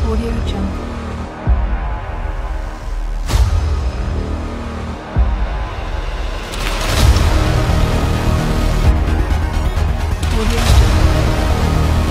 Audio Jungle. Audio Jungle.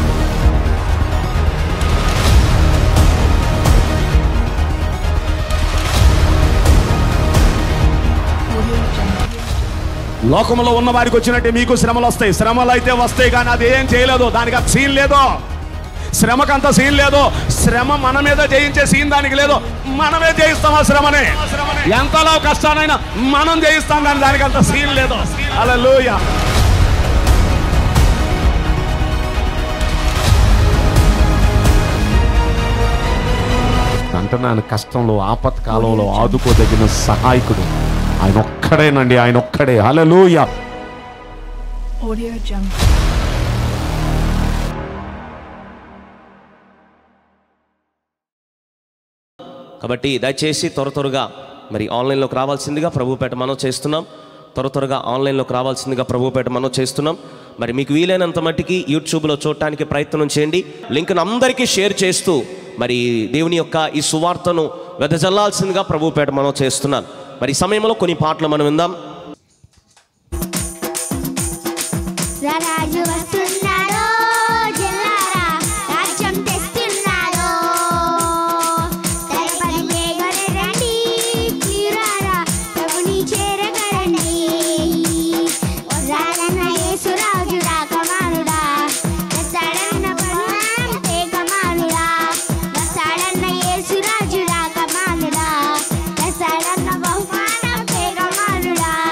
Audio Jungle. లోకంలో ఉన్న వారికి వచ్చినట్టే మీకు శ్రమలు వస్తాయి శ్రమలు అయితే వస్తాయి కానీ అది ఏం చేయలేదు దానికి అంత సీన్ లేదు శ్రమకంత సీన్ లేదు శ్రమ మన మీద జయించే సీన్ దానికి లేదు మనమే జయిస్తాం ఆ శ్రమని ఎంతలో కష్టానైనా మనం జయిస్తాం కానీ దానికి అంత సీన్ లేదు అలా అంటున్నాను కష్టంలో ఆపత్కాలంలో ఆదుకోదగిన సహాయకుడు ఆయన ఒక్కడేనండి ఆయన ఒక్కడే హల్లెలూయా Audio Jungle. కాబట్టి దయచేసి త్వర త్వరగా మరి ఆన్లైన్లోకి రావాల్సిందిగా ప్రభుపేట మనం చేస్తున్నాం త్వర త్వరగా ఆన్లైన్లోకి రావాల్సిందిగా ప్రభుపేట మనం చేస్తున్నాం మరి మీకు వీలైనంత మట్టికి యూట్యూబ్లో చూడటానికి ప్రయత్నం చేయండి లింక్ను అందరికీ షేర్ చేస్తూ మరి దేవుని యొక్క ఈ సువార్తను వెదజల్లాల్సిందిగా ప్రభుపేట మనం చేస్తున్నాం మరి ఈ సమయంలో కొన్ని పాటలు మనం విందాం రారాజు వస్తున్నాడో జిల్లారా రాజ్యం తెస్తున్నాడో తలపడి లేగని రండి ప్రియులారా ప్రభుని చేరగరండి రారన్న యేసురాజు రాకమానుడా వస్తాడన్న పరుణాం తేకమానుడా వస్తాడన్న యేసురాజు రాకమానుడా వస్తాడన్న బహుమానం తేకమానుడా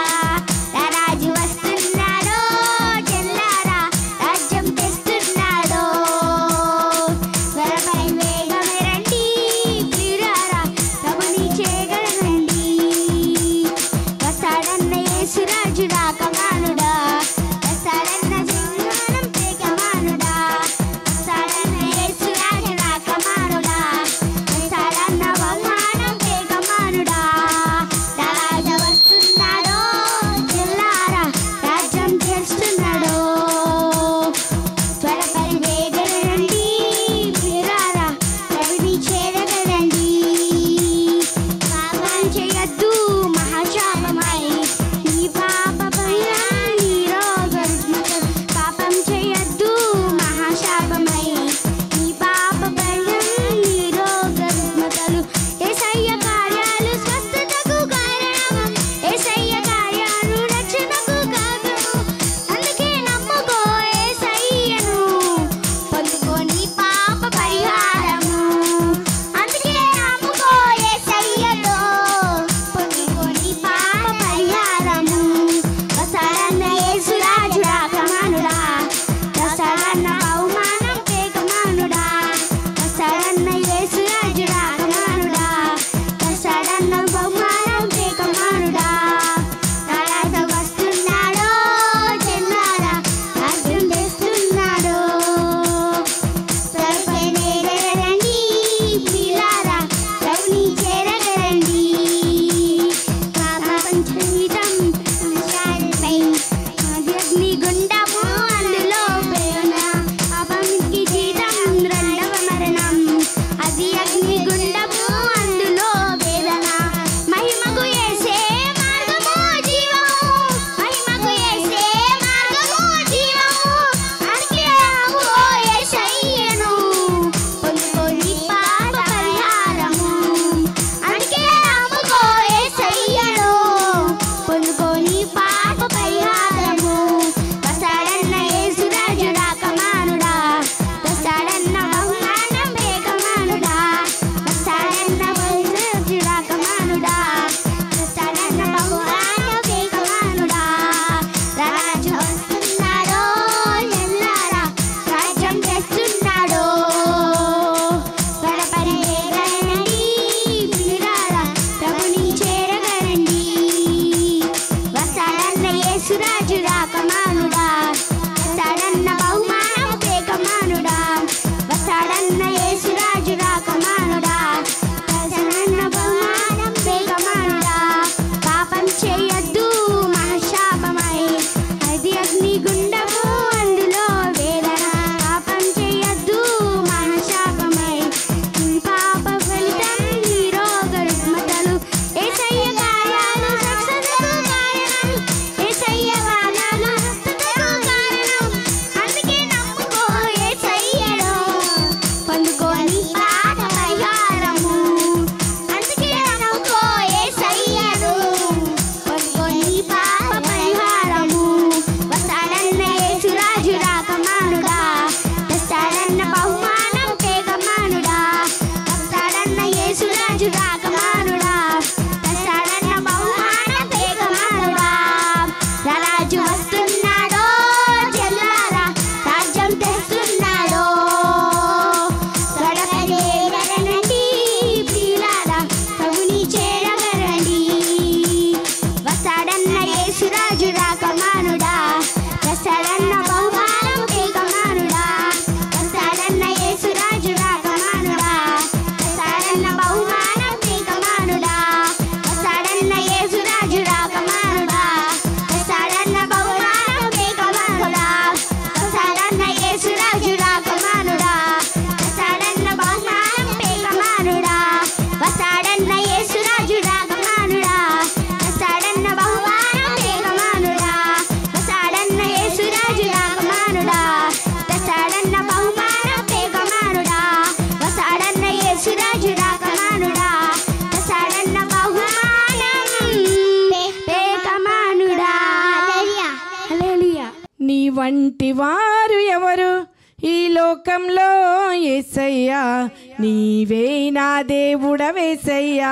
వంటి వారు ఎవరు ఈ లోకంలో ఏసయ్యా నీవే నా దేవుడవేసయ్యా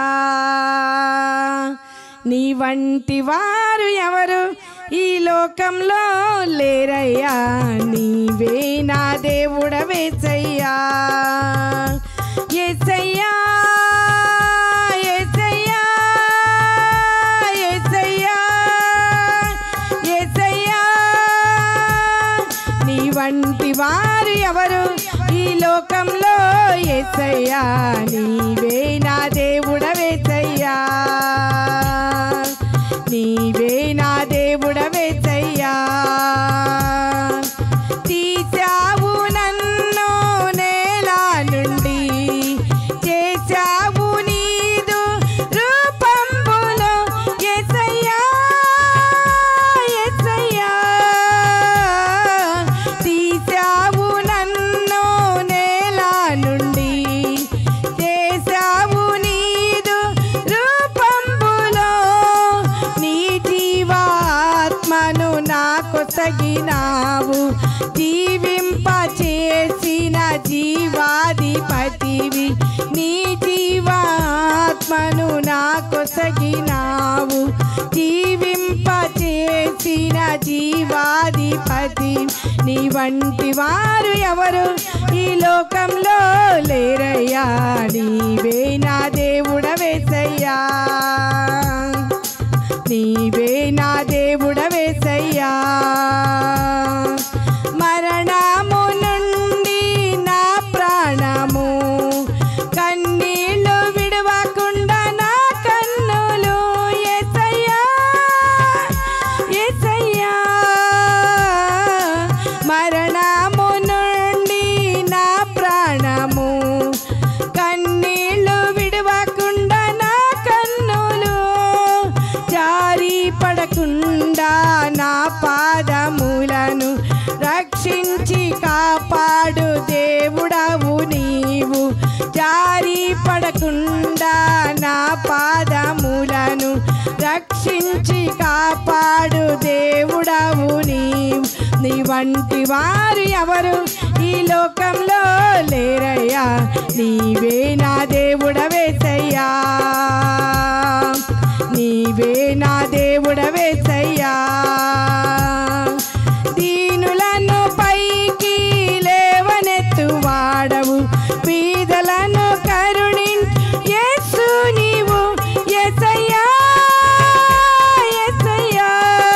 నీ వంటి వారు ఎవరు ఈ లోకంలో లేరయ్యా నీవే నా దేవుడవేసయ్యా ఏసయ్యా ఏసయ్యా ఏసయ్యా ఏసయ్యా నీ వంటి వారు ఎవరు ఈ లోకంలో ఏసయ్యా నీవే నా దేవుడవేసయ్యా నీవే నా దేవుడవేసయ్యా తీసావు నన్ను నేల నుండి చేశావు నీదు రూపంబులో ఎసయ్యా ఎసయ్యా తీసావు నన్ను నేల నుండి చేశావు నీదు రూపంబులో నీ జీవాత్మను నాకొసగినావు జీవింప చేసిన జీవాధిపతివి నీ జీవాత్మను నాకొసగినావు జీవింప చేసిన జీవాధిపతి నీ వంటి వారు ఎవరు ఈ లోకంలో లేరయ్యా నీవే నా దేవుడవేసయ్యా నీవే నా దేవుడవేసయ్యా మరణము నుండి నా ప్రాణము కన్నీళ్ళు విడవకుండా నా కన్నులు ఎసయ్యా ఎసయ్యా మరణము నుండి నా ప్రాణము కన్నీళ్ళు విడవకుండా నా కన్నులు జారి పడకుండా నా పాదములను రక్షించి కాపాడు దేవుడవు నీవు జారి పడకుండా నా పాదములను రక్షించి కాపాడు దేవుడవు నీవు నీ వంటి వారు ఎవరు ఈ లోకంలో లేరయ్యా నీవే నా దేవుడవేసయ్యా నీవే నా దేవుడవేసయ్యా దీనులను పైకి లేవనెత్తు వాడవు పీదలను కరుణి యేసు నీవు ఎసయ్యా ఎసయ్యా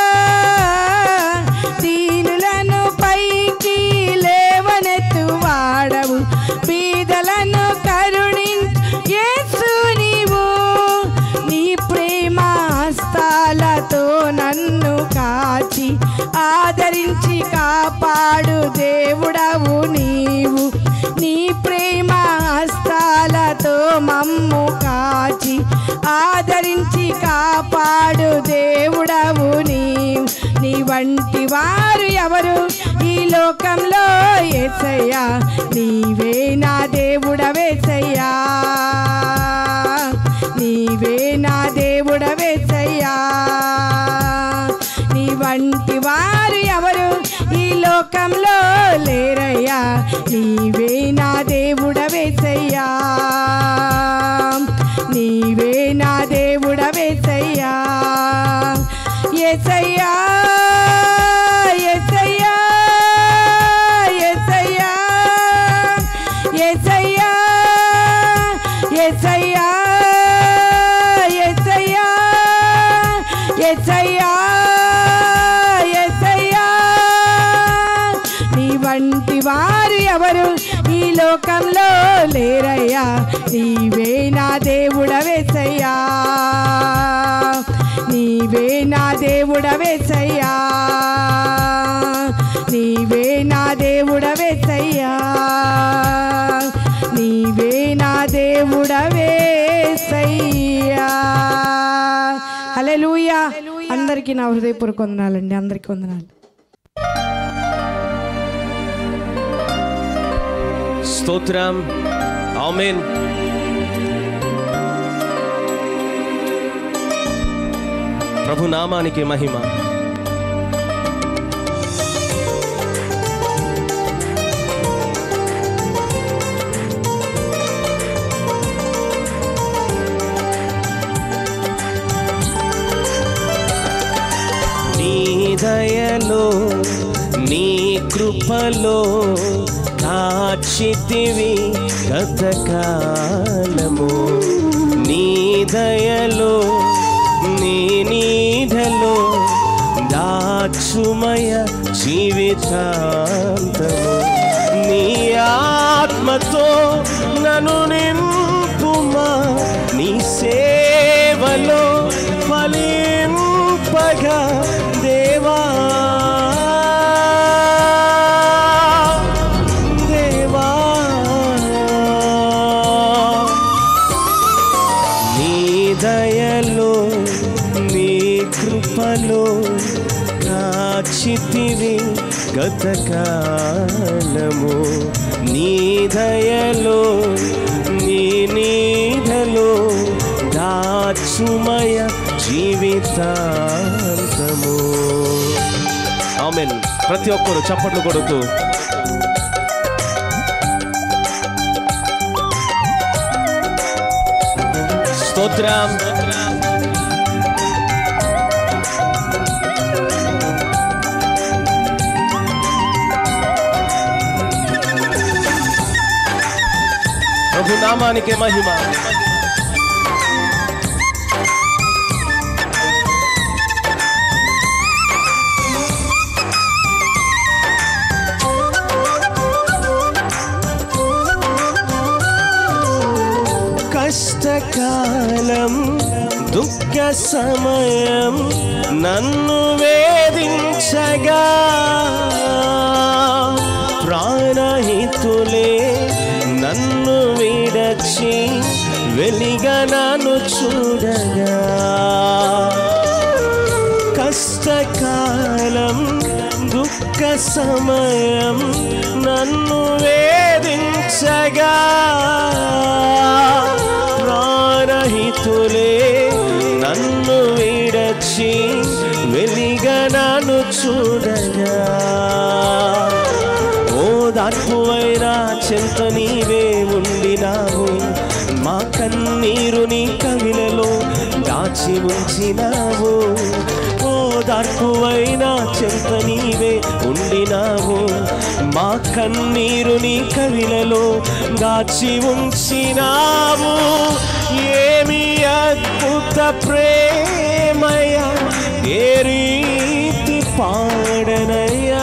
దీనులను పైకి లేవనెత్తు వాడవు పీదలను కరుణి యేసు నీవు నీ ప్రేమ హస్తాలతో నన్ను కాచి ఆదరించి కాపాడు దేవుడవు నీవు నీ ప్రేమ హస్తాలతో మమ్ము కాచి ఆదరించి కాపాడు దేవుడవు నీవు నీ వంటి వారు ఎవరు ఈ లోకంలో ఏసయ్యా నీవే నా దేవుడవేసయ్యా నీవే నా దేవుడవేసయ్యా నీ వంటి వారు ఎవరు ఈ లోకంలో లేరయ్యా నీవే నా దేవుడవేసయ్యా నీవే నా దేవుడవేసయ్యా ఎసయ్యా ఎసయ్యా ఎసయ్యా ఎసయ్యా ఎసయ్యా ఎసయ్యా ఎసయ్యా ఎసయ్యా నీ వంటి వారు ఎవరు ఈ లోకంలో లేరయ్యా నీవే నా దేవుడవేసయ్యా నీవే నా దేవుడవేసయ్యా నీవే నా దేవుడవేసయ్యా నీవే నా దేవుడవేసయ్యా హల్లెలూయా అందరికీ నా హృదయపూర్వక వందనాలండి అందరికీ వందనాలు స్తోత్రం ఆమెన్ ప్రభు నామానికి మహిమ దయలో నీ కృపలో కాచితివి గతకాలము నీ దయలో నీ నీడలో దాచుమయ జీవితాంతము నీ ఆత్మతో నన్ను నింపుమా నీ సేవలో ఫలింపగా దేవా దేవా నీ దయలో నీ కృపలో కాచితివి గతకాలము నీ దయలో నీ నీడలో దాచుమయ జీవితాంతము ఆమెన్ ప్రతి ఒక్కరు చప్పట్లు కొడుతూ స్తోత్రం ప్రభు నామానికే మహిమ కష్టకాలం దుఃఖ సమయం నన్ను వేధించగా ప్రాణహితులే నన్ను విడచి వెలిగా నన్ను చూడగా కష్టకాలం దుఃఖ సమయం నన్ను వేధించగా ప్రాణహితులే నన్ను విడచి వెలిగా నన్ను చూడగా ఓ దార్పువైనా చెంత నీవే ఉండినావు మా కన్నీరు నీ కవిలలో దాచి ఉంచినావు ఓ దార్పువైనా చెంత నీవే ఉండినావు మా కన్నీరు నీ కవిలలో దాచి ఉంచినావు ఏమి అద్భుత ప్రేమయ ఏ రీతి పాడనయ్యా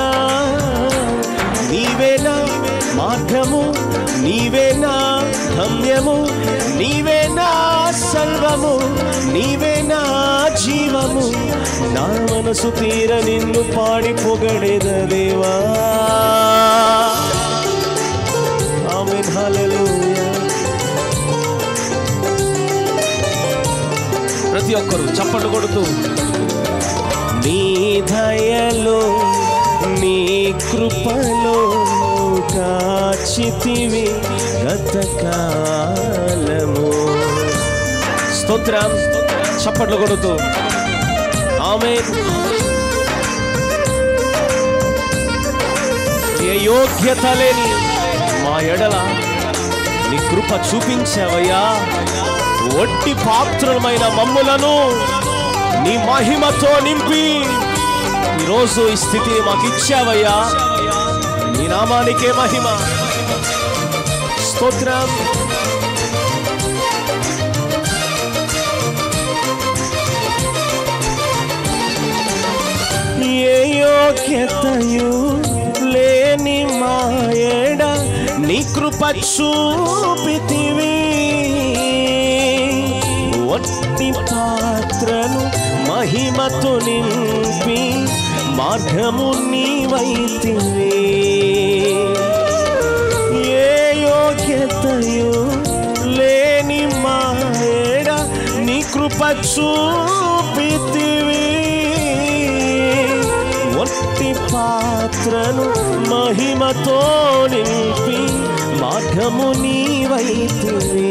నీవేనా మార్గము నీవేనా గమ్యము నీవేనా సర్వము నీవేనా జీవము నా మనసు తీర నిన్ను పాడి పొగడేద దేవా ఆమెన్ హల్లెలూయా ప్రతి ఒక్కరు చప్పట్లు కొడుతూ నీ దయలో నీ కృపలో కాచితివి గతకాలము స్తోత్రం చప్పట్లు కొడుతూ ఆమె ఏ యోగ్యత లేని మా ఎడల నీ కృప చూపించావయ్యా ఒట్టి పాత్రమైన మమ్ములను నీ మహిమతో నింపి ఈరోజు ఈ స్థితిని మాకు ఇచ్చావయ్యా నీ నామానికే మహిమ స్తోత్రం ఏ యోగ్యతయు లేని మాయడ నీ కృప చూపితివి ఒట్టి పాత్రను మహిమతో నింపి మార్గము నీవైతివి ఏ యోగ్యతయు లేని మాయడ నీ కృప చూపితివి ఒట్టి పాత్రను మహిమతో నింపి మార్గము నీవైతివి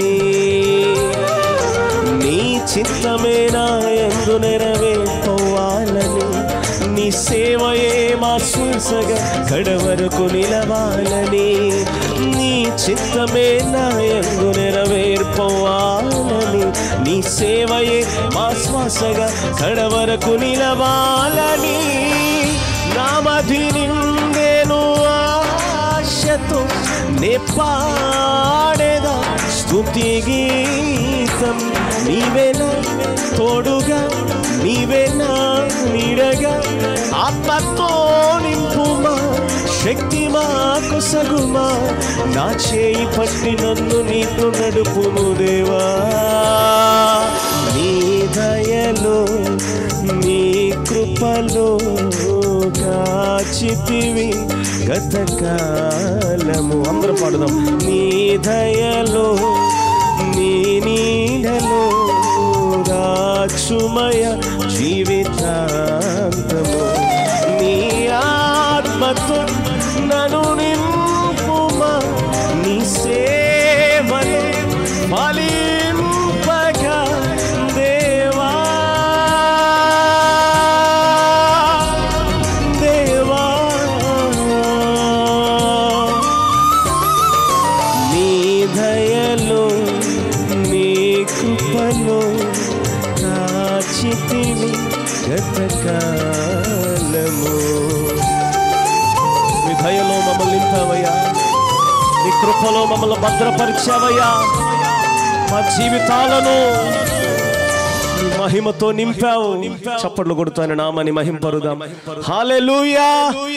నీ చిత్తమే నా ఎందు నెరవేర్పోవాలని నీ సేవయే మా శ్వాసగా కడవరకు నిలవాలని నీ చిత్తమే నా ఎందు నెరవేర్పోవాలని నీ సేవయే మా శ్వాసగా కడవరకు నిలవాలని నమది నిండేను ఆశతో నే పాడేదా స్తుతి గీతం నీవేనా తోడుగా నీవేనా నీడగా ఆత్మతో నింపుమా శక్తి మా కొసగుమా నా చేయి పట్టి నన్ను నీతో నడుపుము దేవా నీ దయలో నీ కృపలో కాచితివి గతకాలము అందరం పాడుదాం నీ దయలో నీ నీడలో రాచుమయ జీవితాంతము నీ ఆత్మతో నన్ను నింపుమా నీ సేవలో ఫలింపగా దేవా దేవా నీ దయలో నీ కృపలో కాచితివి గతకాలము నీ దయలో మమ్మల్ని నింపావయ్యా నీ కృపలో మమ్మల్ని భద్రపరిచావయ్యా మా జీవితాలను నీ మహిమతో నింపావు చప్పట్లు కొడుతాను నామని మహింపరుదాం హాలెలూయా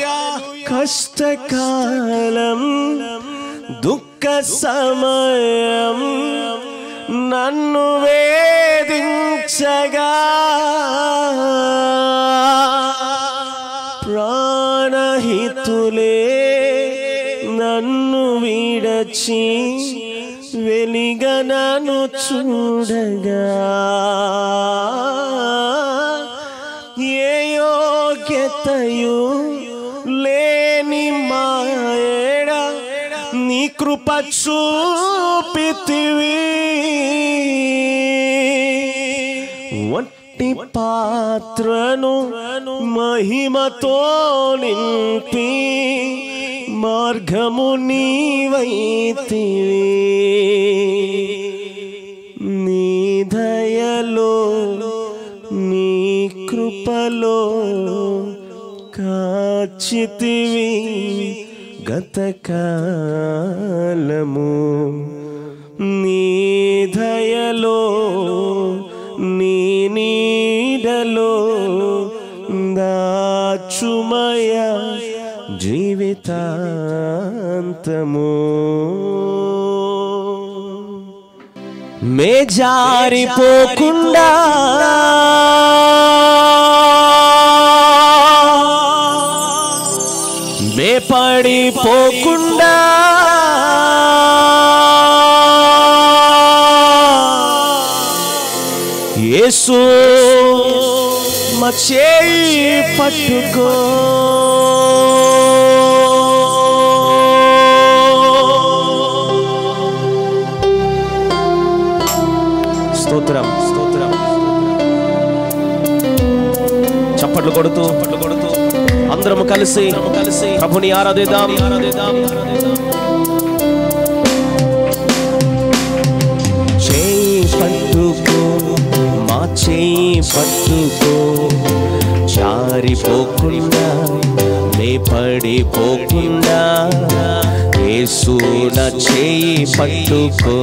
కష్టకాలం దుఃఖ సమయం నన్ను వేధించగా ప్రాణహితులే నన్ను విడచి వెలిగా నన్ను చూడగా ఏ యోగ్యతయు లేని మాయడ నీ కృప చూపితివి వట్టి పాత్రను మహిమతో నింపి మార్గము నీవైతివి నీ దయలో నీ కృపలో కాచితివి గతకాలము నీ దయలో నీ నీడలో దాచుమయ జీవితాంతము మే జారిపోకుండా మే పడిపోకుండా యేసు మా చేయి పట్టుకో స్తోత్రం స్తోత్రం చప్పట్లు కొడుతూ చప్పట్లు కొడుతూ అందరము కలిసి కలిసి ప్రభుని ఆరాధిద్దాం ఆరాధిద్దాం చేయి పట్టుకో మా చేయి పట్టుకో జారిపోకుండా నే పడిపోకుండా యేసు నా చేయి పట్టుకో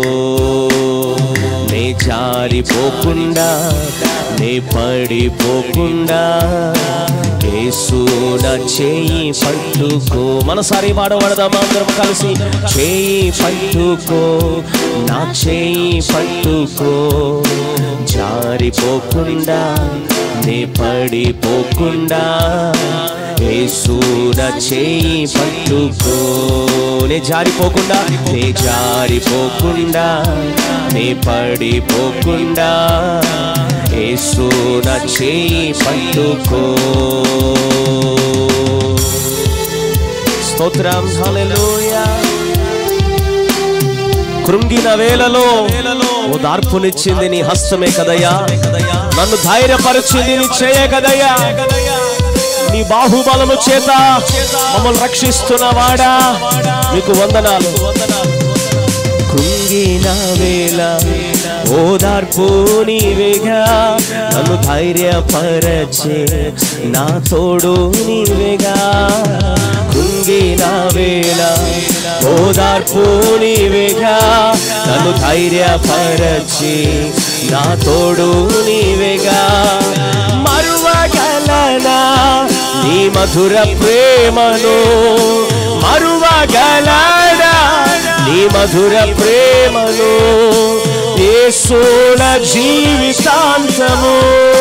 నే జారిపోకుండా నే పడిపోకుండా యేసు నా చేయి పట్టుకో మనసారి పాడబడదామా అందరం కలిసి చేయి పట్టుకో నా చేయి పట్టుకో జారిపోకుండా నే పడిపోకుండా యేసు నా చేయి పట్టుకో నే జారిపోకుండా నే జారిపోకుండా నే పడిపోకుండా యేసు నా చేయి పట్టుకో స్తోత్రం హల్లెలూయా కృంగిన వేలలో ఓదార్పునిచ్చింది నీ హస్తమే కదయ్యా నన్ను ధైర్యపరిచింది నీ చేయ కదయ్యా నీ బాహుబలము చేత మమ్మల్ని రక్షిస్తున్న వాడా మీకు వందనాలు కృంగిన వేళ ఓదార్పు నీవేగా నన్ను ధైర్యపరచే నా తోడు నీవేగా కృంగిన వేళ ఓదార్పు నీవేగా నన్ను ధైర్యపరచి నా తోడు నీవేగా మరువగలనా నీ మధుర ప్రేమను మరువగలనా నీ మధుర ప్రేమను యేసున జీవితాంతము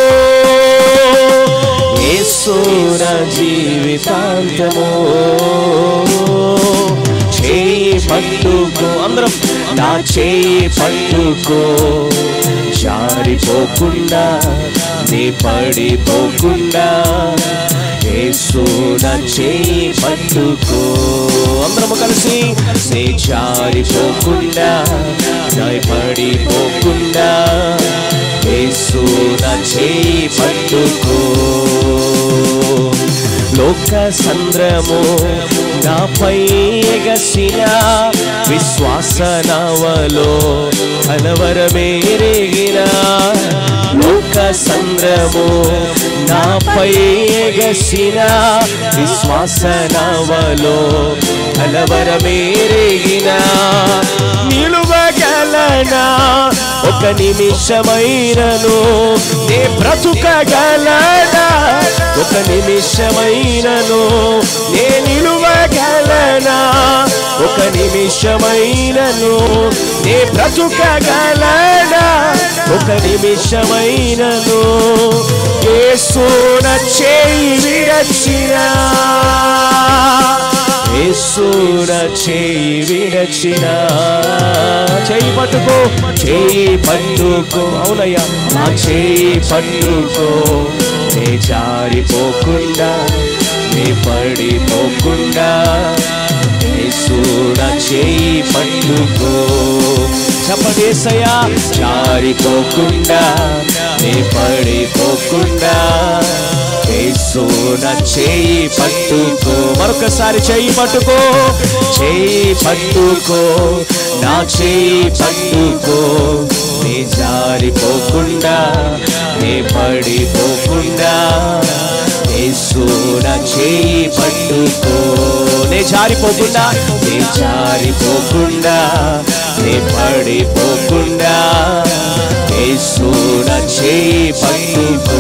యేసున జీవితాంతము చేయి పట్టుకో అందరం నా చేయి పట్టుకో జారిపోకుండా నీ పడిపోకుండా యేసు నా చేయి పట్టుకో అందరము కలిసి నీ జారిపోకుండా నా పడిపోకుండా యేసు నా చేయి పట్టుకో లోక సంద్రము నాపై ఎగసిన విశ్వాస నవలో కలవరమేరేగిన లోక సంద్రము నాపై ఎగసిన విశ్వాస నవలో కలవరమేరేగిన నిలువగలనా ఒక నిమిషమైనను నే బ్రతుకగలనా ఒక నిమిషమైనను నే నిలువగలనా ఒక నిమిషమైనను నే బ్రతుకగలనా ఒక నిమిషమైనను యేసున చేయి విరచినా యేసున చేయి విరచిన చేయి పట్టుకో చేయి పట్టుకో అవునయ్యా నా చేయి పట్టుకో నే జారిపోకుండా నే పడిపోకుండా యేసున చేయి పట్టుకో చెప్పదేసయ్యా జారిపోకుండా నే పడిపోకుండా యేసు నా చేయి పట్టుకో మరొకసారి చేయి పట్టుకో చేయి పట్టుకో నా చేయి పట్టుకో నీ జారిపోకుండా నీ పడిపోకుండా యేసు నా చేయి పట్టుకో నే జారిపోకుండా నే జారిపోకుండా నే పడిపోకుండా యేసు నా చేయి పట్టుకో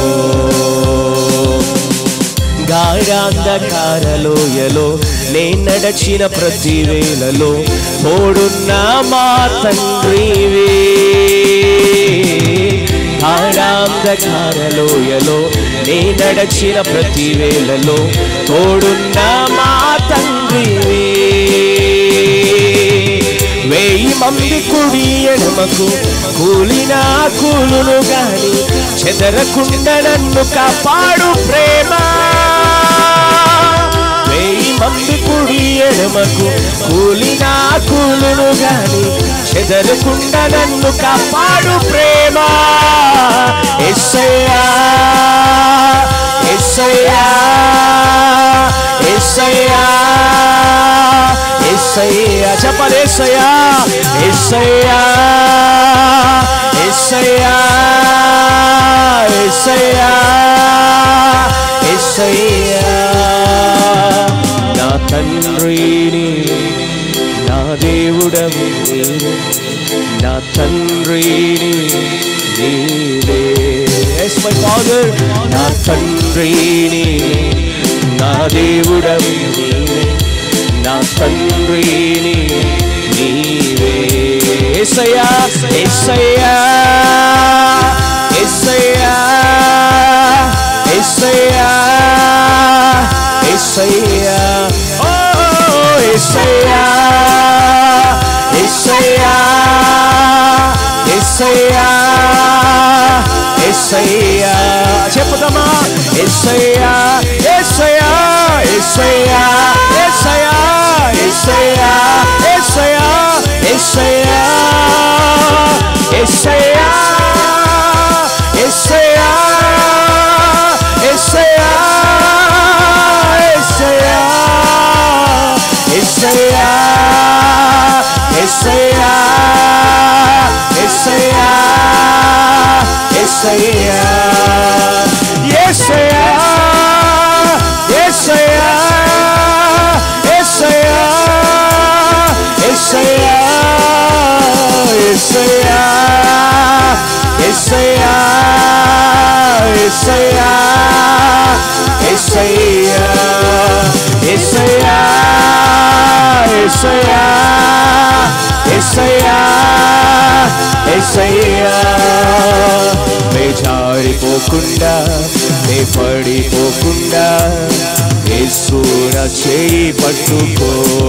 గాఢాంధకారలోయలో నే నడచిన ప్రతి వేళలో తోడున్న మా తండ్రివే గాఢాంధకారలోయలో నే నడచిన ప్రతి వేళలో తోడున్న మా తండ్రివే వేయి మంది కుడి ఎడమకు కూలిన కూలును గాని చెదరకుండా నన్ను కాపాడు ప్రేమ వేయి మంది కుడి ఎడమకు కూలిన కూలును గాని చెదరకుండా నన్ను కాపాడు ప్రేమ ఎస్సయ్యా ఎస్సయ్యా ఎస్సయ్యా ఎస్సయ్యా చెప్పాలి ఎస్సయ్యా ఎస్సయ్యా ఎస్సయ్యా ఎస్సయ్యా ఎస్సయ్యా నా తండ్రిని నా దేవుడవు నీవే. నా తండ్రిని నీవే ఎస్ మై ఫాదర్ నా తండ్రిని నా దేవుడవు నీవే నా తండ్రిని నీవే ఎస్సయ్యా ఎస్సయ్యా ఎస్సయ్యా ఎస్సయ్యా ఎస్సయ్యా ఓ ఎస్సయ్యా ఎస్సయ్యా ఎస్సయ్యా ఎస్సయ్యా చెప్పుదామా ఎస్సయ్యా ఎస్సయ్యా ఎస్సయ్యా ఎస్సయ్యా ఎస్సయ్యా ఎస్సయ్యా ఎస్సయ్యా ఎస్సయ్యా ఎస్సయ్యా ఎస్సయ్యా ఎస్సయ్యా ఎస్సయ్యా ఎస్సయ్యా ఎస్సయ్యా ఏసయ్యా ఏసయ్యా ఏసయ్యా ఏసయ్యా ఏసయ్యా ఏసయ్యా ఏసయ్యా ఏసయ్యా ఏసయ్యా ఏసయ్యా ఏసయ్యా ఏసయ్యా ఏసయ్యా నే జారిపోకుండా నే పడిపోకుండా యేసున చేయి పట్టుకో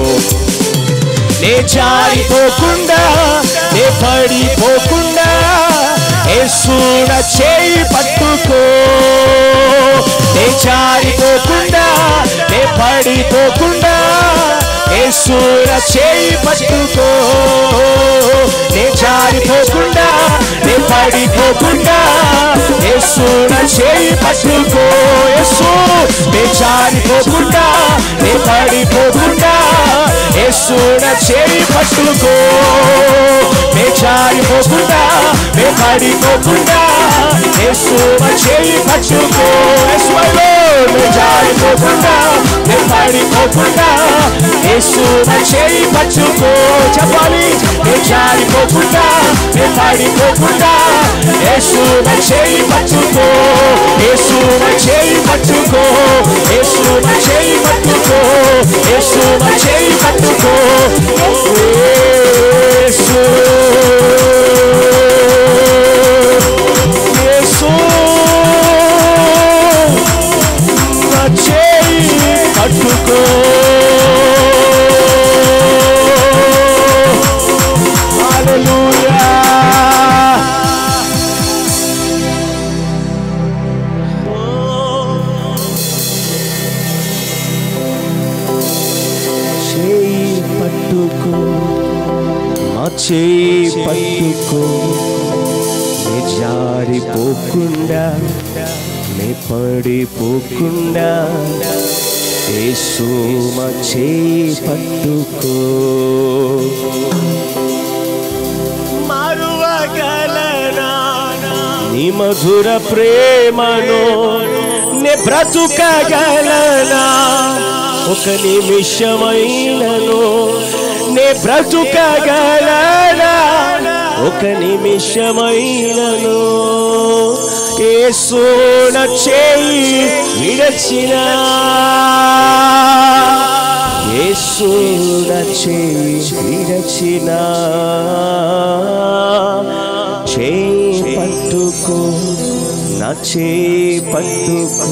నే జారిపోకుండా నే పడిపోకుండా యేసున చేయి పట్టుకో నే జారిపోకుండా నే పడిపోకుండా యేసున చేయి పట్టుకో నే జారిపోకుండా నే పడిపోకుండా యేసున చేయి పట్టుకో యేసు నే జారిపోకుండా నే పడిపోకుండా యేసున చేయి పట్టుకో నే జారిపోకుండా నే పడిపోకుండా యేసున చేయి పట్టుకో యేసులో నే జారిపోకుండా నే పడిపోకుండా యేసున చేయి పట్టుకో చెప్పాలి నే జారిపోకుండా నే పడిపోకుండా యేసున చేయి పట్టుకో యేసున చేయి పట్టుకో యేసున చేయి పట్టుకో యేసున చేయి పట్టుకో యేసు యేసు నా చేయి పట్టుకో హల్లెలూయా చేయి పట్టుకో మా చేయి పట్టుకో నే జారిపోకుండా నే పడిపోకుండా యేసు మా చేయి పట్టుకో మరువగలనా నీ మధుర ప్రేమను నే బ్రతుకగలనా ఒక నిమిషమైనను నే బ్రతుకగలనా ఒక నిమిషమైనను యేసున చేయి విడచిన యేసున చేయి విడచిన చేయి పట్టుకో నా చేయి పట్టుకో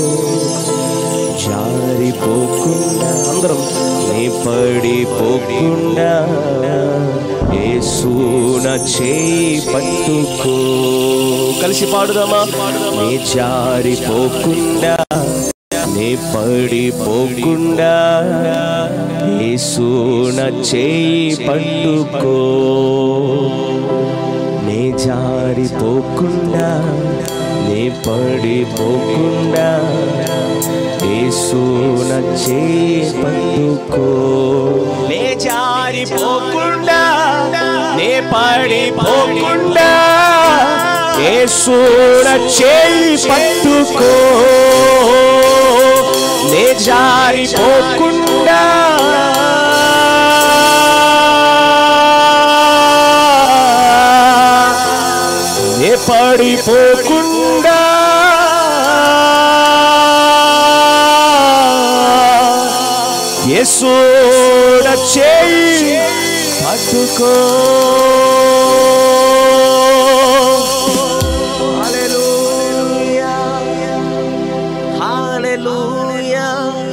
జారిపోకుండా అందరం నీ పడిపోకుండా యేసున చేయి పట్టుకో కలిసి పాడుదామా నీ జారిపోకుండా నీ పడిపోకుండా యేసున చేయి పట్టుకో నే జారిపోకుండా నే పడిపోకుండా యేసున చేయి పట్టుకో నే జారిపోకుండా నే పడిపోకుండా యేసున చేయి పట్టుకో నే జారిపోకుండా నే పడిపోకుండా యేసుడ చేయి పట్టుకో హల్లెలూయా హల్లెలూయా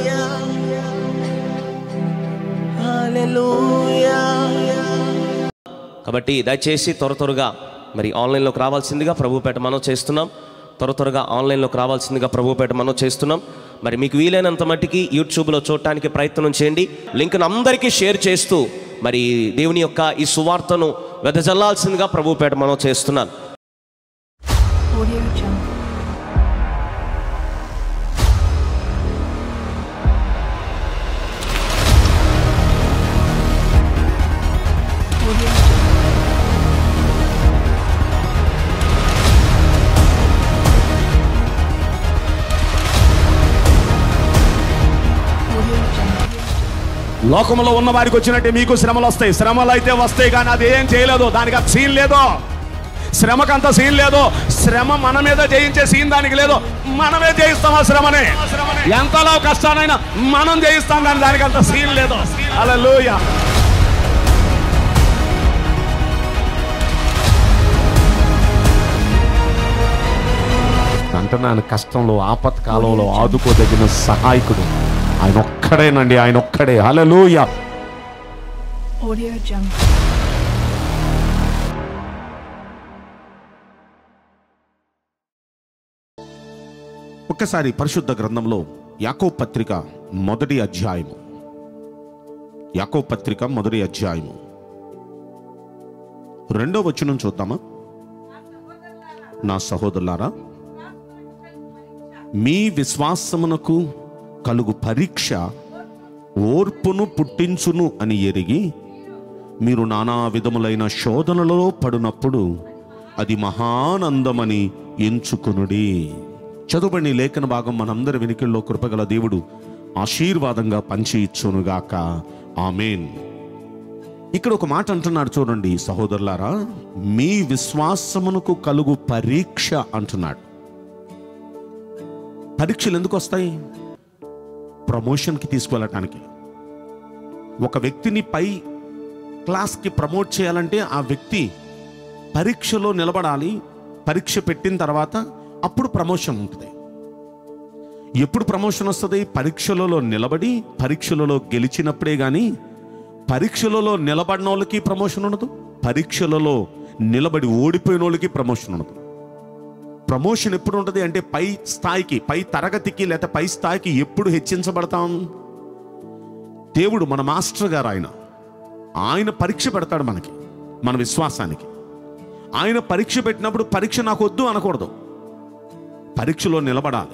హల్లెలూయా కాబట్టి దయచేసి త్వర త్వరగా మరి ఆన్లైన్లోకి రావాల్సిందిగా ప్రభుపేట మనం చేస్తున్నాం త్వర త్వరగా ఆన్లైన్లోకి రావాల్సిందిగా ప్రభుపేట మనం చేస్తున్నాం మరి మీకు వీలైనంత మట్టికి యూట్యూబ్లో చూడటానికి ప్రయత్నం చేయండి లింక్ను అందరికీ షేర్ చేస్తూ మరి దేవుని యొక్క ఈ సువార్తను వెదజల్లాల్సిందిగా ప్రభుపేట మనం చేస్తున్నాను Audio Jungle. Audio Jungle. లోకంలో ఉన్న వారికి వచ్చినట్టే మీకు శ్రమలు వస్తాయి శ్రమలు అయితే వస్తాయి కానీ అది ఏం చేయలేదు దానికి ఆ సీన్ లేదు శ్రమకంత సీన్ లేదు శ్రమ మన మీద జయించే సీన్ దానికి లేదు మనమే జయిస్తాం ఆ శ్రమని ఎంతలో కష్టానైనా మనం జయిస్తాం కానీ దానికి అంత సీన్ లేదు అలా అంటున్నాను కష్టంలో ఆపత్కాలంలో ఆదుకోదగిన సహాయకుడు ఆయన ఒక్కడేనండి ఆయన ఒక్కడే హలలోయ Audio Jungle. ఒక్కసారి పరిశుద్ధ గ్రంథంలో యాకో పత్రిక మొదటి అధ్యాయము యాకో పత్రిక మొదటి అధ్యాయము రెండో వచనం చూద్దామా నా సహోదరులారా మీ విశ్వాసమునకు కలుగు పరీక్ష ఓర్పును పుట్టించును అని ఎరిగి మీరు నానా విధములైన శోధనలలో పడినప్పుడు అది మహానందమని ఎంచుకునుడి చదువుబడి లేఖన భాగం మనందరి వెనుకల్లో కృపగల దేవుడు ఆశీర్వాదంగా పంచి ఇచ్చునుగాక ఆమెన్ ఇక్కడ ఒక మాట అంటున్నాడు చూడండి సహోదరులారా మీ విశ్వాసమునకు కలుగు పరీక్ష అంటున్నాడు పరీక్షలు ఎందుకు వస్తాయి ప్రమోషన్కి తీసుకువెళ్ళటానికి ఒక వ్యక్తిని పై క్లాస్కి ప్రమోట్ చేయాలంటే ఆ వ్యక్తి పరీక్షలో నిలబడాలి పరీక్ష పెట్టిన తర్వాత అప్పుడు ప్రమోషన్ ఉంటుంది ఎప్పుడు ప్రమోషన్ వస్తుంది పరీక్షలలో నిలబడి పరీక్షలలో గెలిచినప్పుడే కానీ పరీక్షలలో నిలబడిన వాళ్ళకి ప్రమోషన్ ఉండదు పరీక్షలలో నిలబడి ఓడిపోయిన వాళ్ళకి ప్రమోషన్ ఉండదు ప్రమోషన్ ఎప్పుడు ఉంటుంది అంటే పై స్థాయికి పై తరగతికి లేదా పై స్థాయికి ఎప్పుడు హెచ్చించబడతాం దేవుడు మన మాస్టర్ గారు ఆయన ఆయన పరీక్ష పెడతాడు మనకి మన విశ్వాసానికి ఆయన పరీక్ష పెట్టినప్పుడు పరీక్ష నాకు వద్దు అనకూడదు పరీక్షలో నిలబడాలి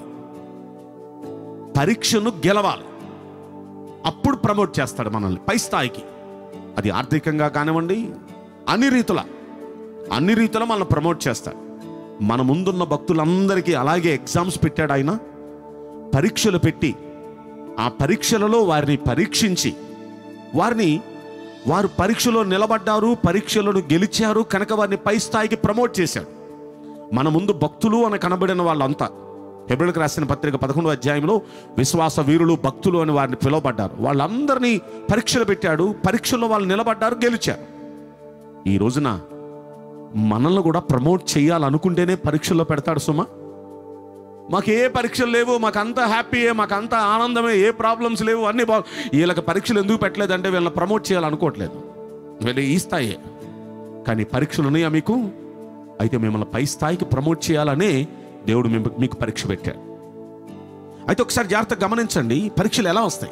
పరీక్షను గెలవాలి అప్పుడు ప్రమోట్ చేస్తాడు మనల్ని పై స్థాయికి అది ఆర్థికంగా కానివ్వండి అన్ని రీతుల అన్ని రీతుల మనల్ని ప్రమోట్ చేస్తాడు మన ముందున్న భక్తులందరికీ అలాగే ఎగ్జామ్స్ పెట్టాడు ఆయన పరీక్షలు పెట్టి ఆ పరీక్షలలో వారిని పరీక్షించి వారిని వారు పరీక్షలో నిలబడ్డారు పరీక్షలను గెలిచారు కనుక వారిని పై స్థాయికి ప్రమోట్ చేశాడు మన ముందు భక్తులు అని కనబడిన వాళ్ళంతా హెబ్రిల్కి రాసిన పత్రిక పదకొండో అధ్యాయంలో విశ్వాస వీరులు భక్తులు అని వారిని పిలువబడ్డారు వాళ్ళందరినీ పరీక్షలు పెట్టాడు పరీక్షల్లో వాళ్ళు నిలబడ్డారు గెలిచారు ఈ రోజున మనల్ని కూడా ప్రమోట్ చేయాలనుకుంటేనే పరీక్షల్లో పెడతాడు సుమా మాకు ఏ పరీక్షలు లేవు మాకంతా హ్యాపీయే మాకంతా ఆనందమే ఏ ప్రాబ్లమ్స్ లేవు అన్ని బాగు వీళ్ళకి పరీక్షలు ఎందుకు పెట్టలేదంటే వీళ్ళని ప్రమోట్ చేయాలనుకోవట్లేదు వీళ్ళు ఈ స్థాయి కానీ పరీక్షలు ఉన్నాయా మీకు అయితే మిమ్మల్ని పై స్థాయికి ప్రమోట్ చేయాలనే దేవుడు మేము మీకు పరీక్ష పెట్టాడు అయితే ఒకసారి జాగ్రత్తగా గమనించండి పరీక్షలు ఎలా వస్తాయి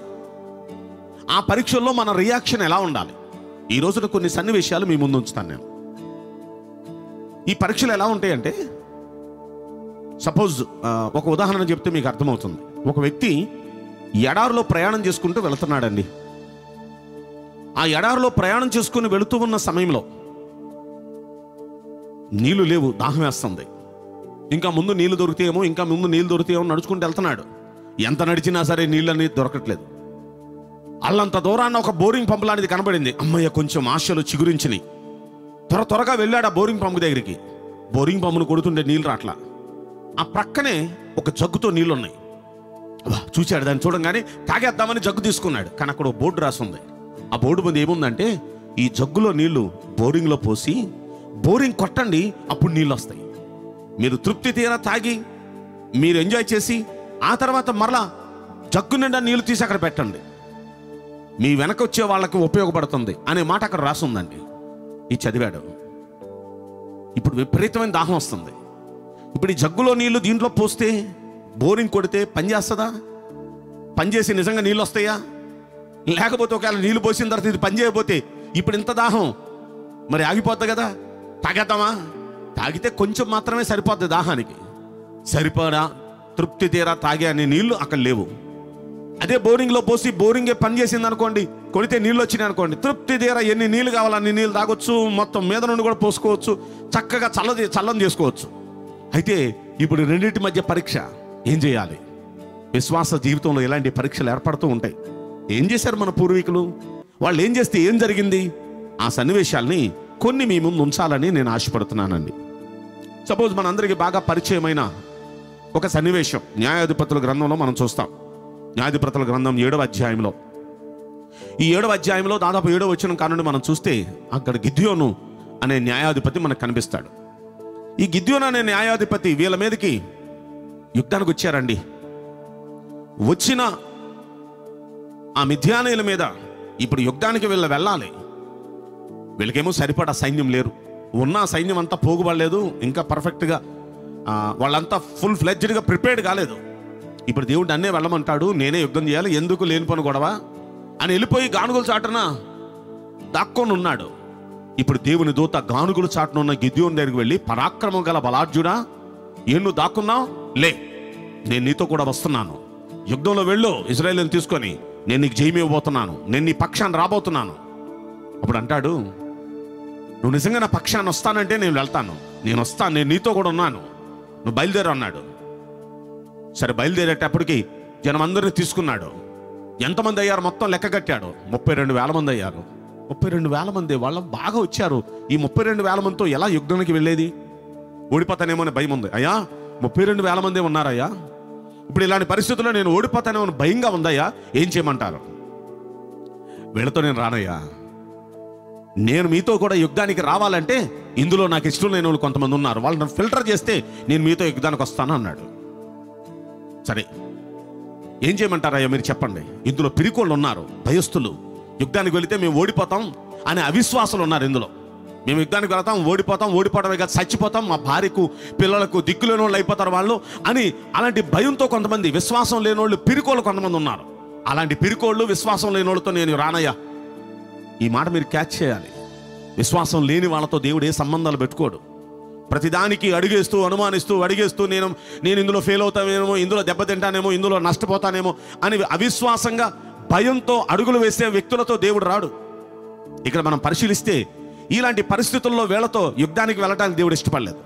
ఆ పరీక్షల్లో మన రియాక్షన్ ఎలా ఉండాలి ఈ రోజున కొన్ని సన్నివేశాలు మీ ముందు ఉంచుతాను నేను ఈ పరీక్షలు ఎలా ఉంటాయంటే సపోజ్ ఒక ఉదాహరణ చెప్తే మీకు అర్థమవుతుంది ఒక వ్యక్తి ఎడారిలో ప్రయాణం చేసుకుంటూ వెళుతున్నాడండి ఆ ఎడారిలో ప్రయాణం చేసుకుని వెళుతూ ఉన్న సమయంలో నీళ్లు లేవు దాహం వేస్తుంది ఇంకా ముందు నీళ్లు దొరికితేమో ఇంకా ముందు నీళ్లు దొరికితేమో నడుచుకుంటూ వెళ్తున్నాడు ఎంత నడిచినా సరే నీళ్ళు అనేది దొరకట్లేదు అల్లంత దూరాన్న ఒక బోరింగ్ పంపు లాంటిది కనబడింది అమ్మయ్య కొంచెం ఆశలు చిగురించినాయి త్వర త్వరగా వెళ్ళాడు ఆ బోరింగ్ పంపు దగ్గరికి బోరింగ్ పంపును కొడుతుండే నీళ్ళు రాట్లా ఆ ప్రక్కనే ఒక జగ్గుతో నీళ్లున్నాయి అబ్బా, చూశాడు దాన్ని చూడంగానే తాగేద్దామని జగ్గు తీసుకున్నాడు కానీ అక్కడ ఒక బోర్డు రాసింది ఆ బోర్డు మీద ఏముందంటే ఈ జగ్గులో నీళ్లు బోరింగ్లో పోసి బోరింగ్ కొట్టండి అప్పుడు నీళ్ళు వస్తాయి మీరు తృప్తి తీరా తాగి మీరు ఎంజాయ్ చేసి ఆ తర్వాత మరలా జగ్గు నిండా నీళ్లు తీసి అక్కడ పెట్టండి మీ వెనక వచ్చే వాళ్ళకి ఉపయోగపడుతుంది అనే మాట అక్కడ రాసుందండి ఇది చదివాడు ఇప్పుడు విపరీతమైన దాహం వస్తుంది ఇప్పుడు ఈ జగ్గులో నీళ్లు దీంట్లో పోస్తే బోరింగ్ కొడితే పని చేస్తుందా పని చేసి నిజంగా నీళ్ళు వస్తాయా లేకపోతే ఒకవేళ నీళ్లు పోసిన తర్వాత ఇది పని చేయకపోతే ఇప్పుడు ఇంత దాహం మరి ఆగిపోద్ది కదా తాగేద్దామా తాగితే కొంచెం మాత్రమే సరిపోద్ది దాహానికి సరిపడా తృప్తి తీరా తాగే అనే నీళ్లు అక్కడ లేవు అదే బోరింగ్లో పోసి బోరింగే పని చేసింది అనుకోండి కొడితే నీళ్ళు వచ్చినాయి అనుకోండి తృప్తి తీరా ఎన్ని నీళ్ళు కావాలో అన్ని నీళ్ళు తాగొచ్చు మొత్తం మీద నుండి కూడా పోసుకోవచ్చు చక్కగా చల్ల చల్లం చేసుకోవచ్చు అయితే ఇప్పుడు రెండింటి మధ్య పరీక్ష ఏం చేయాలి విశ్వాస జీవితంలో ఇలాంటి పరీక్షలు ఏర్పడుతూ ఉంటాయి ఏం చేశారు మన పూర్వీకులు వాళ్ళు ఏం చేస్తే ఏం జరిగింది ఆ సన్నివేశాల్ని కొన్ని మీ ముందు ఉంచాలని నేను ఆశపడుతున్నానండి సపోజ్ మనందరికీ బాగా పరిచయమైన ఒక సన్నివేశం న్యాయాధిపతుల గ్రంథంలో మనం చూస్తాం న్యాయాధిపతుల గ్రంథం ఏడవ అధ్యాయంలో ఈ ఏడవ అధ్యాయంలో దాదాపు ఏడవ వచ్చిన కానుండి మనం చూస్తే అక్కడ గిద్యోను అనే న్యాయాధిపతి మనకు కనిపిస్తాడు ఈ గిద్యోను అనే న్యాయాధిపతి వీళ్ళ మీదకి యుద్ధానికి వచ్చారండి వచ్చిన ఆ మిథ్యానీయుల మీద ఇప్పుడు యుద్ధానికి వీళ్ళు వెళ్ళాలి వీళ్ళకేమో సరిపడా సైన్యం లేరు ఉన్న సైన్యం అంతా పోగుపడలేదు ఇంకా పర్ఫెక్ట్గా ఆ, వాళ్ళంతా ఫుల్ ఫ్లెడ్జ్డ్గా ప్రిపేర్డ్ కాలేదు ఇప్పుడు దేవుడు అన్నే వెళ్ళమంటాడు నేనే యుద్ధం చేయాలి ఎందుకు లేని పని గొడవ అని వెళ్ళిపోయి గానుగుల చాటున దాక్కొని ఉన్నాడు ఇప్పుడు దేవుని దూత గానుగుల చాటున ఉన్న గిద్యోని దగ్గరికి వెళ్ళి పరాక్రమం గల బలార్జుడా ఏం నువ్వు దాక్కున్నావు లే నేను నీతో కూడా వస్తున్నాను యుద్ధంలో వెళ్ళు ఇజ్రాయేల్ని తీసుకొని నేను నీకు జయం ఇవ్వబోతున్నాను నేను నీ పక్షాన్ని రాబోతున్నాను అప్పుడు అంటాడు నువ్వు నిజంగా నా పక్షాన్ని వస్తానంటే నేను వెళ్తాను నేను వస్తాను నేను నీతో కూడా ఉన్నాను నువ్వు బయలుదేరు అన్నాడు సరే బయలుదేరేటప్పటికి జనం అందరిని తీసుకున్నాడు ఎంతమంది అయ్యారు మొత్తం లెక్క కట్టాడు ముప్పై రెండు వేల మంది అయ్యారు ముప్పై రెండు వేల మంది వాళ్ళు బాగా వచ్చారు ఈ ముప్పై రెండు వేల మందితో ఎలా యుద్ధానికి వెళ్ళేది ఓడిపోతానేమో అని భయం ఉంది అయ్యా ముప్పై రెండు వేల మంది ఉన్నారయ్యా ఇప్పుడు ఇలాంటి పరిస్థితుల్లో నేను ఓడిపోతానేమో అని భయంగా ఉందయ్యా ఏం చేయమంటారు వీళ్ళతో నేను రానయ్యా నేను మీతో కూడా యుద్ధానికి రావాలంటే ఇందులో నాకు ఇష్టం లేని వాళ్ళు కొంతమంది ఉన్నారు వాళ్ళని ఫిల్టర్ చేస్తే నేను మీతో యుద్ధానికి వస్తాను అన్నాడు సరే ఏం చేయమంటారయ్యా మీరు చెప్పండి ఇందులో పిరికోళ్ళు ఉన్నారు భయస్థులు యుద్ధానికి వెళితే మేము ఓడిపోతాం అనే అవిశ్వాసులు ఉన్నారు ఇందులో మేము యుద్ధానికి వెళతాం ఓడిపోతాం ఓడిపోవడమే కాదు చచ్చిపోతాం మా భార్యకు పిల్లలకు దిక్కులేని వాళ్ళు అయిపోతారు వాళ్ళు అని అలాంటి భయంతో కొంతమంది విశ్వాసం లేని వాళ్ళు పిరికోళ్ళు కొంతమంది ఉన్నారు అలాంటి పిరికోళ్ళు విశ్వాసం లేని వాళ్ళతో నేను రానయ్యా ఈ మాట మీరు క్యాచ్ చేయాలి విశ్వాసం లేని వాళ్ళతో దేవుడు ఏ సంబంధాలు పెట్టుకోడు ప్రతిదానికి అడిగేస్తూ అనుమానిస్తూ అడిగేస్తూ నేను నేను ఇందులో ఫెయిల్ అవుతానేమో ఇందులో దెబ్బతింటానేమో ఇందులో నష్టపోతానేమో అని అవిశ్వాసంగా భయంతో అడుగులు వేసే వ్యక్తులతో దేవుడు రాడు ఇక్కడ మనం పరిశీలిస్తే ఇలాంటి పరిస్థితుల్లో వీళ్ళతో యుద్ధానికి వెళ్ళడానికి దేవుడు ఇష్టపడలేదు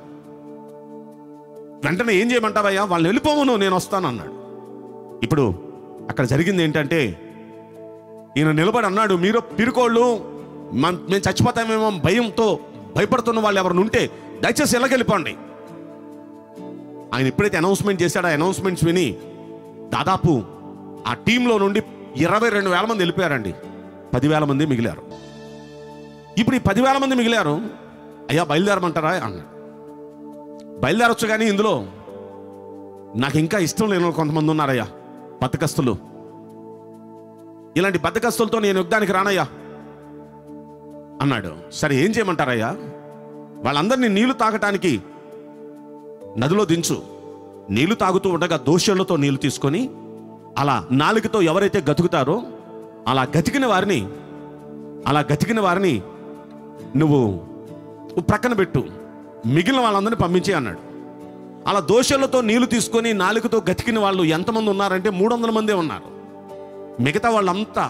వెంటనే ఏం చేయమంటావయ్యా వాళ్ళని వెళ్ళిపోవును నేను వస్తాను అన్నాడు ఇప్పుడు అక్కడ జరిగింది ఏంటంటే ఈయన నిలబడి అన్నాడు మీరు పిరుకోళ్ళు మన్- మేము చచ్చిపోతామేమో భయంతో భయపడుతున్న వాళ్ళు ఎవరిని ఉంటే దయచేసి వెళ్ళకెళ్ళిపోండి ఆయన ఎప్పుడైతే అనౌన్స్మెంట్ చేశాడో ఆ అనౌన్స్మెంట్స్ విని దాదాపు ఆ టీంలో నుండి ఇరవై రెండు వేల మంది వెళ్ళిపోయారండి పదివేల మంది మిగిలారు ఇప్పుడు ఈ పదివేల మంది మిగిలారు అయ్యా బయలుదేరమంటారా అన్నాడు బయలుదేరొచ్చు కానీ ఇందులో నాకు ఇంకా ఇష్టం లేని వాళ్ళు కొంతమంది ఉన్నారయ్యా బతకస్తులు ఇలాంటి బద్దకస్తులతో నేను యుద్ధానికి రానయ్యా అన్నాడు సరే ఏం చేయమంటారయ్యా వాళ్ళందరినీ నీళ్లు తాగటానికి నదిలో దించు నీళ్లు తాగుతూ ఉండగా దోషులతో నీళ్లు తీసుకొని అలా నాలుగుతో ఎవరైతే గతుకుతారో అలా గతికిన వారిని అలా గతికిన వారిని నువ్వు ప్రక్కన పెట్టు మిగిలిన వాళ్ళందరినీ పంపించే అన్నాడు అలా దోషులతో నీళ్లు తీసుకొని నాలుగుతో గతికిన వాళ్ళు ఎంతమంది ఉన్నారంటే మూడు వందల మందే ఉన్నారు మిగతా వాళ్ళంతా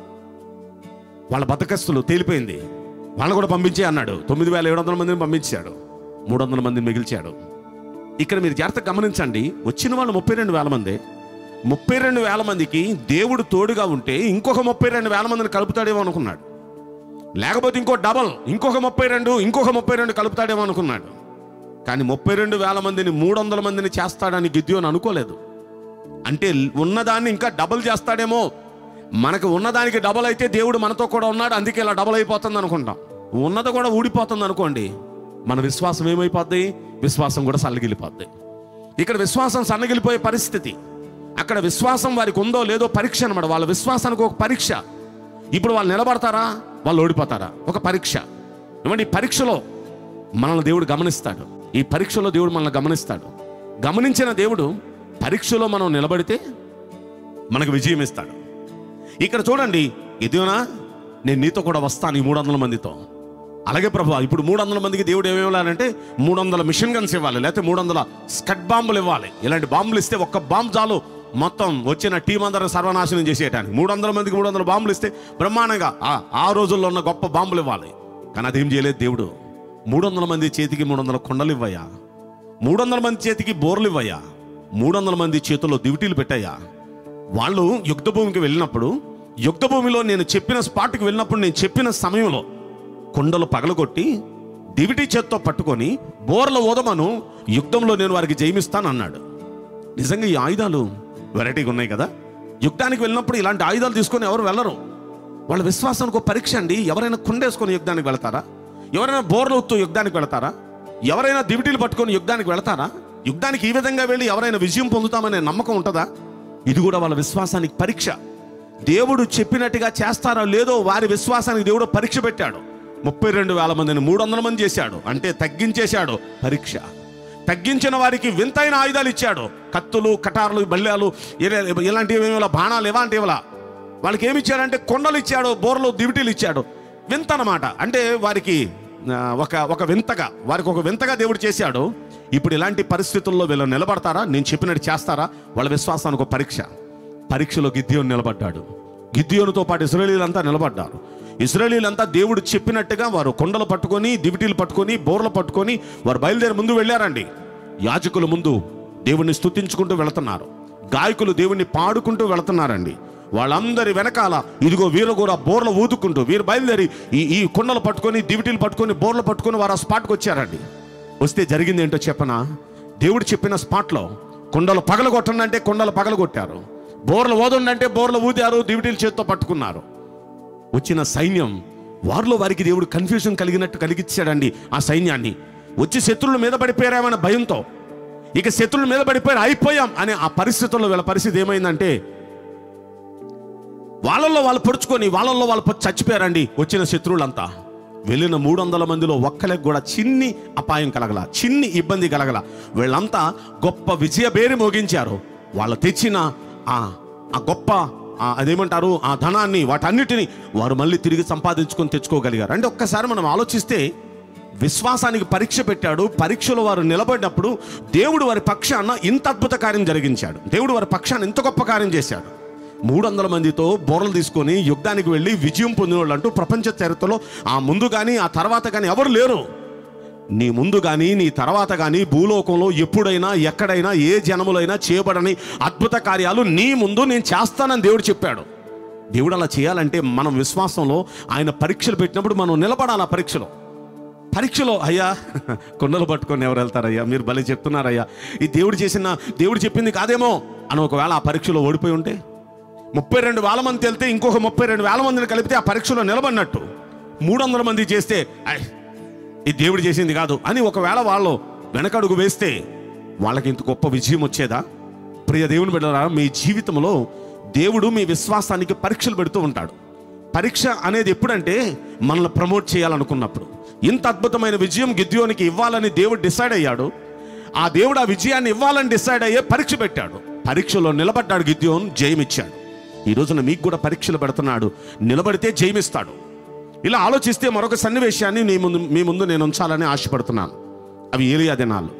వాళ్ళ బతకస్తులు తేలిపోయింది వాళ్ళని కూడా పంపించే అన్నాడు తొమ్మిది వేల ఏడు వందల మందిని పంపించాడు మూడు వందల మందిని మిగిల్చాడు ఇక్కడ మీరు జాగ్రత్త గమనించండి వచ్చిన వాళ్ళు ముప్పై రెండు వేల మంది ముప్పై రెండు వేల మందికి దేవుడు తోడుగా ఉంటే ఇంకొక ముప్పై రెండు వేల మందిని కలుపుతాడేమో అనుకున్నాడు లేకపోతే ఇంకో డబల్ ఇంకొక ముప్పై రెండు ఇంకొక ముప్పై రెండు కలుపుతాడేమో అనుకున్నాడు కానీ ముప్పై రెండు వేల మందిని మూడు వందల మందిని చేస్తాడని గిద్యోని అనుకోలేదు అంటే ఉన్నదాన్ని ఇంకా డబుల్ చేస్తాడేమో మనకు ఉన్నదానికి డబుల్ అయితే దేవుడు మనతో కూడా ఉన్నాడు అందుకే ఇలా డబుల్ అయిపోతుంది అనుకుంటాం ఉన్నది కూడా ఊడిపోతుంది అనుకోండి మన విశ్వాసం ఏమైపోద్ది విశ్వాసం కూడా సన్నగిలిపోద్ది ఇక్కడ విశ్వాసం సన్నగిలిపోయే పరిస్థితి అక్కడ విశ్వాసం వారికి ఉందో లేదో పరీక్ష అనమాట వాళ్ళ విశ్వాసానికి ఒక పరీక్ష ఇప్పుడు వాళ్ళు నిలబడతారా వాళ్ళు ఓడిపోతారా ఒక పరీక్ష ఇవ్వండి ఈ పరీక్షలో మనల్ని దేవుడు గమనిస్తాడు ఈ పరీక్షలో దేవుడు మనల్ని గమనిస్తాడు గమనించిన దేవుడు పరీక్షలో మనం నిలబడితే మనకు విజయం ఇస్తాడు ఇక్కడ చూడండి ఇదేనా నేను నీతో కూడా వస్తాను ఈ మూడు వందల మందితో అలాగే ప్రభు ఇప్పుడు మూడు వందల మందికి దేవుడు ఏమి ఇవ్వాలంటే మూడు వందల మిషన్ గన్స్ ఇవ్వాలి లేకపోతే మూడు వందల స్కట్ బాంబులు ఇవ్వాలి ఇలాంటి బాంబులు ఇస్తే ఒక్క బాంబు చాలు మొత్తం వచ్చిన టీం అందరూ సర్వనాశనం చేసేయటానికి మూడు వందల మందికి మూడు వందల బాంబులు ఇస్తే బ్రహ్మాండంగా ఆ- ఆ రోజుల్లో ఉన్న గొప్ప బాంబులు ఇవ్వాలి కానీ అదేం చేయలేదు దేవుడు మూడు వందల మంది చేతికి మూడు వందల కొండలు ఇవ్వయ్యా మూడు వందల మంది చేతికి బోర్లు ఇవ్వయ్యా మూడు వందల మంది చేతుల్లో దివిటీలు పెట్టాయా వాళ్ళు యుద్ధ భూమికి వెళ్ళినప్పుడు యుద్ధ భూమిలో నేను చెప్పిన స్పాట్కి వెళ్ళినప్పుడు నేను చెప్పిన సమయంలో కొండలు పగలగొట్టి దివిటి చేత్తో పట్టుకొని బోర్ల ఓదమను యుద్ధంలో నేను వారికి జయమిస్తాను అన్నాడు నిజంగా ఈ ఆయుధాలు వెరైటీగా ఉన్నాయి కదా యుద్ధానికి వెళ్ళినప్పుడు ఇలాంటి ఆయుధాలు తీసుకొని ఎవరు వెళ్ళరు వాళ్ళ విశ్వాసానికి ఒక పరీక్ష అండి ఎవరైనా కుండేసుకొని యుద్ధానికి వెళతారా ఎవరైనా బోర్లవుతూ యుద్ధానికి వెళతారా ఎవరైనా దివిటీలు పట్టుకొని యుద్ధానికి వెళతారా యుద్ధానికి ఈ విధంగా వెళ్ళి ఎవరైనా విజయం పొందుతామనే నమ్మకం ఉంటుందా ఇది కూడా వాళ్ళ విశ్వాసానికి పరీక్ష దేవుడు చెప్పినట్టుగా చేస్తారో లేదో వారి విశ్వాసానికి దేవుడు పరీక్ష పెట్టాడు ముప్పై రెండు వేల మందిని మూడు వందల మంది చేశాడు అంటే తగ్గించేశాడు పరీక్ష తగ్గించిన వారికి వింతైన ఆయుధాలు ఇచ్చాడు కత్తులు కటార్లు బల్లాలు ఇర- ఇలాంటివి ఏమి ఇలా బాణాలు ఇలాంటివి ఇలా వాళ్ళకి ఏమి ఇచ్చాడంటే కొండలు ఇచ్చాడు బోర్లు దివిటీలు ఇచ్చాడు వింత అన్నమాట అంటే వారికి ఆ, ఒక ఒక వింతగా వారికి ఒక వింతగా దేవుడు చేశాడు ఇప్పుడు ఇలాంటి పరిస్థితుల్లో వీళ్ళు నిలబడతారా నేను చెప్పినట్టు చేస్తారా వాళ్ళ విశ్వాసానికి ఒక పరీక్ష పరీక్షలో గిద్యోను నిలబడ్డాడు గిద్యోనుతో పాటు ఇస్రాయేలీలంతా నిలబడ్డారు ఇస్రాయేలీలంతా దేవుడు చెప్పినట్టుగా వారు కొండలు పట్టుకొని దివిటీలు పట్టుకొని బోర్లు పట్టుకొని వారు బయలుదేరి ముందు వెళ్ళారండి యాజకుల ముందు దేవుణ్ణి స్తుతించుకుంటూ వెళుతున్నారు గాయకులు దేవుణ్ణి పాడుకుంటూ వెళుతున్నారండి వాళ్ళందరి వెనకాల ఇదిగో వీరు కూడా బోర్లు ఊదుకుంటూ వీరు బయలుదేరి ఈ ఈ కొండలు పట్టుకొని దివిటీలు పట్టుకొని బోర్లు పట్టుకొని వారు ఆ స్పాట్కి వచ్చారండి వస్తే జరిగింది ఏంటో చెప్పనా దేవుడు చెప్పిన స్పాట్లో కొండలు పగలగొట్టండి అంటే కొండలు పగలగొట్టారు బోర్లు ఓదండి అంటే బోర్లు ఊదారు దివిటీలు చేత్తో పట్టుకున్నారు వచ్చిన సైన్యం వారిలో వారికి దేవుడు కన్ఫ్యూజన్ కలిగినట్టు కలిగించాడండి ఆ సైన్యాన్ని వచ్చి శత్రువుల మీద పడిపోయారేమన్న భయంతో ఇక శత్రువుల మీద పడిపోయారు అయిపోయాం అనే ఆ పరిస్థితుల్లో వీళ్ళ పరిస్థితి ఏమైందంటే వాళ్ళల్లో వాళ్ళు పొడుచుకొని వాళ్ళల్లో వాళ్ళు పొ- చచ్చిపోయారండి వచ్చిన శత్రువులంతా వెళ్ళిన మూడు వందల మందిలో ఒక్కరికి కూడా చిన్ని అపాయం కలగల చిన్ని ఇబ్బంది కలగల వీళ్ళంతా గొప్ప విజయబేరి మోగించారు వాళ్ళు తెచ్చిన ఆ ఆ గొప్ప ఆ అదేమంటారు ఆ ధనాన్ని వాటన్నిటిని వారు మళ్ళీ తిరిగి సంపాదించుకొని తెచ్చుకోగలిగారు అంటే ఒక్కసారి మనం ఆలోచిస్తే విశ్వాసానికి పరీక్ష పెట్టాడు పరీక్షలో వారు నిలబడినప్పుడు దేవుడు వారి పక్షాన ఇంత అద్భుత కార్యం జరిగించాడు దేవుడు వారి పక్షాన ఇంత గొప్ప కార్యం చేశాడు మూడు వందల మందితో బోర్లు తీసుకొని యుద్ధానికి వెళ్ళి విజయం పొందిన వాళ్ళు అంటూ ప్రపంచ చరిత్రలో ఆ ముందు కానీ ఆ తర్వాత కానీ ఎవరు లేరు నీ ముందు కానీ నీ తర్వాత కానీ భూలోకంలో ఎప్పుడైనా ఎక్కడైనా ఏ జనములైనా చేయబడని అద్భుత కార్యాలు నీ ముందు నేను చేస్తానని దేవుడు చెప్పాడు దేవుడు అలా చేయాలంటే మనం విశ్వాసంలో ఆయన పరీక్షలు పెట్టినప్పుడు మనం నిలబడాలి ఆ పరీక్షలో పరీక్షలో అయ్యా కొండలు పట్టుకొని ఎవరు వెళ్తారయ్యా మీరు భలే చెప్తున్నారయ్యా ఈ దేవుడు చేసిన దేవుడు చెప్పింది కాదేమో అని ఒకవేళ ఆ పరీక్షలో ఓడిపోయి ఉంటే ముప్పై రెండు వేల మంది వెళ్తే ఇంకొక ముప్పై రెండు వేల మందిని కలిపితే ఆ పరీక్షలో నిలబడినట్టు మూడు వందల మంది చేస్తే "ఐ, ఇది దేవుడు చేసింది కాదు అని ఒకవేళ వాళ్ళు వెనకడుగు వేస్తే వాళ్ళకి ఇంత గొప్ప విజయం వచ్చేదా ప్రియ దేవుని బిడ్డరా మీ జీవితంలో దేవుడు మీ విశ్వాసానికి పరీక్షలు పెడుతూ ఉంటాడు పరీక్ష అనేది ఎప్పుడంటే మనల్ని ప్రమోట్ చేయాలనుకున్నప్పుడు ఇంత అద్భుతమైన విజయం గిద్యోనికి ఇవ్వాలని దేవుడు డిసైడ్ అయ్యాడు ఆ దేవుడు ఆ విజయాన్ని ఇవ్వాలని డిసైడ్ అయ్యే పరీక్ష పెట్టాడు పరీక్షలో నిలబడ్డాడు గిద్యోన్ జయమిచ్చాడు ఈ రోజున మీకు కూడా పరీక్షలు పెడుతున్నాడు నిలబడితే జయమిస్తాడు ఇలా ఆలోచిస్తే మరొక సన్నివేశాన్ని నీ ముందు మీ ముందు నేను ఉంచాలని ఆశపడుతున్నాను అవి ఏలియా దినాలు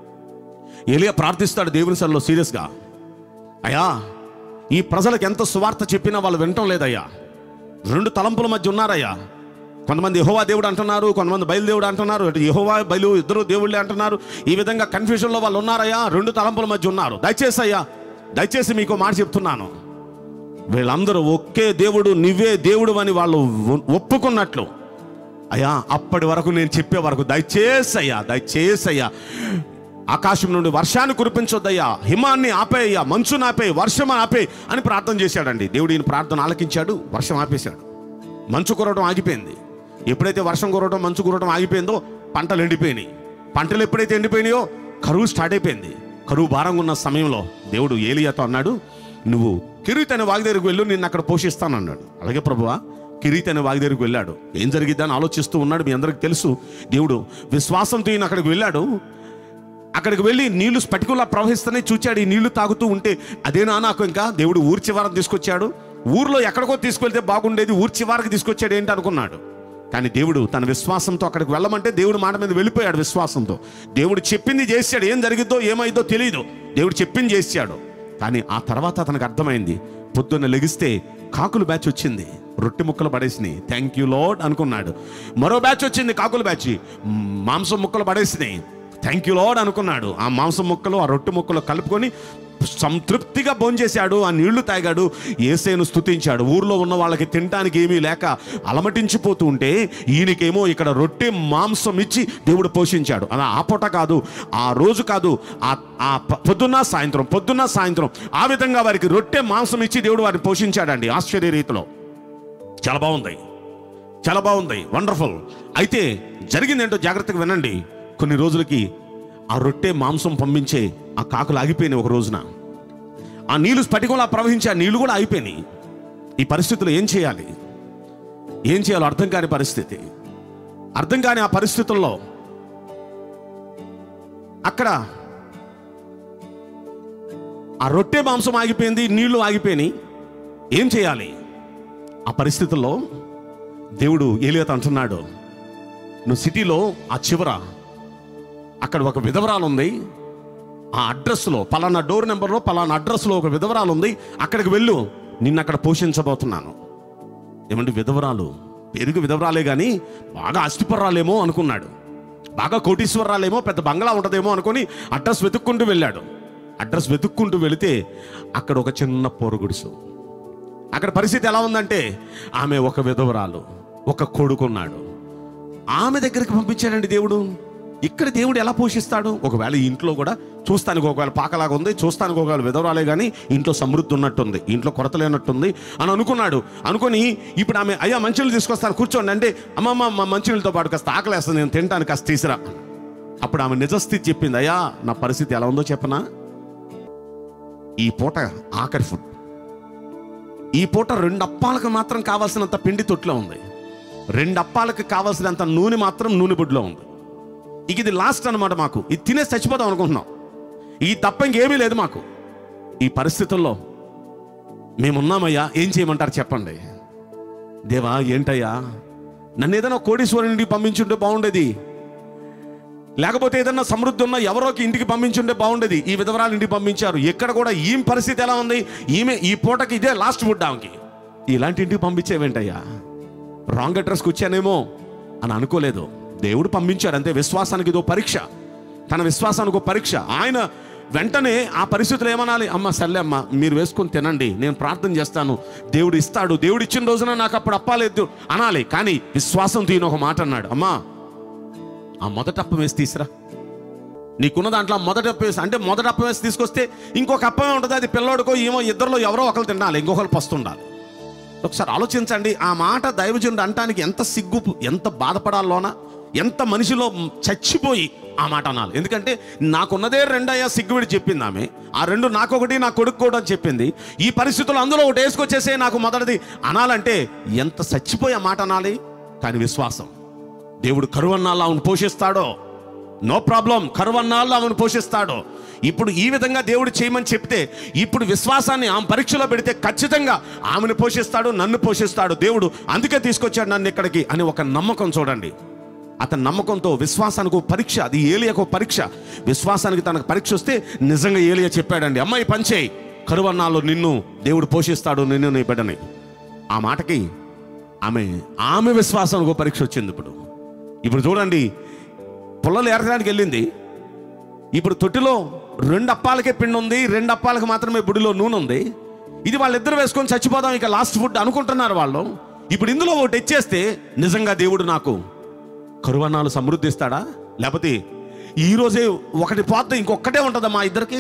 ఏలియా ప్రార్థిస్తాడు దేవుని సన్నిలో సీరియస్గా అయ్యా ఈ ప్రజలకు ఎంత సువార్త చెప్పినా వాళ్ళు వినటం లేదయ్యా రెండు తలంపుల మధ్య ఉన్నారయ్యా కొంతమంది యహోవా దేవుడు అంటున్నారు కొంతమంది బయలుదేవుడు అంటున్నారు ఇటు యహోవా బయలు ఇద్దరు దేవుళ్ళే అంటున్నారు ఈ విధంగా కన్ఫ్యూజన్లో వాళ్ళు ఉన్నారయ్యా రెండు తలంపుల మధ్య ఉన్నారు దయచేసి అయ్యా దయచేసి మీకు మాట చెప్తున్నాను వీళ్ళందరూ ఒకే దేవుడు నువ్వే దేవుడు అని వాళ్ళు ఒ- ఒప్పుకున్నట్లు అయ్యా అప్పటి వరకు నేను చెప్పే వరకు దయచేసి అయ్యా దయచేసి అయ్యా ఆకాశం నుండి వర్షాన్ని కురిపించొద్దయ్యా హిమాన్ని ఆపేయ్యా మంచుని ఆపే వర్షం ఆపే అని ప్రార్థన చేశాడండి దేవుడు ఈయన ప్రార్థన ఆలకించాడు వర్షం ఆపేశాడు మంచు కురవడం ఆగిపోయింది ఎప్పుడైతే వర్షం కురవడం మంచు కురవడం ఆగిపోయిందో పంటలు ఎండిపోయినాయి పంటలు ఎప్పుడైతే ఎండిపోయినాయో కరువు స్టార్ట్ అయిపోయింది కరువు భారంగా ఉన్న సమయంలో దేవుడు ఏలియాతో అన్నాడు నువ్వు కిరీత్ అనే వాగి దగ్గరికి వెళ్ళు నిన్ను అక్కడ పోషిస్తాను అన్నాడు అలాగే ప్రభువా కిరీత్ అనే వాగి దగ్గరికి వెళ్ళాడు ఏం జరిగిద్దని ఆలోచిస్తూ ఉన్నాడు మీ అందరికి తెలుసు దేవుడు విశ్వాసంతో ఈయన అక్కడికి వెళ్ళాడు అక్కడికి వెళ్ళి నీళ్లు స్పటికులా ప్రవహిస్తూనే చూచాడు ఈ నీళ్లు తాగుతూ ఉంటే అదేనా నాకు ఇంకా దేవుడు ఊరి చివరకు తీసుకొచ్చాడు ఊర్లో ఎక్కడికో తీసుకెళ్తే బాగుండేది ఊరి చివరికి తీసుకొచ్చాడు ఏంటి అనుకున్నాడు కానీ దేవుడు తన విశ్వాసంతో అక్కడికి వెళ్ళమంటే దేవుడు మాట మీద వెళ్ళిపోయాడు విశ్వాసంతో దేవుడు చెప్పింది చేశాడు ఏం జరిగిద్దో ఏమైందో తెలియదు దేవుడు చెప్పింది చేశాడు కానీ ఆ తర్వాత అతనికి అర్థమైంది పొద్దున్న లెగిస్తే కాకులు బ్యాచ్ వచ్చింది రొట్టె ముక్కలు పడేసినాయి థ్యాంక్ యూ లోడ్ అనుకున్నాడు మరో బ్యాచ్ వచ్చింది కాకుల బ్యాచ్ మాంసం ముక్కలు పడేసినాయి థ్యాంక్ యూ లాడ్ అనుకున్నాడు ఆ మాంసం ముక్కలు ఆ రొట్టె ముక్కలు కలుపుకొని సంతృప్తిగా భోంచేశాడు ఆ నీళ్లు తాగాడు ఏసేను స్తుతించాడు ఊర్లో ఉన్న వాళ్ళకి తినడానికి ఏమీ లేక అలమటించిపోతూ ఉంటే ఈయనకేమో ఇక్కడ రొట్టె మాంసం ఇచ్చి దేవుడు పోషించాడు అలా ఆ పూట కాదు ఆ రోజు కాదు ఆ ఆ ప- పొద్దున్న సాయంత్రం పొద్దున్న సాయంత్రం ఆ విధంగా వారికి రొట్టె మాంసం ఇచ్చి దేవుడు వారిని పోషించాడండి ఆశ్చర్య రీతిలో చాలా బాగుంది చాలా బాగుంది వండర్ఫుల్ అయితే జరిగిందేంటో జాగ్రత్తగా వినండి కొన్ని రోజులకి ఆ రొట్టె మాంసం పంపించే ఆ కాకులు ఆగిపోయినాయి ఒక రోజున ఆ నీళ్లు స్ఫటికంలా ప్రవహించే ఆ నీళ్లు కూడా అయిపోయినాయి ఈ పరిస్థితుల్లో ఏం చేయాలి ఏం చేయాలో అర్థం కాని పరిస్థితి అర్థం కాని ఆ పరిస్థితుల్లో అక్కడ ఆ రొట్టె మాంసం ఆగిపోయింది నీళ్లు ఆగిపోయినాయి ఏం చేయాలి ఆ పరిస్థితుల్లో దేవుడు ఏలియత అంటున్నాడు నువ్వు సిటీలో ఆ చివర అక్కడ ఒక విధవరాలు ఉంది ఆ అడ్రస్లో పలానా డోర్ నెంబర్లో పలానా అడ్రస్లో ఒక విధవరాలు ఉంది అక్కడికి వెళ్ళు నిన్ను అక్కడ పోషించబోతున్నాను ఏమంటే విధవరాలు పెరుగు విధవరాలే కానీ బాగా అస్థిపర్రాలేమో అనుకున్నాడు బాగా కోటీశ్వరరాలేమో పెద్ద బంగ్లా ఉంటుందేమో అనుకొని అడ్రస్ వెతుక్కుంటూ వెళ్ళాడు అడ్రస్ వెతుక్కుంటూ వెళితే అక్కడ ఒక చిన్న పొరుగుడుసు అక్కడ పరిస్థితి ఎలా ఉందంటే ఆమె ఒక విధవరాలు ఒక కొడుకున్నాడు ఆమె దగ్గరికి పంపించాడండి దేవుడు ఇక్కడ దేవుడు ఎలా పోషిస్తాడు ఒకవేళ ఈ ఇంట్లో కూడా చూస్తానికి ఒకవేళ పాకలాగా ఉంది చూస్తానికి ఒకవేళ విధవరాలే కానీ ఇంట్లో సమృద్ధి ఉన్నట్టుంది ఇంట్లో కొరత లేనట్టుంది అని అనుకున్నాడు అనుకొని ఇప్పుడు ఆమె అయ్యా మంచినీళ్ళు తీసుకొస్తాను కూర్చోండి అంటే అమ్మమ్మ మా మంచినీళ్ళతో పాటు కాస్త ఆకలేస్తుంది నేను తింటాను కాస్త తీసిరా అప్పుడు ఆమె నిజస్థితి చెప్పింది అయ్యా నా పరిస్థితి ఎలా ఉందో చెప్పనా ఈ పూట ఆఖరి ఫుడ్ ఈ పూట రెండు అప్పాలకు మాత్రం కావాల్సినంత పిండి తొట్టులో ఉంది రెండు అప్పాలకు కావాల్సినంత నూనె మాత్రం నూనె బుడ్లో ఉంది ఇక ఇది లాస్ట్ అన్నమాట మాకు ఇది తినేసి చచ్చిపోదాం అనుకుంటున్నాం ఈ తప్ప ఇంకేమీ లేదు మాకు ఈ పరిస్థితుల్లో మేమున్నామయ్యా ఏం చేయమంటారు చెప్పండి దేవా ఏంటయ్యా నన్ను ఏదైనా కోడీశ్వరునికి పంపించుంటే బాగుండేది లేకపోతే ఏదన్నా సమృద్ధి ఉన్న ఎవరోకి ఇంటికి పంపించుంటే బాగుండేది ఈ విధవరాలు ఇంటికి పంపించారు ఎక్కడ కూడా ఈమె పరిస్థితి ఎలా ఉంది ఈమె ఈ పూటకి ఇదే లాస్ట్ ఫుడ్ ఆమెకి ఇలాంటి ఇంటికి పంపించేవేంటయ్యా రాంగ్ అడ్రస్కి వచ్చానేమో అని అనుకోలేదు దేవుడు పంపించాడు అంతే విశ్వాసానికి ఇదో పరీక్ష తన విశ్వాసానికి ఒక పరీక్ష ఆయన వెంటనే ఆ పరిస్థితులు ఏమనాలి అమ్మ సర్లే అమ్మ మీరు వేసుకొని తినండి నేను ప్రార్థన చేస్తాను దేవుడు ఇస్తాడు దేవుడు ఇచ్చిన రోజున నాకు అప్పుడు అప్పాలేదు అనాలి కానీ విశ్వాసం తీయని ఒక మాట అన్నాడు అమ్మా ఆ మొదటి అప్పం వేసి తీసురా నీకున్న దాంట్లో మొదటి అప్పం వేసి అంటే మొదటి అప్పం వేసి తీసుకొస్తే ఇంకొక అప్పమే ఉంటుంది అది పిల్లోడికో ఏమో ఇద్దరిలో ఎవరో ఒకరు తినాలి ఇంకొకరు పస్తుండాలి ఒకసారి ఆలోచించండి ఆ మాట దైవజనుడు అంటానికి ఎంత సిగ్గు ఎంత బాధపడాలోనా ఎంత మనిషిలో చచ్చిపోయి ఆ మాట అనాలి ఎందుకంటే నాకున్నదే రెండయ్యా సిగ్గువిడి చెప్పింది ఆమె ఆ రెండు నాకొకటి నా కొడుకు కూడా అని చెప్పింది ఈ పరిస్థితుల్లో అందులో ఒకటి వేసుకొచ్చేసే నాకు మొదటిది అనాలంటే ఎంత చచ్చిపోయి ఆ మాట అనాలి కానీ విశ్వాసం దేవుడు కరువన్నాళ్ళు ఆమెను పోషిస్తాడో నో ప్రాబ్లం కరువన్నాళ్ళు ఆమెను పోషిస్తాడో ఇప్పుడు ఈ విధంగా దేవుడు చేయమని చెప్తే ఇప్పుడు విశ్వాసాన్ని ఆమె పరీక్షలో పెడితే ఖచ్చితంగా ఆమెను పోషిస్తాడు నన్ను పోషిస్తాడు దేవుడు అందుకే తీసుకొచ్చాడు నన్ను ఇక్కడికి అని ఒక నమ్మకం చూడండి అతని నమ్మకంతో విశ్వాసానికి ఒక పరీక్ష అది ఏలియకు ఒక పరీక్ష విశ్వాసానికి తనకు పరీక్ష వస్తే నిజంగా ఏలియా చెప్పాడండి అమ్మాయి పంచేయి కరువన్నాళ్ళు నిన్ను దేవుడు పోషిస్తాడు నిన్ను నీ బిడ్డని ఆ మాటకి ఆమె ఆమె విశ్వాసానికి ఒక పరీక్ష వచ్చింది ఇప్పుడు ఇప్పుడు చూడండి పుల్లలు ఏరడానికి వెళ్ళింది ఇప్పుడు తొట్టిలో రెండు అప్పాలకే పిండి ఉంది రెండు అప్పాలకు మాత్రమే బుడిలో నూనె ఉంది ఇది వాళ్ళిద్దరు వేసుకొని చచ్చిపోదాం ఇక లాస్ట్ ఫుడ్ అనుకుంటున్నారు వాళ్ళు ఇప్పుడు ఇందులో ఒకటి ఇచ్చేస్తే నిజంగా దేవుడు నాకు కరువన్నాలు సమృద్ధి ఇస్తాడా లేకపోతే ఈ రోజే ఒకటి పోతే ఇంకొక్కటే ఉంటుందా మా ఇద్దరికి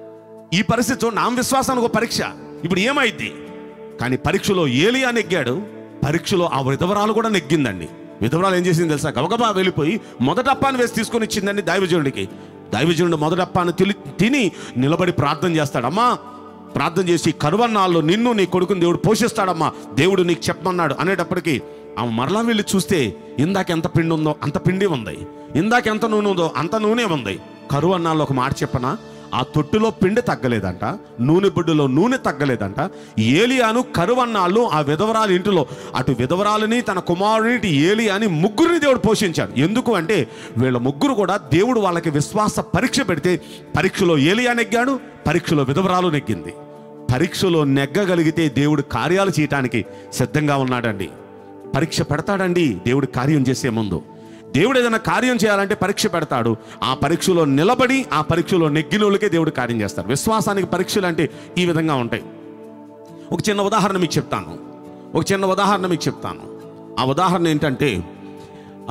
ఈ పరిస్థితి చూడండి ఆమె విశ్వాసానికి ఒక పరీక్ష ఇప్పుడు ఏమైంది కానీ పరీక్షలో ఏలియా నెగ్గాడు పరీక్షలో ఆ విధవరాలు కూడా నెగ్గిందండి విధవరాలు ఏం చేసింది తెలుసా గబగబా వెళ్ళిపోయి మొదటి అప్పాన్ని వేసి తీసుకొని ఇచ్చిందండి దైవజనుడికి దైవజనుడు మొదటి అప్పాన్ని తిలి తిని నిలబడి ప్రార్థన చేస్తాడు అమ్మా ప్రార్థన చేసి కరువన్నాళ్ళు నిన్ను నీ కొడుకుని దేవుడు పోషిస్తాడమ్మా దేవుడు నీకు చెప్పమన్నాడు అనేటప్పటికి ఆమె మరలా వెళ్ళి చూస్తే ఇందాక ఎంత పిండి ఉందో అంత పిండి ఉంది ఇందాక ఎంత నూనె ఉందో అంత నూనె ఉంది కరువన్నాళ్ళు ఒక మాట చెప్పనా ఆ తొట్టులో పిండి తగ్గలేదంట నూనె బుడ్డులో నూనె తగ్గలేదంట ఏలియాను కరువన్నాళ్ళు ఆ విధవరాలు ఇంటిలో అటు విధవరాలని తన కుమారుని ఏలియాని ముగ్గురిని దేవుడు పోషించాడు ఎందుకు అంటే వీళ్ళ ముగ్గురు కూడా దేవుడు వాళ్ళకి విశ్వాస పరీక్ష పెడితే పరీక్షలో ఏలియా నెగ్గాడు పరీక్షలో విధవరాలు నెగ్గింది పరీక్షలో నెగ్గగలిగితే దేవుడు కార్యాలు చేయటానికి సిద్ధంగా ఉన్నాడండి పరీక్ష పెడతాడండి దేవుడు కార్యం చేసే ముందు దేవుడు ఏదైనా కార్యం చేయాలంటే పరీక్ష పెడతాడు ఆ పరీక్షలో నిలబడి ఆ పరీక్షలో నెగ్గినోళ్ళకే దేవుడు కార్యం చేస్తాడు విశ్వాసానికి పరీక్షలు అంటే ఈ విధంగా ఉంటాయి ఒక చిన్న ఉదాహరణ మీకు చెప్తాను ఒక చిన్న ఉదాహరణ మీకు చెప్తాను ఆ ఉదాహరణ ఏంటంటే ఆ,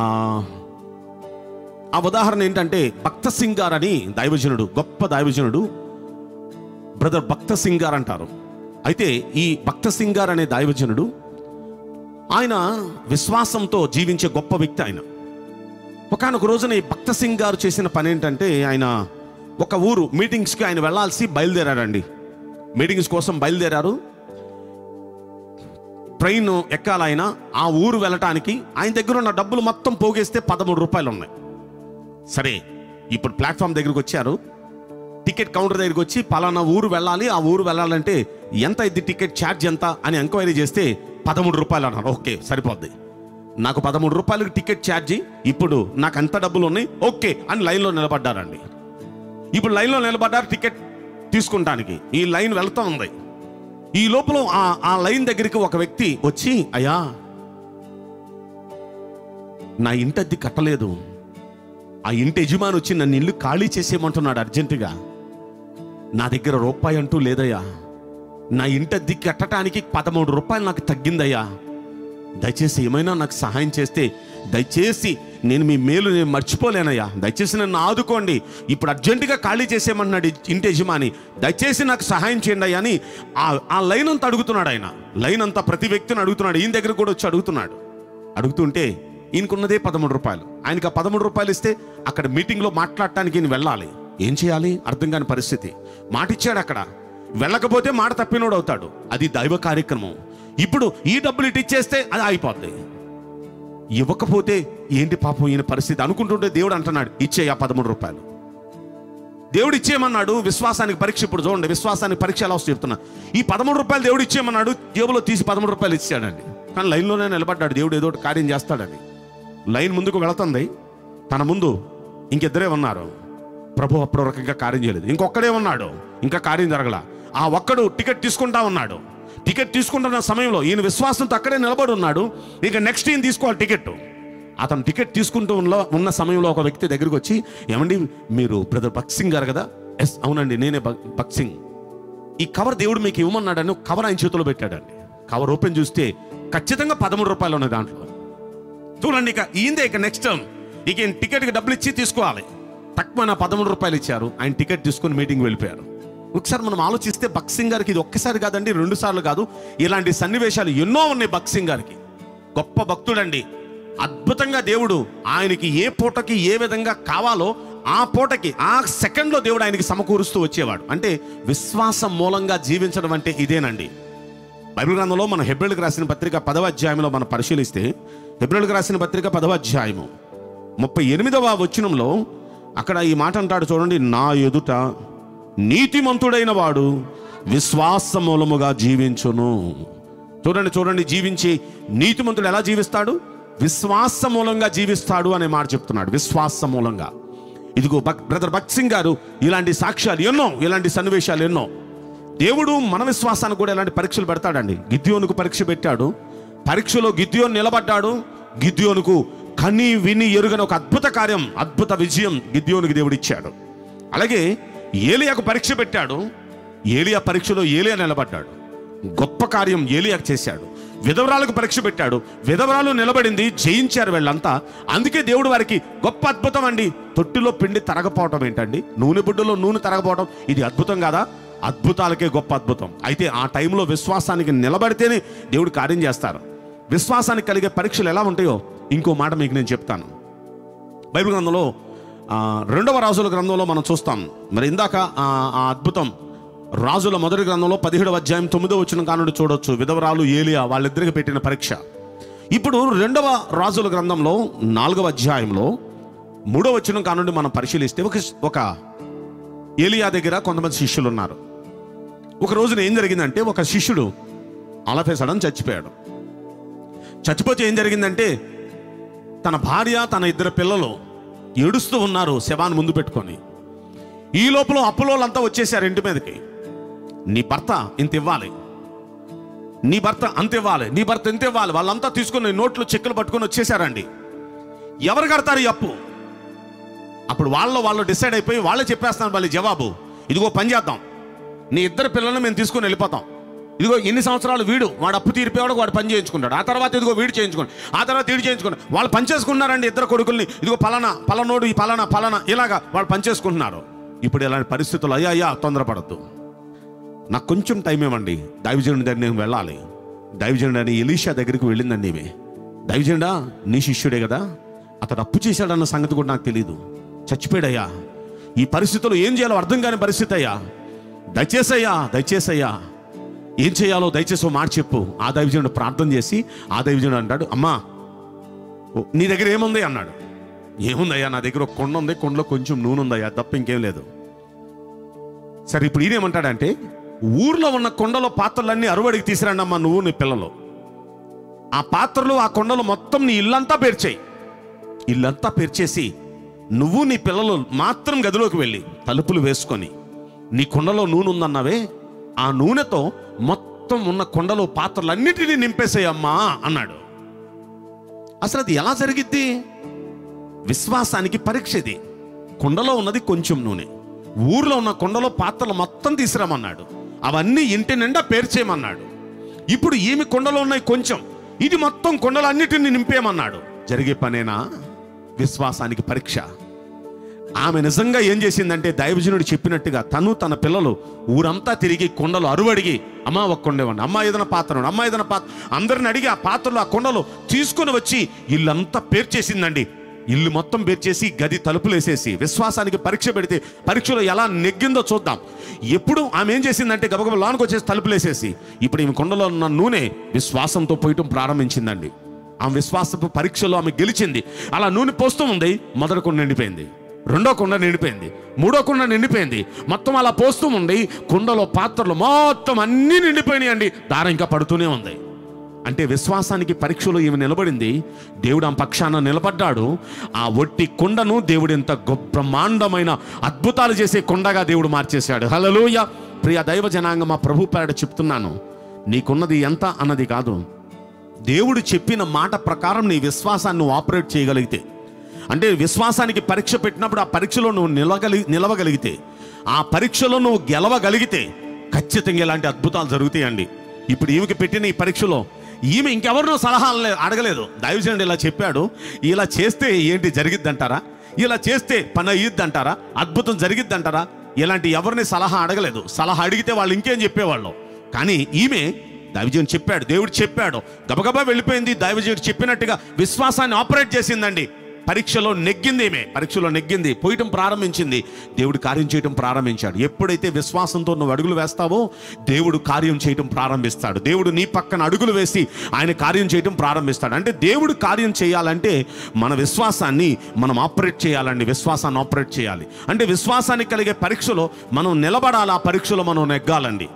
ఆ ఉదాహరణ ఏంటంటే భక్త సింగ్ గారు అని దైవజనుడు గొప్ప దైవజనుడు బ్రదర్ భక్త సింగ్ గారు అంటారు అయితే ఈ భక్త సింగ్ గారు అనే దైవజనుడు ఆయన విశ్వాసంతో జీవించే గొప్ప వ్యక్తి ఆయన ఒకనొక రోజున ఈ భక్త సింగ్ గారు చేసిన పని ఏంటంటే ఆయన ఒక ఊరు మీటింగ్స్కి ఆయన వెళ్ళాల్సి బయలుదేరారండి మీటింగ్స్ కోసం బయలుదేరారు ట్రైన్ ఎక్కాలైన ఆ ఊరు వెళ్ళటానికి ఆయన దగ్గర ఉన్న డబ్బులు మొత్తం పోగేస్తే పదమూడు రూపాయలు ఉన్నాయి సరే ఇప్పుడు ప్లాట్ఫామ్ దగ్గరికి వచ్చారు టికెట్ కౌంటర్ దగ్గరికి వచ్చి పలానా ఊరు వెళ్ళాలి ఆ ఊరు వెళ్ళాలంటే ఎంత అయింది టికెట్ ఛార్జ్ ఎంత అని ఎంక్వైరీ చేస్తే పదమూడు రూపాయలు అన్నారు ఓకే సరిపోద్ది నాకు పదమూడు రూపాయలకి టికెట్ ఛార్జీ ఇప్పుడు నాకు ఎంత డబ్బులు ఉన్నాయి ఓకే అని లైన్లో నిలబడ్డారండి ఇప్పుడు లైన్లో నిలబడ్డారు టికెట్ తీసుకుంటానికి ఈ లైన్ వెళ్తా ఉంది ఈ లోపల ఆ ఆ లైన్ దగ్గరికి ఒక వ్యక్తి వచ్చి అయ్యా నా ఇంటి అద్దె కట్టలేదు ఆ ఇంటి యజమాని వచ్చి నన్ను ఇల్లు ఖాళీ చేసేయమంటున్నాడు అర్జెంటుగా నా దగ్గర రూపాయి అంటూ లేదయ్యా నా ఇంటి అద్దె కట్టడానికి పదమూడు రూపాయలు నాకు తగ్గిందయ్యా దయచేసి ఏమైనా నాకు సహాయం చేస్తే దయచేసి నేను మీ మేలు నేను మర్చిపోలేనయ్యా దయచేసి నన్ను ఆదుకోండి ఇప్పుడు అర్జెంటుగా ఖాళీ చేసేయమన్నాడు ఈ ఇంటి యజమాని దయచేసి నాకు సహాయం చేయండి అయ్యా అని ఆ ఆ లైన్ అంతా అడుగుతున్నాడు ఆయన లైన్ అంతా ప్రతి వ్యక్తిని అడుగుతున్నాడు ఈయన దగ్గర కూడా వచ్చి అడుగుతున్నాడు అడుగుతుంటే ఈయనకున్నదే పదమూడు రూపాయలు ఆయనకి ఆ పదమూడు రూపాయలు ఇస్తే అక్కడ మీటింగ్లో మాట్లాడటానికి ఈయన వెళ్ళాలి ఏం చేయాలి అర్థం కాని పరిస్థితి మాట ఇచ్చాడు అక్కడ వెళ్ళకపోతే మాట తప్పినోడు అవుతాడు అది దైవ కార్యక్రమం ఇప్పుడు ఈ డబ్బులు ఇటు ఇచ్చేస్తే అది అయిపోద్ది ఇవ్వకపోతే ఏంటి పాపం ఈయన పరిస్థితి అనుకుంటుంటే దేవుడు అంటున్నాడు ఇచ్చే ఆ పదమూడు రూపాయలు దేవుడు ఇచ్చేయమన్నాడు విశ్వాసానికి పరీక్ష ఇప్పుడు చూడండి విశ్వాసానికి పరీక్ష ఎలా వస్తుంది చెప్తున్నా ఈ పదమూడు రూపాయలు దేవుడు ఇచ్చేయమన్నాడు జేబులో తీసి పదమూడు రూపాయలు ఇచ్చాడండి కానీ లైన్లోనే నిలబడ్డాడు దేవుడు ఏదో ఒకటి కార్యం చేస్తాడని లైన్ ముందుకు వెళుతుంది తన ముందు ఇంకిద్దరే ఉన్నారు ప్రభు అప్పటివరకు ఇంకా కార్యం చేయలేదు ఇంకొక్కడే ఉన్నాడు ఇంకా కార్యం జరగల ఆ ఒక్కడు టికెట్ తీసుకుంటా ఉన్నాడు టికెట్ తీసుకుంటున్న సమయంలో ఈయన విశ్వాసంతో అక్కడే నిలబడి ఉన్నాడు ఇక నెక్స్ట్ ఈయన తీసుకోవాలి టికెట్ అతను టికెట్ తీసుకుంటూ ఉన్న ఉన్న సమయంలో ఒక వ్యక్తి దగ్గరికి వచ్చి ఏమండి మీరు బ్రదర్ భక్త్ సింగ్ గారు కదా ఎస్ అవునండి నేనే భక్- భక్త్ సింగ్ ఈ కవర్ దేవుడు మీకు ఇవ్వమన్నాడని ఒక కవర్ ఆయన చేతిలో పెట్టాడండి కవర్ ఓపెన్ చూస్తే ఖచ్చితంగా పదమూడు రూపాయలు ఉన్నాయి దాంట్లో చూడండి ఇక ఈయందే ఇక నెక్స్ట్ టర్మ్ ఇక ఈయన టికెట్కి డబ్బులు ఇచ్చి తీసుకోవాలి తక్కువ నా పదమూడు రూపాయలు ఇచ్చారు ఆయన టికెట్ తీసుకుని మీటింగ్ వెళ్ళిపోయారు ఒకసారి మనం ఆలోచిస్తే బక్సింగ్ గారికి ఇది ఒక్కసారి కాదండి రెండు సార్లు కాదు ఇలాంటి సన్నివేశాలు ఎన్నో ఉన్నాయి బక్సింగ్ గారికి గొప్ప భక్తుడండి అద్భుతంగా దేవుడు ఆయనకి ఏ పూటకి ఏ విధంగా కావాలో ఆ పూటకి ఆ సెకండ్లో దేవుడు ఆయనకి సమకూరుస్తూ వచ్చేవాడు అంటే విశ్వాసం మూలంగా జీవించడం అంటే ఇదేనండి బైబిల్ గ్రంథంలో మన హెబ్రిల్కి రాసిన పత్రిక పదవ అధ్యాయంలో మనం పరిశీలిస్తే హెబ్రిల్కి రాసిన పత్రిక పదవ అధ్యాయము ముప్పై ఎనిమిదవ వచనంలో అక్కడ ఈ మాట అంటాడు చూడండి నా ఎదుట నీతిమంతుడైన వాడు విశ్వాస మూలముగా జీవించును చూడండి చూడండి జీవించి నీతిమంతుడు ఎలా జీవిస్తాడు విశ్వాస మూలంగా జీవిస్తాడు అనే మాట చెప్తున్నాడు విశ్వాస మూలంగా ఇదిగో బక్ బ్రదర్ భక్త్ సింగ్ గారు ఇలాంటి సాక్ష్యాలు ఎన్నో ఇలాంటి సన్నివేశాలు ఎన్నో దేవుడు మన విశ్వాసానికి కూడా ఇలాంటి పరీక్షలు పెడతాడండి గిద్యోనుకు పరీక్ష పెట్టాడు పరీక్షలో గిద్యోను నిలబడ్డాడు గిద్యోనుకు కని విని ఎరుగని ఒక అద్భుత కార్యం అద్భుత విజయం గిద్యోనుకి దేవుడు ఇచ్చాడు అలాగే ఏలియాకు పరీక్ష పెట్టాడు ఏలియా పరీక్షలో ఏలియా నిలబడ్డాడు గొప్ప కార్యం ఏలియాకు చేశాడు విధవరాలకు పరీక్ష పెట్టాడు విధవరాలు నిలబడింది జయించారు వీళ్ళంతా అందుకే దేవుడు వారికి గొప్ప అద్భుతం అండి తొట్టిలో పిండి తరగపోవటం ఏంటండి నూనె బుడ్డలో నూనె తరగపోవటం ఇది అద్భుతం కాదా అద్భుతాలకే గొప్ప అద్భుతం అయితే ఆ టైంలో విశ్వాసానికి నిలబడితేనే దేవుడు కార్యం చేస్తారు విశ్వాసానికి కలిగే పరీక్షలు ఎలా ఉంటాయో ఇంకో మాట మీకు నేను చెప్తాను బైబిల్ గ్రంథంలో ఆ, రెండవ రాజుల గ్రంథంలో మనం చూస్తాం మరి ఇందాక ఆ ఆ అద్భుతం రాజుల మొదటి గ్రంథంలో పదిహేడవ అధ్యాయం తొమ్మిదో వచ్చిన కానుడు చూడొచ్చు విధవరాలు ఏలియా వాళ్ళిద్దరికి పెట్టిన పరీక్ష ఇప్పుడు రెండవ రాజుల గ్రంథంలో నాలుగవ అధ్యాయంలో మూడవ వచ్చిన కానుండి మనం పరిశీలిస్తే ఒక ఒక ఏలియా దగ్గర కొంతమంది శిష్యులు ఉన్నారు ఒక రోజున ఏం జరిగిందంటే ఒక శిష్యుడు అలఫేసడం చచ్చిపోయాడు చచ్చిపోతే ఏం జరిగిందంటే తన భార్య తన ఇద్దరు పిల్లలు ఏడుస్తూ ఉన్నారు శవాన్ని ముందు పెట్టుకొని ఈ లోపల అప్పులోళ్ళంతా వచ్చేసారు ఇంటి మీదకి నీ భర్త ఇంత ఇవ్వాలి నీ భర్త అంత ఇవ్వాలి నీ భర్త ఎంత ఇవ్వాలి వాళ్ళంతా తీసుకుని నోట్లు చెక్కులు పట్టుకొని వచ్చేసారండి ఎవరు కడతారు ఈ అప్పు అప్పుడు వాళ్ళు వాళ్ళు డిసైడ్ అయిపోయి వాళ్ళే చెప్పేస్తాను వాళ్ళ జవాబు ఇదిగో పని చేద్దాం నీ ఇద్దరు పిల్లల్ని మేము తీసుకొని వెళ్ళిపోతాం ఇదిగో ఎన్ని సంవత్సరాలు వీడు వాడు అప్పు తీరిపోయాడు వాడు పని చేయించుకుంటాడు ఆ తర్వాత ఇదిగో వీడు చేయించుకోండి ఆ తర్వాత వీడు చేయించుకోండి వాళ్ళు పని చేసుకున్నారండి ఇద్దరు కొడుకుల్ని ఇదిగో పలానా పలానోడు ఈ పలానా పలానా ఇలాగా వాళ్ళు పని చేసుకుంటున్నారు ఇప్పుడు ఇలాంటి పరిస్థితులు అయ్యా అయ్యా తొందరపడద్దు నాకు కొంచెం టైం ఇవ్వండి దైవజనుడి దగ్గర నేను వెళ్ళాలి దైవజనుడు అని ఎలీషా దగ్గరికి వెళ్ళిందండి ఈమె దైవజనుడా నీ శిష్యుడే కదా అతడు అప్పు చేశాడన్న సంగతి కూడా నాకు తెలియదు చచ్చిపోయాడయ్యా ఈ పరిస్థితుల్లో ఏం చేయాలో అర్థం కాని పరిస్థితి అయ్యా దయచేసయ్యా దయచేసయ్యా ఏం చేయాలో దయచేసి ఓ మాట చెప్పు ఆ దైవజనుడు ప్రార్థన చేసి ఆ దైవజనుడు అంటాడు అమ్మా ఓ, నీ దగ్గర ఏముంది అన్నాడు ఏముందయ్యా నా దగ్గర ఒక కొండ ఉంది కొండలో కొంచెం నూనె ఉందయ్యా తప్ప ఇంకేం లేదు సరే ఇప్పుడు ఈయనేమంటాడంటే ఊర్లో ఉన్న కొండలో పాత్రలన్నీ అరువడికి తీసుకురండి అమ్మా నువ్వు నీ పిల్లలు ఆ పాత్రలు ఆ కొండలు మొత్తం నీ ఇల్లంతా పేర్చేయి ఇల్లంతా పేర్చేసి నువ్వు నీ పిల్లలు మాత్రం గదిలోకి వెళ్ళి తలుపులు వేసుకొని నీ కొండలో నూనె ఉందన్నావే ఆ నూనెతో మొత్తం ఉన్న కొండలో పాత్రలన్నిటినీ నింపేసేయమ్మా అన్నాడు అసలు అది ఎలా జరిగిద్ది విశ్వాసానికి పరీక్ష ఇది కుండలో ఉన్నది కొంచెం నూనె ఊర్లో ఉన్న కుండలో పాత్రలు మొత్తం తీసుకురామన్నాడు అవన్నీ ఇంటి నిండా పేర్చేయమన్నాడు ఇప్పుడు ఈమె కుండలో ఉన్నాయి కొంచెం ఇది మొత్తం కుండలన్నిటిని నింపేయమన్నాడు జరిగే పనేనా విశ్వాసానికి పరీక్ష ఆమె నిజంగా ఏం చేసిందంటే దైవజనుడు చెప్పినట్టుగా తను తన పిల్లలు ఊరంతా తిరిగి కొండలు అరువడిగి అమ్మా ఒక కొండ ఇవ్వండి అమ్మా ఏదైనా పాత్ర ఇవ్వండి, అమ్మా ఏదైనా పాత్ర అందరిని అడిగి ఆ పాత్రలు ఆ కొండలు తీసుకొని వచ్చి ఇల్లంతా పేర్చేసిందండి ఇల్లు మొత్తం పేర్చేసి గది తలుపులు వేసేసి విశ్వాసానికి పరీక్ష పెడితే పరీక్షలో ఎలా నెగ్గిందో చూద్దాం ఎప్పుడు ఆమె ఏం చేసిందంటే గబగబ లోనికి వచ్చేసి తలుపులు వేసేసి ఇప్పుడు ఈమె కొండలో ఉన్న నూనె విశ్వాసంతో పోయటం ప్రారంభించిందండి ఆమె విశ్వాసపు పరీక్షలో ఆమె గెలిచింది అలా నూనె పోస్తూ ఉంది మొదటి కొండ నిండిపోయింది రెండో కుండ నిండిపోయింది మూడో కుండ నిండిపోయింది మొత్తం అలా పోస్తూ ఉండి కుండలో పాత్రలు మొత్తం అన్నీ నిండిపోయినాయండి దారం ఇంకా పడుతూనే ఉంది అంటే విశ్వాసానికి పరీక్షలో ఈమె నిలబడింది దేవుడు ఆ పక్షాన నిలబడ్డాడు ఆ ఒట్టి కుండను దేవుడు ఎంత గొప్ప బ్రహ్మాండమైన అద్భుతాలు చేసే కుండగా దేవుడు మార్చేశాడు హలలోయ ప్రియ దైవ జనాంగం మా ప్రభు పేరట చెప్తున్నాను నీకున్నది ఎంత అన్నది కాదు దేవుడు చెప్పిన మాట ప్రకారం నీ విశ్వాసాన్ని నువ్వు ఆపరేట్ చేయగలిగితే అంటే విశ్వాసానికి పరీక్ష పెట్టినప్పుడు ఆ పరీక్షలో నువ్వు నిలవగలి నిలవగలిగితే ఆ పరీక్షలో నువ్వు గెలవగలిగితే ఖచ్చితంగా ఇలాంటి అద్భుతాలు జరుగుతాయండి ఇప్పుడు ఈమెకి పెట్టిన ఈ పరీక్షలో ఈమె ఇంకెవరినో సలహా అనలే- అడగలేదు దైవజనుడు ఇలా చెప్పాడు ఇలా చేస్తే ఏంటి జరిగిద్దంటారా ఇలా చేస్తే పని అయ్యిద్దంటారా అద్భుతం జరిగిద్దంటారా ఇలాంటి ఎవరిని సలహా అడగలేదు సలహా అడిగితే వాళ్ళు ఇంకేం చెప్పేవాళ్ళు కానీ ఈమె దైవజనుడు చెప్పాడు దేవుడు చెప్పాడు గబగబా వెళ్ళిపోయింది దైవజనుడు చెప్పినట్టుగా విశ్వాసాన్ని ఆపరేట్ చేసిందండి పరీక్షలో నెగ్గింది ఈమె పరీక్షలో నెగ్గింది పోయటం ప్రారంభించింది దేవుడు కార్యం చేయటం ప్రారంభించాడు ఎప్పుడైతే విశ్వాసంతో నువ్వు అడుగులు వేస్తావో దేవుడు కార్యం చేయటం ప్రారంభిస్తాడు దేవుడు నీ పక్కన అడుగులు వేసి ఆయన కార్యం చేయటం ప్రారంభిస్తాడు అంటే దేవుడు కార్యం చేయాలంటే మన విశ్వాసాన్ని మనం ఆపరేట్ చేయాలండి విశ్వాసాన్ని ఆపరేట్ చేయాలి అంటే విశ్వాసానికి కలిగే పరీక్షలో మనం నిలబడాలి ఆ పరీక్షలో మనం నెగ్గాలండి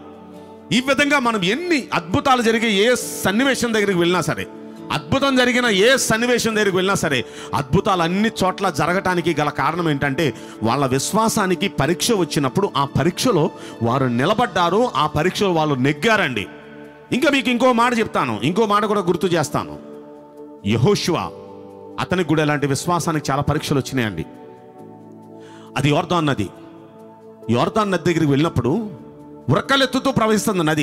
ఈ విధంగా మనం ఎన్ని అద్భుతాలు జరిగే ఏ సన్నివేశం దగ్గరికి వెళ్ళినా సరే అద్భుతం జరిగిన ఏ సన్నివేశం దగ్గరికి వెళ్ళినా సరే అద్భుతాలు అన్ని చోట్ల జరగటానికి గల కారణం ఏంటంటే వాళ్ళ విశ్వాసానికి పరీక్ష వచ్చినప్పుడు ఆ పరీక్షలో వారు నిలబడ్డారు ఆ పరీక్షలో వాళ్ళు నెగ్గారండి ఇంకా మీకు ఇంకో మాట చెప్తాను ఇంకో మాట కూడా గుర్తు చేస్తాను యహోశివ అతనికి కూడా ఇలాంటి విశ్వాసానికి చాలా పరీక్షలు వచ్చినాయండి అది యోర్దాన్ నది యోర్దాన్ నది దగ్గరికి వెళ్ళినప్పుడు ఉరకలెత్తుతూ ప్రవహిస్తుంది నది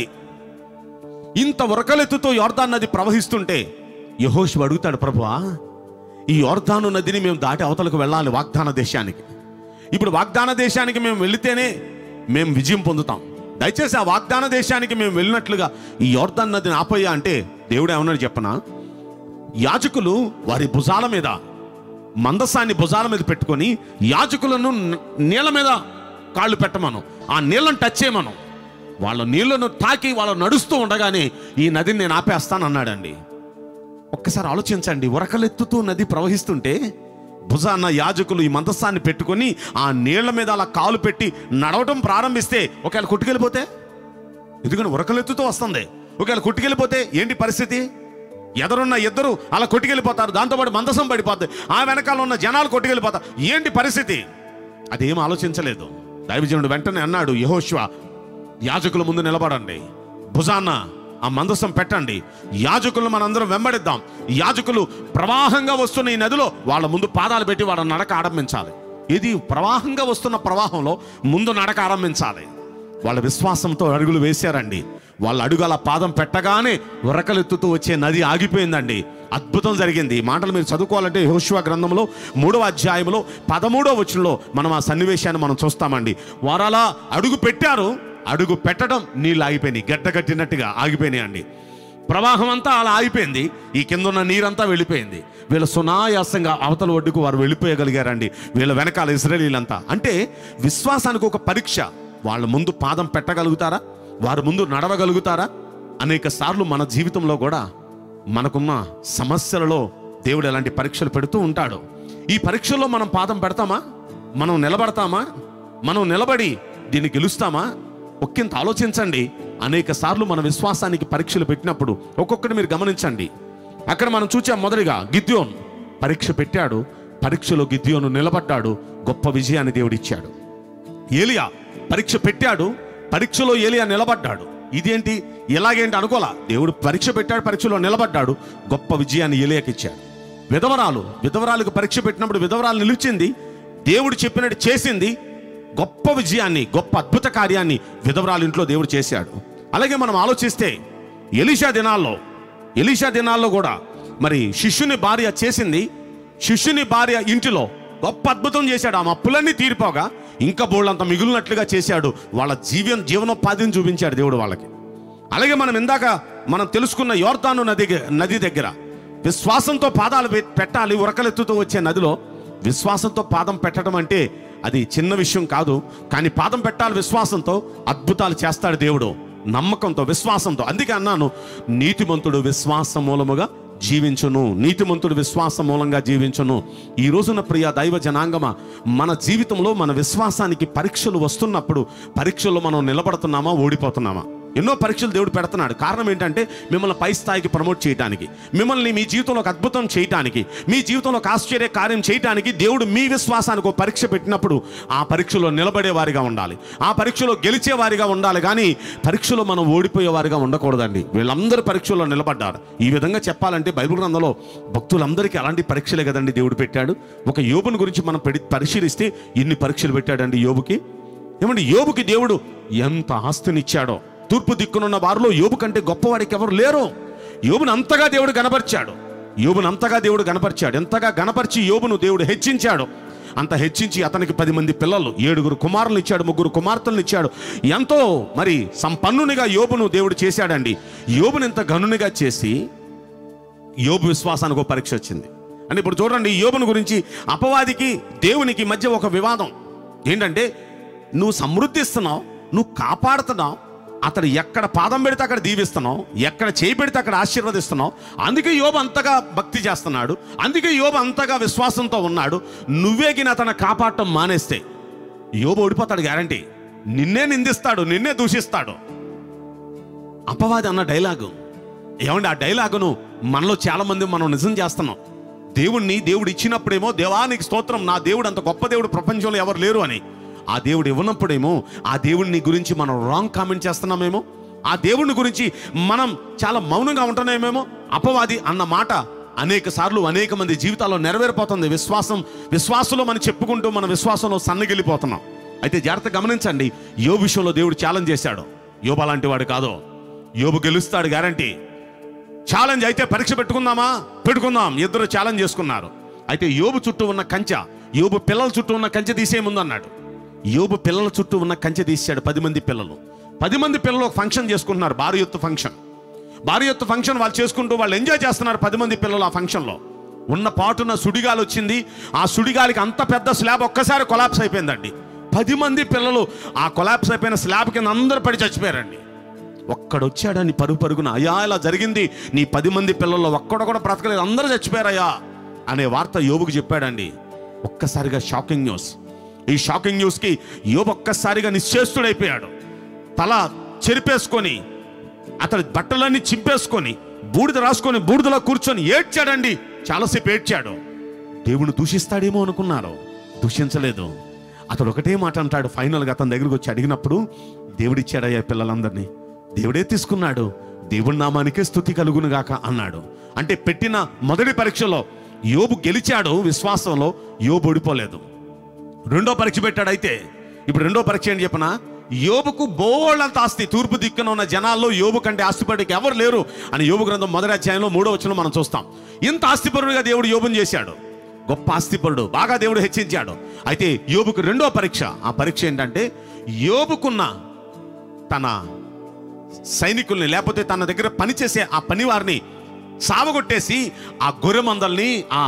ఇంత ఉరకలెత్తుతో యోర్దాన్ నది ప్రవహిస్తుంటే యహోషు అడుగుతాడు ప్రభువా ఈ యోర్దాను నదిని మేము దాటి అవతలకు వెళ్ళాలి వాగ్దాన దేశానికి ఇప్పుడు వాగ్దాన దేశానికి మేము వెళితేనే మేము విజయం పొందుతాం దయచేసి ఆ వాగ్దాన దేశానికి మేము వెళ్ళినట్లుగా ఈ యోర్దాన్ నదిని ఆపయ్యా అంటే దేవుడు ఏమన్నాడు చెప్పనా యాజకులు వారి భుజాల మీద మందసాన్ని భుజాల మీద పెట్టుకొని యాజకులను న- నీళ్ళ మీద కాళ్ళు పెట్టమను ఆ నీళ్ళను టచ్ చేయమను వాళ్ళ నీళ్లను తాకి వాళ్ళు నడుస్తూ ఉండగానే ఈ నదిని నేను ఆపేస్తానన్నాడండి ఒక్కసారి ఆలోచించండి ఉరకలెత్తుతూ నది ప్రవహిస్తుంటే భుజాన యాజకులు ఈ మందస్సాన్ని పెట్టుకొని ఆ నీళ్ల మీద అలా కాలు పెట్టి నడవటం ప్రారంభిస్తే ఒకవేళ కొట్టుకెళ్ళిపోతే ఎందుకంటే ఉరకలెత్తుతూ వస్తుంది ఒకవేళ కొట్టుకెళ్ళిపోతే ఏంటి పరిస్థితి ఎదరున్న ఇద్దరు అలా కొట్టుకెళ్ళిపోతారు దాంతోపాటు మందసం పడిపోతుంది ఆ వెనకాల ఉన్న జనాలు కొట్టుకెళ్ళిపోతారు ఏంటి పరిస్థితి అదేం ఆలోచించలేదు దైవజనుడు వెంటనే అన్నాడు యహోశ్వ యాజకుల ముందు నిలబడండి భుజాన్న ఆ మందసం పెట్టండి యాజకులు మనందరం వెంబడిద్దాం యాజకులు ప్రవాహంగా వస్తున్న ఈ నదిలో వాళ్ళ ముందు పాదాలు పెట్టి వాళ్ళ నడక ఆరంభించాలి ఇది ప్రవాహంగా వస్తున్న ప్రవాహంలో ముందు నడక ఆరంభించాలి వాళ్ళ విశ్వాసంతో అడుగులు వేశారండి వాళ్ళ అడుగు అలా పాదం పెట్టగానే ఉరకలెత్తుతూ వచ్చే నది ఆగిపోయిందండి అద్భుతం జరిగింది ఈ మాటలు మీరు చదువుకోవాలంటే హోషువా గ్రంథంలో మూడవ అధ్యాయంలో పదమూడవ వచనంలో మనం ఆ సన్నివేశాన్ని మనం చూస్తామండి వారు అలా అడుగు పెట్టారు అడుగు పెట్టడం నీళ్ళు ఆగిపోయినాయి గడ్డ కట్టినట్టుగా ఆగిపోయినాయి అండి ప్రవాహం అంతా అలా ఆగిపోయింది ఈ కింద ఉన్న నీరంతా వెళ్ళిపోయింది వీళ్ళు సునాయాసంగా అవతల ఒడ్డుకు వారు వెళ్ళిపోయగలిగారండి వీళ్ళ వెనకాల ఇస్రాయలీలంతా అంటే విశ్వాసానికి ఒక పరీక్ష వాళ్ళ ముందు పాదం పెట్టగలుగుతారా వారి ముందు నడవగలుగుతారా అనేక సార్లు మన జీవితంలో కూడా మనకున్న సమస్యలలో దేవుడు ఎలాంటి పరీక్షలు పెడుతూ ఉంటాడు ఈ పరీక్షల్లో మనం పాదం పెడతామా మనం నిలబడతామా మనం నిలబడి దీన్ని గెలుస్తామా ఒక్కింత ఆలోచించండి అనేక సార్లు మన విశ్వాసానికి పరీక్షలు పెట్టినప్పుడు ఒక్కొక్కటి మీరు గమనించండి అక్కడ మనం చూచాం మొదటిగా గిద్యోన్ పరీక్ష పెట్టాడు పరీక్షలో గిద్యోను నిలబడ్డాడు గొప్ప విజయాన్ని దేవుడిచ్చాడు ఏలియా పరీక్ష పెట్టాడు పరీక్షలో ఏలియా నిలబడ్డాడు ఇదేంటి ఎలాగేంటి అనుకోలా దేవుడు పరీక్ష పెట్టాడు పరీక్షలో నిలబడ్డాడు గొప్ప విజయాన్ని ఏలియాకి ఇచ్చాడు విధవరాలు విధవరాలకు పరీక్ష పెట్టినప్పుడు విధవరాలు నిలిచింది దేవుడు చెప్పినట్టు చేసింది గొప్ప విజయాన్ని గొప్ప అద్భుత కార్యాన్ని విధవరాలు ఇంట్లో దేవుడు చేశాడు అలాగే మనం ఆలోచిస్తే ఎలీషా దినాల్లో ఎలీషా దినాల్లో కూడా మరి శిష్యుని భార్య చేసింది శిష్యుని భార్య ఇంటిలో గొప్ప అద్భుతం చేశాడు ఆ అప్పులన్నీ తీరిపోగా ఇంకా బోళ్ళంత మిగిలినట్లుగా చేశాడు వాళ్ళ జీవన జీవనోపాధిని చూపించాడు దేవుడు వాళ్ళకి అలాగే మనం ఇందాక మనం తెలుసుకున్న యోర్దాను నది నది దగ్గర విశ్వాసంతో పాదాలు పె- పెట్టాలి ఉరకలెత్తుతూ వచ్చే నదిలో విశ్వాసంతో పాదం పెట్టడం అంటే అది చిన్న విషయం కాదు కానీ పాదం పెట్టాలి విశ్వాసంతో అద్భుతాలు చేస్తాడు దేవుడు నమ్మకంతో విశ్వాసంతో అందుకే అన్నాను నీతిమంతుడు విశ్వాస మూలముగా జీవించును నీతిమంతుడు విశ్వాస మూలంగా జీవించును ఈ రోజున ప్రియ దైవ జనాంగమ మన జీవితంలో మన విశ్వాసానికి పరీక్షలు వస్తున్నప్పుడు పరీక్షల్లో మనం నిలబడుతున్నామా ఓడిపోతున్నామా ఎన్నో పరీక్షలు దేవుడు పెడుతున్నాడు కారణం ఏంటంటే మిమ్మల్ని పై స్థాయికి ప్రమోట్ చేయడానికి మిమ్మల్ని మీ జీవితంలో ఒక అద్భుతం చేయడానికి మీ జీవితంలో ఒక ఆశ్చర్య కార్యం చేయడానికి దేవుడు మీ విశ్వాసానికి ఒక పరీక్ష పెట్టినప్పుడు ఆ పరీక్షలో నిలబడే వారిగా ఉండాలి ఆ పరీక్షలో గెలిచే వారిగా ఉండాలి కానీ పరీక్షలో మనం ఓడిపోయే వారిగా ఉండకూడదండి వీళ్ళందరూ పరీక్షల్లో నిలబడ్డారు ఈ విధంగా చెప్పాలంటే బైబిల్ గ్రంథంలో భక్తులందరికీ అలాంటి పరీక్షలే కదండి దేవుడు పెట్టాడు ఒక యోబుని గురించి మనం పెడి పరిశీలిస్తే ఇన్ని పరీక్షలు పెట్టాడండి యోబుకి ఏమండి యోబుకి దేవుడు ఎంత ఆస్తినిచ్చాడో తూర్పు దిక్కునున్న వారిలో యోబు కంటే గొప్పవాడికి ఎవరు లేరు యోబుని అంతగా దేవుడు గనపరిచాడు యోబుని అంతగా దేవుడు గనపరిచాడు ఎంతగా గనపరిచి యోబును దేవుడు హెచ్చించాడు అంత హెచ్చించి అతనికి పది మంది పిల్లలు ఏడుగురు కుమారులను ఇచ్చాడు ముగ్గురు కుమార్తెలను ఇచ్చాడు ఎంతో మరి సంపన్నునిగా యోబును దేవుడు చేశాడండి యోబుని ఎంత గనునిగా చేసి యోబు విశ్వాసానికి ఒక పరీక్ష వచ్చింది అంటే ఇప్పుడు చూడండి ఈ యోబుని గురించి అపవాదికి దేవునికి మధ్య ఒక వివాదం ఏంటంటే నువ్వు సమృద్ధిస్తున్నావు నువ్వు కాపాడుతున్నావు అతడు ఎక్కడ పాదం పెడితే అక్కడ దీవిస్తున్నావు ఎక్కడ చేయి పెడితే అక్కడ ఆశీర్వదిస్తున్నావు అందుకే యోబు అంతగా భక్తి చేస్తున్నాడు అందుకే యోబు అంతగా విశ్వాసంతో ఉన్నాడు నువ్వే గిన అతను కాపాడటం మానేస్తే యోబు ఓడిపోతాడు గ్యారంటీ నిన్నే నిందిస్తాడు నిన్నే దూషిస్తాడు అపవాది అన్న డైలాగు ఏమండి ఆ డైలాగును మనలో చాలా మంది మనం నిజం చేస్తున్నాం దేవుణ్ణి దేవుడు ఇచ్చినప్పుడేమో దేవానికి స్తోత్రం నా దేవుడు అంత గొప్ప దేవుడు ప్రపంచంలో ఎవరు లేరు అని ఆ దేవుడు ఇవ్వనప్పుడేమో ఆ దేవుడిని గురించి మనం రాంగ్ కామెంట్ చేస్తున్నామేమో ఆ దేవుడిని గురించి మనం చాలా మౌనంగా ఉంటున్నామేమో అపవాది అన్న మాట అనేక సార్లు అనేక మంది జీవితాల్లో నెరవేరిపోతుంది విశ్వాసం విశ్వాసంలో మనం చెప్పుకుంటూ మన విశ్వాసంలో సన్నగిలిపోతున్నాం అయితే జాగ్రత్త గమనించండి యో విషయంలో దేవుడు ఛాలెంజ్ చేశాడు యోబు అలాంటి వాడు కాదు యోబు గెలుస్తాడు గ్యారంటీ ఛాలెంజ్ అయితే పరీక్ష పెట్టుకుందామా పెట్టుకుందాం ఇద్దరు ఛాలెంజ్ చేసుకున్నారు అయితే యోబు చుట్టూ ఉన్న కంచె యోబు పిల్లల చుట్టూ ఉన్న కంచె తీసే ముందు అన్నాడు యోబు పిల్లల చుట్టూ ఉన్న కంచె తీసాడు పది మంది పిల్లలు పది మంది పిల్లలు ఒక ఫంక్షన్ చేసుకుంటున్నారు భారీ ఎత్తు ఫంక్షన్ భారీ ఎత్తు ఫంక్షన్ వాళ్ళు చేసుకుంటూ వాళ్ళు ఎంజాయ్ చేస్తున్నారు పది మంది పిల్లలు ఆ ఫంక్షన్లో ఉన్న పాటున సుడిగాలి వచ్చింది ఆ సుడిగాలికి అంత పెద్ద స్లాబ్ ఒక్కసారి కొలాప్స్ అయిపోయిందండి పది మంది పిల్లలు ఆ కొలాప్స్ అయిపోయిన స్లాబ్ కింద అందరూ పడి చచ్చిపోయారండి ఒక్కడొచ్చాడని పరుగు పరుగున అయ్యా ఇలా జరిగింది నీ పది మంది పిల్లల్లో ఒక్కడ కూడా బ్రతకలేదు అందరూ చచ్చిపోయారయ్యా అనే వార్త యోబుకు చెప్పాడండి ఒక్కసారిగా షాకింగ్ న్యూస్ ఈ షాకింగ్ న్యూస్కి యోబు ఒక్కసారిగా నిశ్చేష్టుడైపోయాడు తల చెరిపేసుకొని అతడి బట్టలన్నీ చింపేసుకొని బూడిద రాసుకొని బూడిదలో కూర్చొని ఏడ్చాడండి చాలాసేపు ఏడ్చాడు దేవుని దూషిస్తాడేమో అనుకున్నారు దూషించలేదు అతడు ఒకటే మాట అంటాడు ఫైనల్గా అతని దగ్గరికి వచ్చి అడిగినప్పుడు దేవుడిచ్చాడయ్యా పిల్లలందరినీ దేవుడే తీసుకున్నాడు దేవుని నామానికే స్థుతి కలుగును గాక అన్నాడు అంటే పెట్టిన మొదటి పరీక్షలో యోబు గెలిచాడు విశ్వాసంలో యోబు ఓడిపోలేదు రెండో పరీక్ష పెట్టాడు అయితే ఇప్పుడు రెండో పరీక్ష ఏంటి చెప్పనా యోబుకు బోళ్ళంత ఆస్తి తూర్పు దిక్కున ఉన్న జనాల్లో యోబు కంటే ఆస్తిపరుడికి ఎవరు లేరు అని యోబు గ్రంథం మొదటి అధ్యాయంలో మూడో వచ్చిన మనం చూస్తాం ఇంత ఆస్తిపరుడుగా దేవుడు యోబుని చేశాడు గొప్ప ఆస్తిపరుడు బాగా దేవుడు హెచ్చించాడు అయితే యోబుకు రెండో పరీక్ష ఆ పరీక్ష ఏంటంటే యోబుకున్న తన సైనికుల్ని లేకపోతే తన దగ్గర పనిచేసే ఆ పనివారిని సావగొట్టేసి ఆ గొర్రె మందల్ని ఆ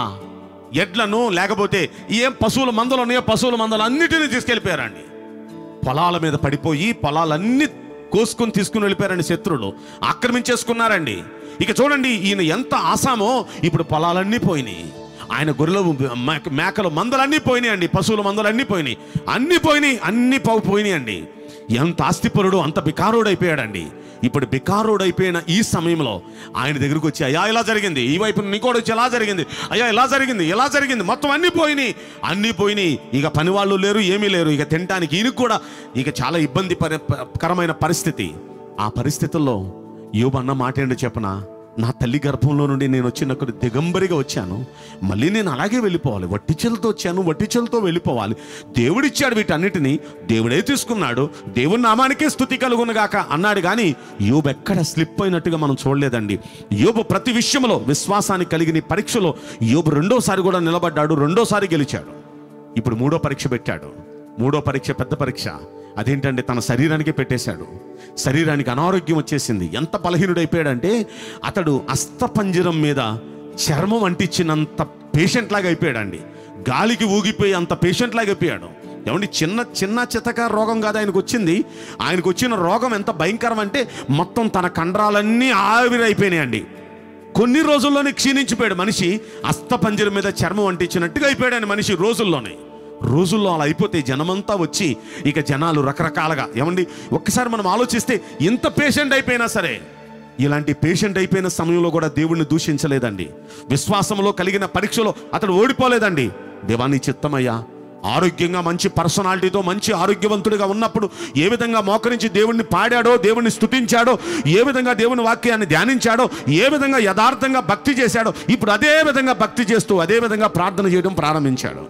ఎడ్లను లేకపోతే ఏం పశువుల మందలు ఉన్నాయో పశువుల మందలు అన్నిటినీ తీసుకెళ్ళిపోయారండి పొలాల మీద పడిపోయి పొలాలన్నీ కోసుకొని తీసుకుని వెళ్ళిపోయారండి శత్రువులు ఆక్రమించేసుకున్నారండి ఇక చూడండి ఈయన ఎంత ఆసామో ఇప్పుడు పొలాలన్నీ పోయినాయి ఆయన గొర్రెలు మేక- మేకలు మందలన్నీ పోయినాయి అండి పశువుల మందలు అన్నీ పోయినాయి అన్నీ పోయినాయి అన్నీ పో పోయినాయి అండి ఎంత ఆస్తిపరుడు అంత బికారోడు అయిపోయాడండి ఇప్పుడు బికారోడు అయిపోయిన ఈ సమయంలో ఆయన దగ్గరకు వచ్చి అయ్యా ఇలా జరిగింది ఈ వైపు నీకోడు వచ్చి ఎలా జరిగింది అయ్యా ఇలా జరిగింది ఎలా జరిగింది మొత్తం అన్నీ పోయినాయి అన్నీ పోయినాయి ఇక పని వాళ్ళు లేరు ఏమీ లేరు ఇక తినడానికి ఈయనకు కూడా ఇక చాలా ఇబ్బంది పరి- కరమైన పరిస్థితి ఆ పరిస్థితుల్లో యోబు అన్న మాట ఏంటో చెప్పనా నా తల్లి గర్భంలో నుండి నేను వచ్చినప్పుడు దిగంబరిగా వచ్చాను మళ్ళీ నేను అలాగే వెళ్ళిపోవాలి వట్టిచెలతో వచ్చాను వట్టిచెలతో వెళ్ళిపోవాలి దేవుడిచ్చాడు వీటన్నిటిని దేవుడే తీసుకున్నాడు దేవుని నామానికే స్థుతి కలుగునుగాక అన్నాడు కానీ యోబు ఎక్కడ స్లిప్ అయినట్టుగా మనం చూడలేదండి యోబు ప్రతి విషయంలో విశ్వాసానికి కలిగిన ఈ పరీక్షలో యోబు రెండోసారి కూడా నిలబడ్డాడు రెండోసారి గెలిచాడు ఇప్పుడు మూడో పరీక్ష పెట్టాడు మూడో పరీక్ష పెద్ద పరీక్ష అదేంటంటే తన శరీరానికే పెట్టేశాడు శరీరానికి అనారోగ్యం వచ్చేసింది ఎంత బలహీనుడైపోయాడంటే అతడు అస్థపంజరం మీద చర్మం అంటించినంత పేషెంట్ లాగా అయిపోయాడండి గాలికి ఊగిపోయి అంత పేషెంట్ లాగా అయిపోయాడు ఏమండి చిన్న చిన్న చితక రోగం కాదు ఆయనకు వచ్చింది ఆయనకు వచ్చిన రోగం ఎంత భయంకరం అంటే మొత్తం తన కండరాలన్నీ ఆవిరైపోయినాయండి కొన్ని రోజుల్లోనే క్షీణించిపోయాడు మనిషి అస్థపంజరం మీద చర్మం అంటించినట్టుగా అయిపోయాడు ఆయన మనిషి రోజుల్లోనే రోజుల్లో అలా అయిపోతే జనమంతా వచ్చి ఇక జనాలు రకరకాలుగా ఏమండి ఒక్కసారి మనం ఆలోచిస్తే ఇంత పేషెంట్ అయిపోయినా సరే ఇలాంటి పేషెంట్ అయిపోయిన సమయంలో కూడా దేవుణ్ణి దూషించలేదండి విశ్వాసంలో కలిగిన పరీక్షలో అతడు ఓడిపోలేదండి దేవాన్ని చిత్తమయ్యా ఆరోగ్యంగా మంచి పర్సనాలిటీతో మంచి ఆరోగ్యవంతుడిగా ఉన్నప్పుడు ఏ విధంగా మోకరించి దేవుణ్ణి పాడాడో దేవుణ్ణి స్తుతించాడో ఏ విధంగా దేవుని వాక్యాన్ని ధ్యానించాడో ఏ విధంగా యథార్థంగా భక్తి చేశాడో ఇప్పుడు అదే విధంగా భక్తి చేస్తూ అదే విధంగా ప్రార్థన చేయడం ప్రారంభించాడు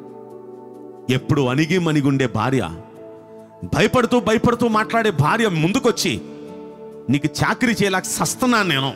ఎప్పుడు అణిగి మణిగుండే భార్య భయపడుతూ భయపడుతూ మాట్లాడే భార్య ముందుకొచ్చి నీకు చాకరీ చేయలేక సస్తున్నాను నేను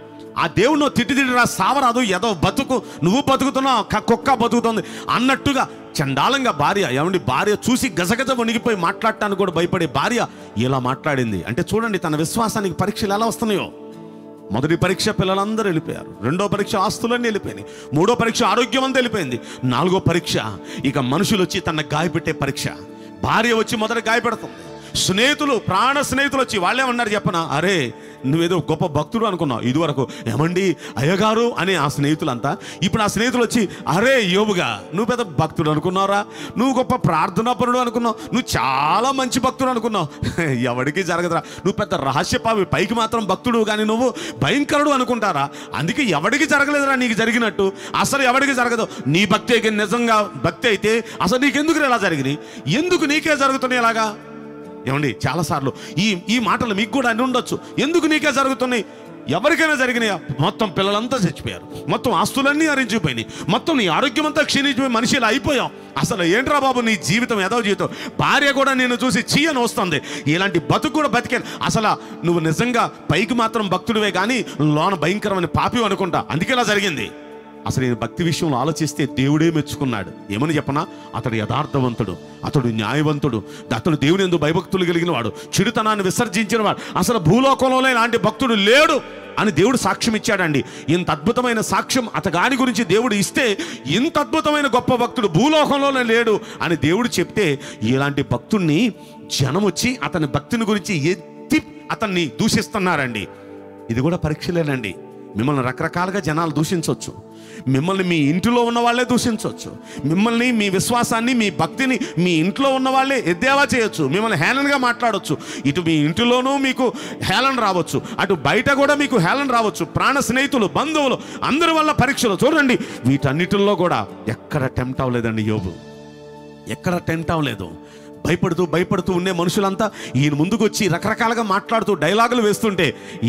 ఆ దేవుడు తిట్టి తిట్టిరా సావరాదు ఏదో బతుకు నువ్వు బతుకుతున్నావు క- కుక్క బతుకుతుంది అన్నట్టుగా చండాలంగా భార్య ఏమండి భార్య చూసి గజగజ వణిగిపోయి మాట్లాడటానికి కూడా భయపడే భార్య ఇలా మాట్లాడింది అంటే చూడండి తన విశ్వాసానికి పరీక్షలు ఎలా వస్తున్నాయో మొదటి పరీక్ష పిల్లలందరూ వెళ్ళిపోయారు రెండో పరీక్ష ఆస్తులన్నీ వెళ్ళిపోయినాయి మూడో పరీక్ష ఆరోగ్యం అంతా వెళ్ళిపోయింది నాలుగో పరీక్ష ఇక మనుషులు వచ్చి తన గాయపెట్టే పరీక్ష భార్య వచ్చి మొదట గాయపెడుతుంది స్నేహితులు ప్రాణ స్నేహితులు వచ్చి వాళ్ళే ఉన్నారు చెప్పనా అరే నువ్వేదో గొప్ప భక్తుడు అనుకున్నావు ఇదివరకు ఏమండి అయ్యగారు అనే ఆ స్నేహితులంతా ఇప్పుడు ఆ స్నేహితులు వచ్చి అరే యోబుగా నువ్వు పెద్ద భక్తుడు అనుకున్నావురా నువ్వు గొప్ప ప్రార్థనాపరుడు అనుకున్నావు నువ్వు చాలా మంచి భక్తుడు అనుకున్నావు ఎవరికి జరగదురా నువ్వు పెద్ద రహస్యపావి పైకి మాత్రం భక్తుడు కానీ నువ్వు భయంకరుడు అనుకుంటారా అందుకే ఎవడికి జరగలేదురా నీకు జరిగినట్టు అసలు ఎవడికి జరగదు నీ భక్తి అయితే నిజంగా భక్తి అయితే అసలు నీకెందుకు ఇలా జరిగింది ఎందుకు నీకే జరుగుతున్నాయి ఇలాగా ఏమండి చాలాసార్లు ఈ ఈ మాటలు మీకు కూడా అని ఉండొచ్చు ఎందుకు నీకే జరుగుతున్నాయి ఎవరికైనా జరిగినాయా మొత్తం పిల్లలంతా చచ్చిపోయారు మొత్తం ఆస్తులన్నీ అరించిపోయినాయి మొత్తం నీ ఆరోగ్యం అంతా క్షీణించిపోయి మనిషి ఇలా అయిపోయాం అసలు ఏంట్రా బాబు నీ జీవితం ఏదో జీవితం భార్య కూడా నేను చూసి చీయని వస్తుంది ఇలాంటి బతుకు కూడా బతికాను అసలు నువ్వు నిజంగా పైకి మాత్రం భక్తుడివే కానీ లోన భయంకరమైన పాపి అనుకుంటా అందుకే ఇలా జరిగింది అసలు నేను భక్తి విషయంలో ఆలోచిస్తే దేవుడే మెచ్చుకున్నాడు ఏమని చెప్పనా అతడు యథార్థవంతుడు అతడు న్యాయవంతుడు అతడు దేవుని ఎందు భయభక్తులు కలిగిన వాడు చెడుతనాన్ని విసర్జించిన వాడు అసలు భూలోకంలోనే ఇలాంటి భక్తుడు లేడు అని దేవుడు సాక్ష్యం ఇచ్చాడండి ఇంత అద్భుతమైన సాక్ష్యం అతగాని గురించి దేవుడు ఇస్తే ఇంత అద్భుతమైన గొప్ప భక్తుడు భూలోకంలోనే లేడు అని దేవుడు చెప్తే ఇలాంటి భక్తుణ్ణి జనం వచ్చి అతని భక్తిని గురించి ఎత్తి అతన్ని దూషిస్తున్నారండి ఇది కూడా పరీక్షలేనండి మిమ్మల్ని రకరకాలుగా జనాలు దూషించవచ్చు మిమ్మల్ని మీ ఇంటిలో ఉన్న వాళ్ళే దూషించవచ్చు మిమ్మల్ని మీ విశ్వాసాన్ని మీ భక్తిని మీ ఇంట్లో ఉన్న వాళ్ళే ఎద్దేవా చేయొచ్చు మిమ్మల్ని హేళనగా మాట్లాడొచ్చు ఇటు మీ ఇంటిలోనూ మీకు హేళన రావచ్చు అటు బయట కూడా మీకు హేళన రావచ్చు ప్రాణ స్నేహితులు బంధువులు అందరి వల్ల పరీక్షలు చూడండి వీటన్నిటిల్లో కూడా ఎక్కడ టెంప్ట్ అవ్వలేదండి యోబు ఎక్కడ టెంట్ అవ్వలేదు భయపడుతూ భయపడుతూ ఉండే మనుషులంతా ఈయన ముందుకు వచ్చి రకరకాలుగా మాట్లాడుతూ డైలాగులు వేస్తుంటే ఈయన ఎక్కడ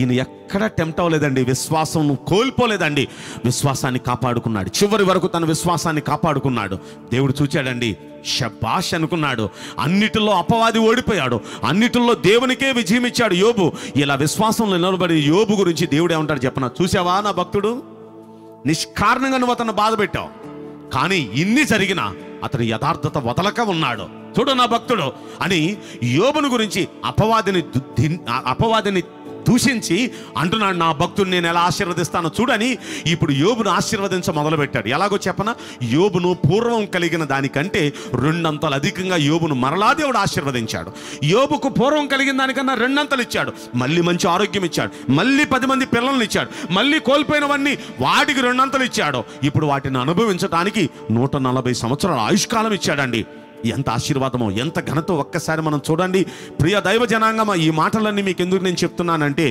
ఎక్కడ టెంప్ట్ అవ్వలేదండి విశ్వాసం కోల్పోలేదండి విశ్వాసాన్ని కాపాడుకున్నాడు చివరి వరకు తన విశ్వాసాన్ని కాపాడుకున్నాడు దేవుడు చూచాడండి షబాష్ అనుకున్నాడు అన్నిటిలో అపవాది ఓడిపోయాడు అన్నిటిలో దేవునికే విజయం ఇచ్చాడు యోబు ఇలా విశ్వాసంలో నిలబడి యోబు గురించి దేవుడు ఏమంటాడు చెప్పనా చూసావా నా భక్తుడు నిష్కారణంగా నువ్వు అతను బాధ పెట్టావు కానీ ఇన్ని జరిగినా అతను యథార్థత వదలక ఉన్నాడు చూడు నా భక్తుడు అని యోబును గురించి అపవాదిని దు- దిన్- ఆ అపవాదిని దూషించి అంటున్నాడు నా భక్తుడిని నేను ఎలా ఆశీర్వదిస్తానో చూడని ఇప్పుడు యోబును ఆశీర్వదించ మొదలుపెట్టాడు ఎలాగో చెప్పన యోబును పూర్వం కలిగిన దానికంటే రెండంతలు అధికంగా యోబును మరలా దేవుడు ఆశీర్వదించాడు యోబుకు పూర్వం కలిగిన దానికన్నా రెండంతలు ఇచ్చాడు మళ్ళీ మంచి ఆరోగ్యం ఇచ్చాడు మళ్ళీ పది మంది పిల్లల్ని ఇచ్చాడు మళ్ళీ కోల్పోయినవన్నీ వాటికి రెండంతలు ఇచ్చాడు ఇప్పుడు వాటిని అనుభవించడానికి నూట నలభై సంవత్సరాల ఆయుష్కాలం ఇచ్చాడండి ఎంత ఆశీర్వాదమో ఎంత ఘనతో ఒక్కసారి మనం చూడండి ప్రియ దైవ జనాంగమా ఈ మాటలన్నీ మీకు ఎందుకు నేను చెప్తున్నానంటే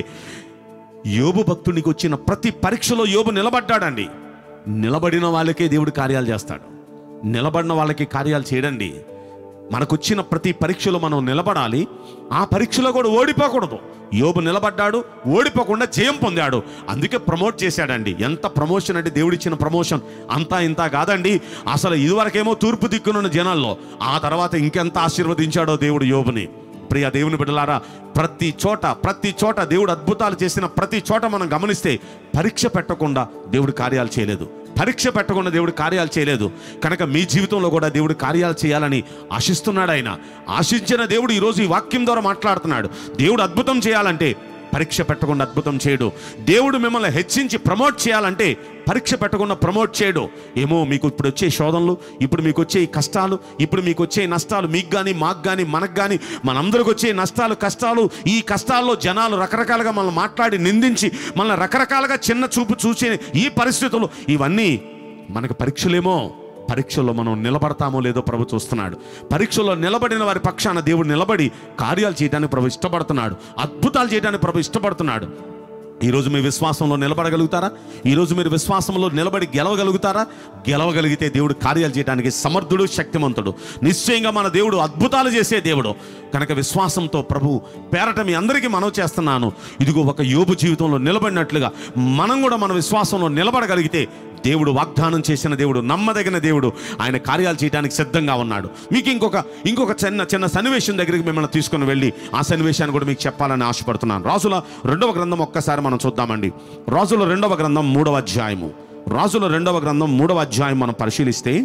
యోబు భక్తునికి వచ్చిన ప్రతి పరీక్షలో యోబు నిలబడ్డాడండి నిలబడిన వాళ్ళకే దేవుడు కార్యాలు చేస్తాడు నిలబడిన వాళ్ళకి కార్యాలు చేయడండి మనకొచ్చిన ప్రతి పరీక్షలో మనం నిలబడాలి ఆ పరీక్షలో కూడా ఓడిపోకూడదు యోబు నిలబడ్డాడు ఓడిపోకుండా జయం పొందాడు అందుకే ప్రమోట్ చేశాడండి ఎంత ప్రమోషన్ అంటే దేవుడిచ్చిన ప్రమోషన్ అంతా ఇంత కాదండి అసలు ఇదివరకేమో తూర్పు దిక్కునున్న జనాల్లో ఆ తర్వాత ఇంకెంత ఆశీర్వదించాడో దేవుడు యోబుని ప్రియ దేవుని బిడ్డలారా ప్రతి చోట ప్రతి చోట దేవుడు అద్భుతాలు చేసిన ప్రతి చోట మనం గమనిస్తే పరీక్ష పెట్టకుండా దేవుడు కార్యాలు చేయలేదు పరీక్ష పెట్టకుండా దేవుడు కార్యాలు చేయలేదు కనుక మీ జీవితంలో కూడా దేవుడు కార్యాలు చేయాలని ఆశిస్తున్నాడు ఆయన ఆశించిన దేవుడు ఈరోజు ఈ వాక్యం ద్వారా మాట్లాడుతున్నాడు దేవుడు అద్భుతం చేయాలంటే పరీక్ష పెట్టకుండా అద్భుతం చేయడు దేవుడు మిమ్మల్ని హెచ్చించి ప్రమోట్ చేయాలంటే పరీక్ష పెట్టకుండా ప్రమోట్ చేయడు ఏమో మీకు ఇప్పుడు వచ్చే శోధనలు ఇప్పుడు మీకు వచ్చే ఈ కష్టాలు ఇప్పుడు మీకు వచ్చే నష్టాలు మీకు కానీ మాకు కానీ మనకు కానీ మనందరికి వచ్చే నష్టాలు కష్టాలు ఈ కష్టాల్లో జనాలు రకరకాలుగా మనల్ని మాట్లాడి నిందించి మనల్ని రకరకాలుగా చిన్న చూపు చూసే ఈ పరిస్థితులు ఇవన్నీ మనకు పరీక్షలేమో పరీక్షల్లో మనం నిలబడతామో లేదో ప్రభు చూస్తున్నాడు పరీక్షలో నిలబడిన వారి పక్షాన దేవుడు నిలబడి కార్యాలు చేయడానికి ప్రభు ఇష్టపడుతున్నాడు అద్భుతాలు చేయడానికి ప్రభు ఇష్టపడుతున్నాడు ఈరోజు మీ విశ్వాసంలో నిలబడగలుగుతారా ఈరోజు మీరు విశ్వాసంలో నిలబడి గెలవగలుగుతారా గెలవగలిగితే దేవుడు కార్యాలు చేయడానికి సమర్థుడు శక్తిమంతుడు నిశ్చయంగా మన దేవుడు అద్భుతాలు చేసే దేవుడు కనుక విశ్వాసంతో ప్రభు పేరట మీ అందరికీ మనవి చేస్తున్నాను ఇదిగో ఒక యోబు జీవితంలో నిలబడినట్లుగా మనం కూడా మన విశ్వాసంలో నిలబడగలిగితే దేవుడు వాగ్దానం చేసిన దేవుడు నమ్మదగిన దేవుడు ఆయన కార్యాలు చేయడానికి సిద్ధంగా ఉన్నాడు మీకు ఇంకొక ఇంకొక చిన్న చిన్న సన్నివేశం దగ్గరికి మిమ్మల్ని తీసుకుని వెళ్ళి ఆ సన్నివేశాన్ని కూడా మీకు చెప్పాలని ఆశపడుతున్నాను రాజుల రెండవ గ్రంథం ఒక్కసారి మనం చూద్దామండి రాజుల రెండవ గ్రంథం మూడవ అధ్యాయము రాజుల రెండవ గ్రంథం మూడవ అధ్యాయం మనం పరిశీలిస్తే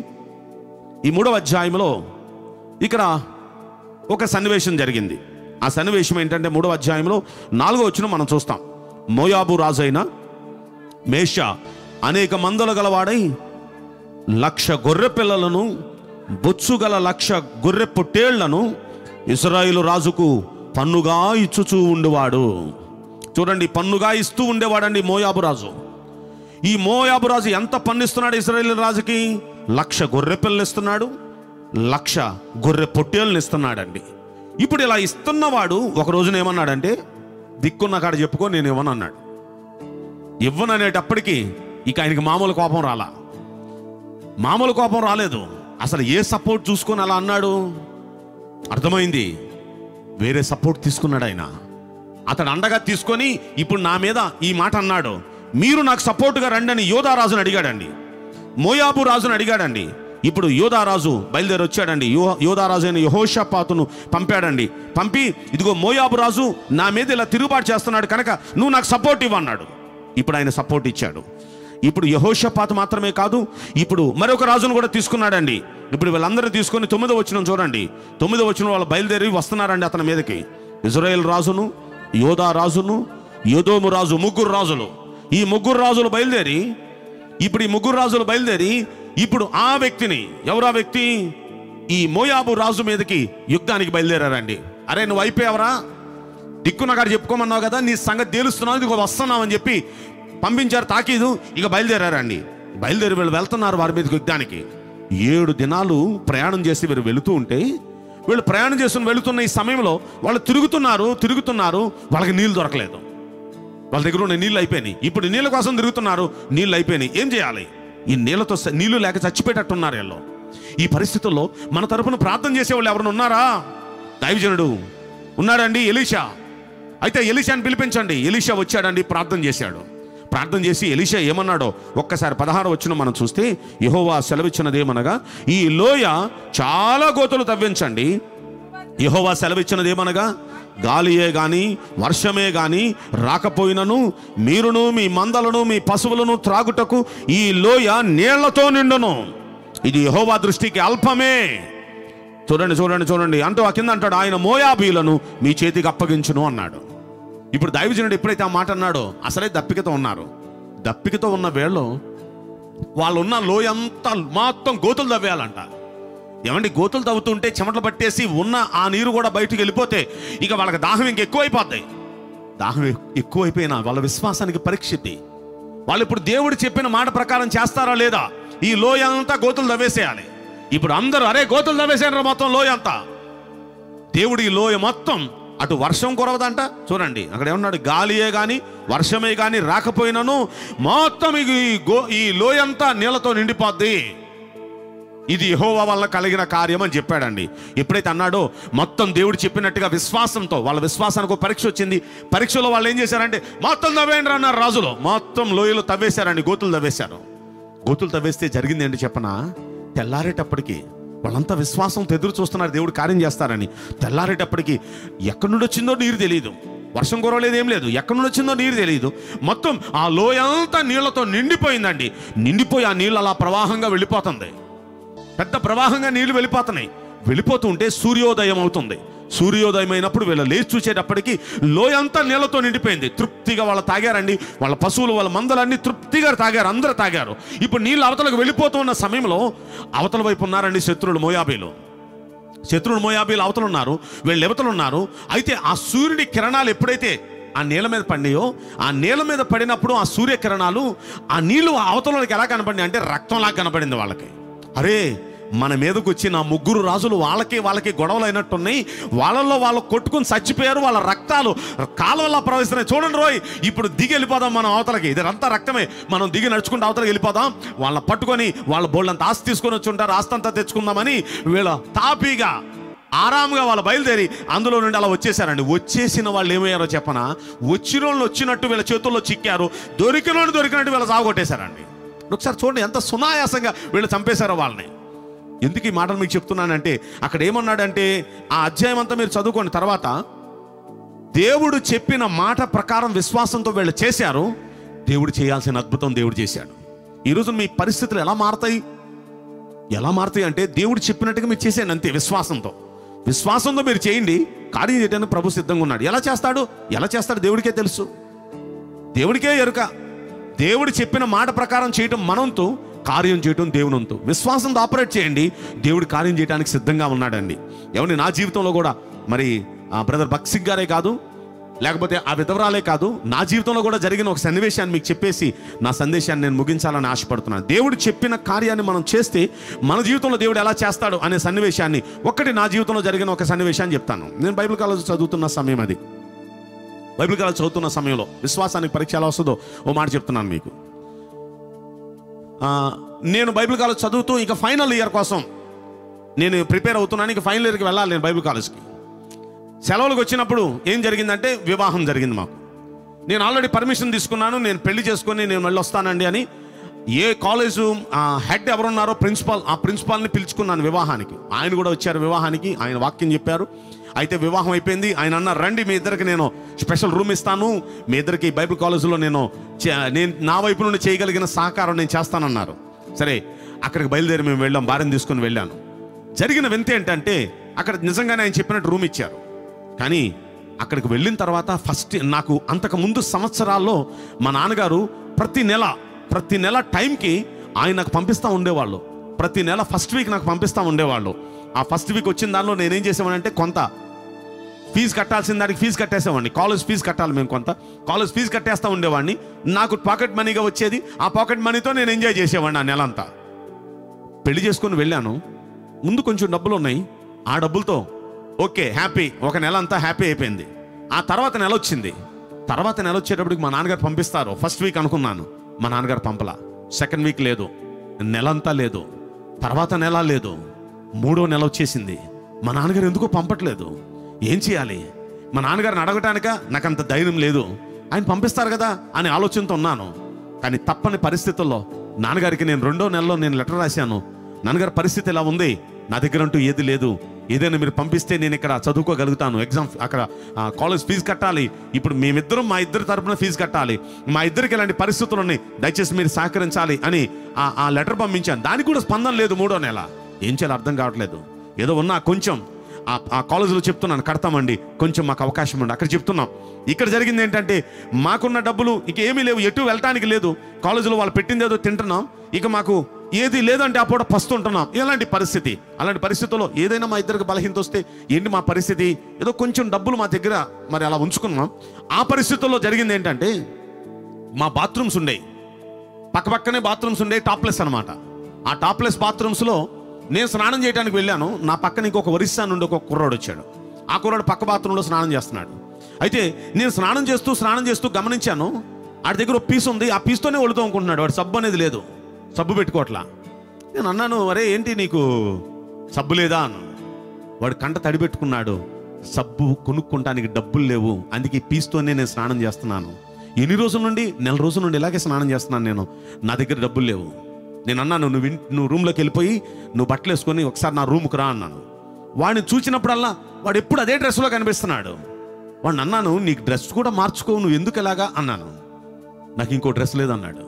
ఈ మూడవ అధ్యాయంలో ఇక్కడ ఒక సన్నివేశం జరిగింది ఆ సన్నివేశం ఏంటంటే మూడవ అధ్యాయంలో నాలుగో వచ్చిన మనం చూస్తాం మోయాబు రాజు అయిన మేష అనేక మందుల గలవాడై లక్ష గొర్రె పిల్లలను బొచ్చు గల లక్ష గొర్రె పొట్టేళ్లను ఇస్రాయిలు రాజుకు పన్నుగా ఇచ్చుచూ ఉండేవాడు చూడండి పన్నుగా ఇస్తూ ఉండేవాడండి మోయాబు రాజు ఈ మోయాబు రాజు ఎంత పన్నిస్తున్నాడు ఇస్రాయేల్ రాజుకి లక్ష గొర్రె పిల్లలు ఇస్తున్నాడు లక్ష గొర్రె పొట్టేళ్ళని ఇస్తున్నాడండి ఇప్పుడు ఇలా ఇస్తున్నవాడు ఒక రోజున ఏమన్నాడంటే దిక్కున్న కాడ చెప్పుకో నేను ఇవ్వనన్నాడు ఇవ్వననేటప్పటికీ ఇక ఆయనకి మామూలు కోపం రాలా మామూలు కోపం రాలేదు అసలు ఏ సపోర్ట్ చూసుకొని అలా అన్నాడు అర్థమైంది వేరే సపోర్ట్ తీసుకున్నాడు ఆయన అతడు అండగా తీసుకొని ఇప్పుడు నా మీద ఈ మాట అన్నాడు మీరు నాకు సపోర్టుగా రండి అని యోధారాజుని అడిగాడండి మోయాబు రాజుని అడిగాడండి ఇప్పుడు యోధారాజు బయలుదేరి వచ్చాడండి యో యోధారాజు అయిన యహోషపాతును పంపాడండి పంపి ఇదిగో మోయాబు రాజు నా మీద ఇలా తిరుగుబాటు చేస్తున్నాడు కనుక నువ్వు నాకు సపోర్ట్ ఇవ్వన్నాడు ఇప్పుడు ఆయన సపోర్ట్ ఇచ్చాడు ఇప్పుడు యహోషపాతు మాత్రమే కాదు ఇప్పుడు మరొక రాజును కూడా తీసుకున్నాడండి ఇప్పుడు వీళ్ళందరూ తీసుకొని తొమ్మిదో వచ్చిన చూడండి తొమ్మిదో వచ్చిన వాళ్ళు బయలుదేరి వస్తున్నారండి అతని మీదకి ఇజ్రాయెల్ రాజును యోధా రాజును యోదోము రాజు ముగ్గురు రాజులు ఈ ముగ్గురు రాజులు బయలుదేరి ఇప్పుడు ఈ ముగ్గురు రాజులు బయలుదేరి ఇప్పుడు ఆ వ్యక్తిని ఎవరు ఆ వ్యక్తి ఈ మోయాబు రాజు మీదకి యుద్ధానికి బయలుదేరారండి అరే నువ్వు అయిపోయావరా దిక్కున కాడ చెప్పుకోమన్నావు కదా నీ సంగతి తేలుస్తున్నావు ఇదిగో వస్తున్నావు అని చెప్పి పంపించారు తాకీదు ఇక బయలుదేరారండి బయలుదేరి వీళ్ళు వెళ్తున్నారు వారి మీదకి యుద్ధానికి ఏడు దినాలు ప్రయాణం చేసి వీరు వెళుతూ ఉంటే వీళ్ళు ప్రయాణం చేస్తున్న వెళుతున్న ఈ సమయంలో వాళ్ళు తిరుగుతున్నారు తిరుగుతున్నారు వాళ్ళకి నీళ్ళు దొరకలేదు వాళ్ళ దగ్గర ఉన్న నీళ్ళు అయిపోయినాయి ఇప్పుడు నీళ్ళ కోసం తిరుగుతున్నారు నీళ్ళు అయిపోయినాయి ఏం చేయాలి ఈ నీళ్ళతో స- నీళ్లు లేక చచ్చిపోయేటట్టున్నారు వీళ్ళు ఈ పరిస్థితుల్లో మన తరపున ప్రార్థన చేసేవాళ్ళు ఎవరైనా ఉన్నారా దైవజనుడు ఉన్నాడండి ఎలీషా అయితే ఎలిషాని పిలిపించండి ఎలిషా వచ్చాడండి ప్రార్థన చేశాడు ప్రార్థన చేసి ఎలిషా ఏమన్నాడో ఒక్కసారి పదహారు వచ్చిన మనం చూస్తే యహోవా సెలవిచ్చినదేమనగా ఈ లోయ చాలా గోతులు తవ్వించండి యహోవా సెలవిచ్చినదేమనగా గాలియే గాని వర్షమే గాని రాకపోయినను మీరును మీ మందలను మీ పశువులను త్రాగుటకు ఈ లోయ నీళ్లతో నిండును ఇది యహోవా దృష్టికి అల్పమే చూడండి చూడండి చూడండి అంటూ ఆ కింద అంటాడు ఆయన మోయాబీలను మీ చేతికి అప్పగించును అన్నాడు ఇప్పుడు దైవజనుడు ఎప్పుడైతే ఆ మాట అన్నాడో అసలే దప్పికతో ఉన్నారు దప్పికతో ఉన్న వేళ్ళు వాళ్ళు ఉన్న లోయంతా మొత్తం గోతులు తవ్వేయాలంట ఏమండి గోతులు తవ్వుతుంటే చెమటలు పట్టేసి ఉన్న ఆ నీరు కూడా బయటికి వెళ్ళిపోతే ఇక వాళ్ళకి దాహం ఇంక ఎక్కువైపోద్ది దాహం ఎక్- ఎక్కువైపోయినా వాళ్ళ విశ్వాసానికి పరీక్ష ఇది. వాళ్ళు ఇప్పుడు దేవుడు చెప్పిన మాట ప్రకారం చేస్తారా లేదా ఈ లోయ అంతా గోతులు తవ్వేసేయాలి ఇప్పుడు అందరూ అరే గోతులు తవ్వేసేయారు మొత్తం లోయ అంతా దేవుడి ఈ లోయ మొత్తం అటు వర్షం కురవదంట చూడండి అక్కడ ఏమన్నాడు గాలియే గాని వర్షమే గాని రాకపోయినను మొత్తం ఈ గో ఈ లోయంతా నీళ్లతో నిండిపోద్ది ఇది యెహోవా వల్ల కలిగిన కార్యం అని చెప్పాడండి ఎప్పుడైతే అన్నాడో మొత్తం దేవుడు చెప్పినట్టుగా విశ్వాసంతో వాళ్ళ విశ్వాసానికి ఒక పరీక్ష వచ్చింది పరీక్షలో వాళ్ళు ఏం చేశారంటే మొత్తం తవ్వేండ్రు అన్నారు రాజులు మొత్తం లోయలు తవ్వేశారండి గోతులు తవ్వేశారు గోతులు తవ్వేస్తే జరిగింది ఏంటి చెప్పనా తెల్లారేటప్పటికి వాళ్ళంతా విశ్వాసంతో ఎదురు చూస్తున్నారు దేవుడు కార్యం చేస్తారని తెల్లారేటప్పటికి ఎక్కడి నుండి వచ్చిందో నీరు తెలియదు వర్షం కురవలేదు ఏం లేదు ఎక్కడి నుండి వచ్చిందో నీరు తెలియదు మొత్తం ఆ లోయంతా నీళ్లతో నిండిపోయిందండి నిండిపోయి ఆ నీళ్ళు అలా ప్రవాహంగా వెళ్ళిపోతుంది పెద్ద ప్రవాహంగా నీళ్లు వెళ్ళిపోతున్నాయి వెళ్ళిపోతూ ఉంటే సూర్యోదయం అవుతుంది సూర్యోదయం అయినప్పుడు వీళ్ళు లేచి చూసేటప్పటికి లోయంతా నీళ్లతో నిండిపోయింది తృప్తిగా వాళ్ళు తాగారండి వాళ్ళ పశువులు వాళ్ళ మందలన్నీ తృప్తిగా తాగారు అందరూ తాగారు ఇప్పుడు నీళ్ళు అవతలకు వెళ్ళిపోతూ ఉన్న సమయంలో అవతల వైపు ఉన్నారండి శత్రువులు మోయాబీలు శత్రువులు మోయాబీలు అవతలు ఉన్నారు వీళ్ళు ఎవతలు ఉన్నారు అయితే ఆ సూర్యుడి కిరణాలు ఎప్పుడైతే ఆ నీళ్ళ మీద పడినాయో ఆ నీళ్ళ మీద పడినప్పుడు ఆ సూర్య కిరణాలు ఆ నీళ్లు అవతలకి ఎలా కనపడింది అంటే రక్తంలా కనపడింది వాళ్ళకి అరే మన మీదకి వచ్చిన ఆ ముగ్గురు రాజులు వాళ్ళకి వాళ్ళకి గొడవలు అయినట్టున్నాయి వాళ్ళల్లో వాళ్ళు కొట్టుకుని చచ్చిపోయారు వాళ్ళ రక్తాలు కాలువలా ప్రవహిస్తున్నాయి చూడండి రోయ్ ఇప్పుడు దిగి వెళ్ళిపోదాం మనం అవతలకి ఇదంతా రక్తమే మనం దిగి నడుచుకుంటూ అవతలకి వెళ్ళిపోదాం వాళ్ళని పట్టుకొని వాళ్ళ బోళ్ళంత ఆస్తి తీసుకొని వచ్చి ఉంటారు ఆస్తి అంతా తెచ్చుకుందామని వీళ్ళ తాపీగా ఆరాముగా వాళ్ళు బయలుదేరి అందులో నుండి అలా వచ్చేసారండి వచ్చేసిన వాళ్ళు ఏమయ్యారో చెప్పనా వచ్చిన వాళ్ళు వచ్చినట్టు వీళ్ళ చేతుల్లో చిక్కారు దొరికిన వాళ్ళు దొరికినట్టు వీళ్ళు సాగొట్టేశారండి ఒకసారి చూడండి ఎంత సునాయాసంగా వీళ్ళు చంపేశారో వాళ్ళని ఎందుకు ఈ మాటలు మీకు చెప్తున్నానంటే అక్కడ ఏమన్నాడంటే ఆ అధ్యాయం అంతా మీరు చదువుకోండి తర్వాత దేవుడు చెప్పిన మాట ప్రకారం విశ్వాసంతో వీళ్ళు చేశారు దేవుడు చేయాల్సిన అద్భుతం దేవుడు చేశాడు ఈరోజు మీ పరిస్థితులు ఎలా మారతాయి ఎలా మారుతాయి అంటే దేవుడు చెప్పినట్టుగా మీరు చేసేయండి అంతే విశ్వాసంతో విశ్వాసంతో మీరు చేయండి కార్యం చేయడానికి ప్రభు సిద్ధంగా ఉన్నాడు ఎలా చేస్తాడు ఎలా చేస్తాడు దేవుడికే తెలుసు దేవుడికే ఎరుక దేవుడు చెప్పిన మాట ప్రకారం చేయటం మనంతో కార్యం చేయటం దేవునంతో విశ్వాసంతో ఆపరేట్ చేయండి దేవుడు కార్యం చేయడానికి సిద్ధంగా ఉన్నాడండి ఎవరిని నా జీవితంలో కూడా మరి ఆ బ్రదర్ బక్సిక్ గారే కాదు లేకపోతే ఆ విధవరాలే కాదు నా జీవితంలో కూడా జరిగిన ఒక సన్నివేశాన్ని మీకు చెప్పేసి నా సందేశాన్ని నేను ముగించాలని ఆశపడుతున్నాను దేవుడు చెప్పిన కార్యాన్ని మనం చేస్తే మన జీవితంలో దేవుడు ఎలా చేస్తాడు అనే సన్నివేశాన్ని ఒక్కటి నా జీవితంలో జరిగిన ఒక సన్నివేశాన్ని చెప్తాను నేను బైబిల్ కాలేజ్ చదువుతున్న సమయం అది బైబిల్ కాలేజ్ చదువుతున్న సమయంలో విశ్వాసానికి పరీక్ష ఎలా వస్తుందో ఓ మాట చెప్తున్నాను మీకు ఆ, నేను బైబిల్ కాలేజ్ చదువుతూ ఇక ఫైనల్ ఇయర్ కోసం నేను ప్రిపేర్ అవుతున్నాను ఇక ఫైనల్ ఇయర్కి వెళ్ళాలి నేను బైబిల్ కాలేజ్కి సెలవులకు వచ్చినప్పుడు ఏం జరిగిందంటే వివాహం జరిగింది మాకు నేను ఆల్రెడీ పర్మిషన్ తీసుకున్నాను నేను పెళ్లి చేసుకొని నేను మళ్ళీ వస్తానండి అని ఏ కాలేజు ఆ హెడ్ ఎవరున్నారో ప్రిన్సిపాల్ ఆ ప్రిన్సిపాల్ని పిలుచుకున్నాను వివాహానికి ఆయన కూడా వచ్చారు వివాహానికి ఆయన వాక్యం చెప్పారు అయితే వివాహం అయిపోయింది ఆయన అన్నారు రండి మీ ఇద్దరికి నేను స్పెషల్ రూమ్ ఇస్తాను మీ ఇద్దరికి బైబిల్ కాలేజీలో నేను చే- నేను నా వైపు నుండి చేయగలిగిన సహకారం నేను చేస్తానన్నారు సరే అక్కడికి బయలుదేరి మేము వెళ్ళాం భార్యను తీసుకొని వెళ్ళాను జరిగిన వింత ఏంటంటే అక్కడ నిజంగానే ఆయన చెప్పినట్టు రూమ్ ఇచ్చారు కానీ అక్కడికి వెళ్ళిన తర్వాత ఫస్ట్ నాకు అంతకు ముందు సంవత్సరాల్లో మా నాన్నగారు ప్రతి నెల ప్రతి నెల టైంకి ఆయన నాకు పంపిస్తూ ఉండేవాళ్ళు ప్రతి నెల ఫస్ట్ వీక్ నాకు పంపిస్తూ ఉండేవాళ్ళు ఆ ఫస్ట్ వీక్ వచ్చిన దానిలో నేనేం చేసేవాడంటే కొంత ఫీజు కట్టాల్సిన దానికి ఫీజు కట్టేసేవాడిని కాలేజ్ ఫీజు కట్టాలి మేము కొంత కాలేజ్ ఫీజు కట్టేస్తూ ఉండేవాడిని నాకు పాకెట్ మనీగా వచ్చేది ఆ పాకెట్ మనీతో నేను ఎంజాయ్ చేసేవాడిని ఆ నెల అంతా పెళ్లి చేసుకొని వెళ్ళాను ముందు కొంచెం డబ్బులు ఉన్నాయి ఆ డబ్బులతో ఓకే హ్యాపీ ఒక నెల అంతా హ్యాపీ అయిపోయింది ఆ తర్వాత నెల వచ్చింది తర్వాత నెల వచ్చేటప్పటికి మా నాన్నగారు పంపిస్తారు ఫస్ట్ వీక్ అనుకున్నాను మా నాన్నగారు పంపలా సెకండ్ వీక్ లేదు నెలంతా లేదు తర్వాత నెల లేదు మూడో నెల వచ్చేసింది మా నాన్నగారు ఎందుకో పంపట్లేదు ఏం చేయాలి మా నాన్నగారిని అడగటానిక నాకు అంత ధైర్యం లేదు ఆయన పంపిస్తారు కదా అని ఆలోచనతో ఉన్నాను కానీ తప్పని పరిస్థితుల్లో నాన్నగారికి నేను రెండో నెలలో నేను లెటర్ రాశాను నాన్నగారి పరిస్థితి ఎలా ఉంది నా దగ్గర అంటూ ఏది లేదు ఏదైనా మీరు పంపిస్తే నేను ఇక్కడ చదువుకోగలుగుతాను ఎగ్జామ్ అక్కడ ఆ, కాలేజ్ ఫీజు కట్టాలి ఇప్పుడు మేమిద్దరం మా ఇద్దరి తరపున ఫీజు కట్టాలి మా ఇద్దరికి ఇలాంటి పరిస్థితులు ఉన్నాయి దయచేసి మీరు సహకరించాలి అని ఆ ఆ లెటర్ పంపించాను దానికి కూడా స్పందన లేదు మూడో నెల ఏం చేయాలో అర్థం కావట్లేదు ఏదో ఉన్నా కొంచెం ఆ ఆ కాలేజీలో చెప్తున్నాను కడతామండి కొంచెం మాకు అవకాశం ఉంది అక్కడ చెప్తున్నాం ఇక్కడ జరిగింది ఏంటంటే మాకున్న డబ్బులు ఇక ఏమీ లేవు ఎటు వెళ్ళటానికి లేదు కాలేజీలో వాళ్ళు పెట్టింది ఏదో తింటున్నాం ఇక మాకు ఏది లేదంటే ఆ పూట పస్తుంటున్నాం ఇలాంటి పరిస్థితి అలాంటి పరిస్థితుల్లో ఏదైనా మా ఇద్దరికి బలహీనత వస్తే ఏంటి మా పరిస్థితి ఏదో కొంచెం డబ్బులు మా దగ్గర మరి అలా ఉంచుకున్నాం ఆ పరిస్థితుల్లో జరిగింది ఏంటంటే మా బాత్రూమ్స్ ఉండేవి పక్కపక్కనే బాత్రూమ్స్ ఉండే టాప్లెస్ అనమాట ఆ టాప్లెస్ బాత్రూమ్స్లో నేను స్నానం చేయడానికి వెళ్ళాను నా పక్కన ఇంకొక ఒరిస్సా నుండి ఒక కుర్రాడు వచ్చాడు ఆ కుర్రాడు పక్క బాత్రూంలో స్నానం చేస్తున్నాడు అయితే నేను స్నానం చేస్తూ స్నానం చేస్తూ గమనించాను ఆడి దగ్గర ఒక పీస్ ఉంది ఆ పీస్తోనే ఒళ్ళుతూ అనుకుంటున్నాడు వాడు సబ్బు అనేది లేదు సబ్బు పెట్టుకోవట్లా నేను అన్నాను అరే ఏంటి నీకు సబ్బు లేదా అన్నాను వాడు కంట తడి పెట్టుకున్నాడు సబ్బు కొనుక్కుంటానికి డబ్బులు లేవు అందుకే ఈ పీస్తోనే నేను స్నానం చేస్తున్నాను ఎన్ని రోజుల నుండి నెల రోజుల నుండి ఇలాగే స్నానం చేస్తున్నాను నేను నా దగ్గర డబ్బులు లేవు నేను అన్నాను నువ్వు ఇన్- నువ్వు రూమ్లోకి వెళ్ళిపోయి నువ్వు బట్టలు వేసుకొని ఒకసారి నా రూమ్కి రా అన్నాను వాడిని చూసినప్పుడల్లా వాడు ఎప్పుడు అదే డ్రెస్లో కనిపిస్తున్నాడు వాడిని అన్నాను నీకు డ్రెస్ కూడా మార్చుకో నువ్వు ఎందుకు ఎలాగా అన్నాను నాకు ఇంకో డ్రెస్ లేదన్నాడు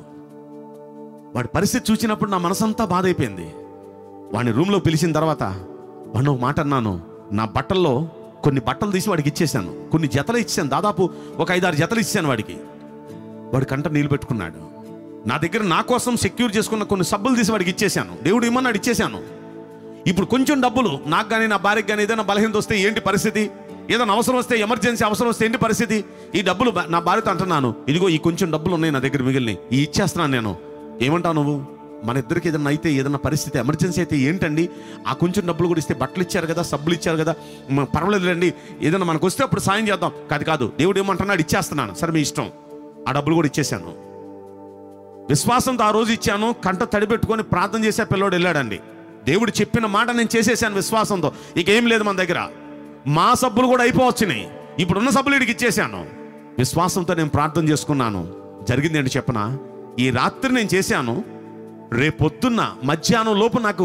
వాడి పరిస్థితి చూసినప్పుడు నా మనసంతా బాధ అయిపోయింది వాడిని రూమ్లో పిలిచిన తర్వాత వాడిని ఒక మాట అన్నాను నా బట్టల్లో కొన్ని బట్టలు తీసి వాడికి ఇచ్చేసాను కొన్ని జతలు ఇచ్చాను దాదాపు ఒక ఐదారు జతలు ఇచ్చాను వాడికి వాడి కంట నీళ్ళు పెట్టుకున్నాడు నా దగ్గర నా కోసం సెక్యూర్ చేసుకున్న కొన్ని సబ్బులు తీసి వాడికి ఇచ్చేసాను దేవుడు ఇమ్మన్నాడు ఇచ్చేసాను ఇప్పుడు కొంచెం డబ్బులు నాకు కానీ నా భార్యకి కానీ ఏదైనా బలహీనత వస్తే ఏంటి పరిస్థితి ఏదైనా అవసరం వస్తే ఎమర్జెన్సీ అవసరం వస్తే ఏంటి పరిస్థితి ఈ డబ్బులు బ- నా భార్యతో అంటున్నాను ఇదిగో ఈ కొంచెం డబ్బులు ఉన్నాయి నా దగ్గర మిగిలిన ఈ ఇచ్చేస్తున్నాను నేను ఏమంటావు నువ్వు మన ఇద్దరికి ఏదైనా అయితే ఏదైనా పరిస్థితి ఎమర్జెన్సీ అయితే ఏంటండి ఆ కొంచెం డబ్బులు కూడా ఇస్తే బట్టలు ఇచ్చారు కదా సబ్బులు ఇచ్చారు కదా మ- పర్వాలేదులేండి ఏదైనా మనకు వస్తే అప్పుడు సాయం చేద్దాం కాదు కాదు దేవుడు ఏమంటున్నాడు ఇచ్చేస్తున్నాను సరే మీ ఇష్టం ఆ డబ్బులు కూడా ఇచ్చేసాను విశ్వాసంతో ఆ రోజు ఇచ్చాను కంట తడిపెట్టుకొని ప్రార్థన చేసే పిల్లోడు వెళ్ళాడండి దేవుడు చెప్పిన మాట నేను చేసేసాను విశ్వాసంతో ఇక ఏం లేదు మన దగ్గర మా సబ్బులు కూడా అయిపోవచ్చినాయి ఇప్పుడున్న సబ్బులు ఇడికి ఇచ్చేసాను విశ్వాసంతో నేను ప్రార్థన చేసుకున్నాను జరిగింది ఏంటి చెప్పనా ఈ రాత్రి నేను చేశాను రేపొద్దున్న మధ్యాహ్నం లోపు నాకు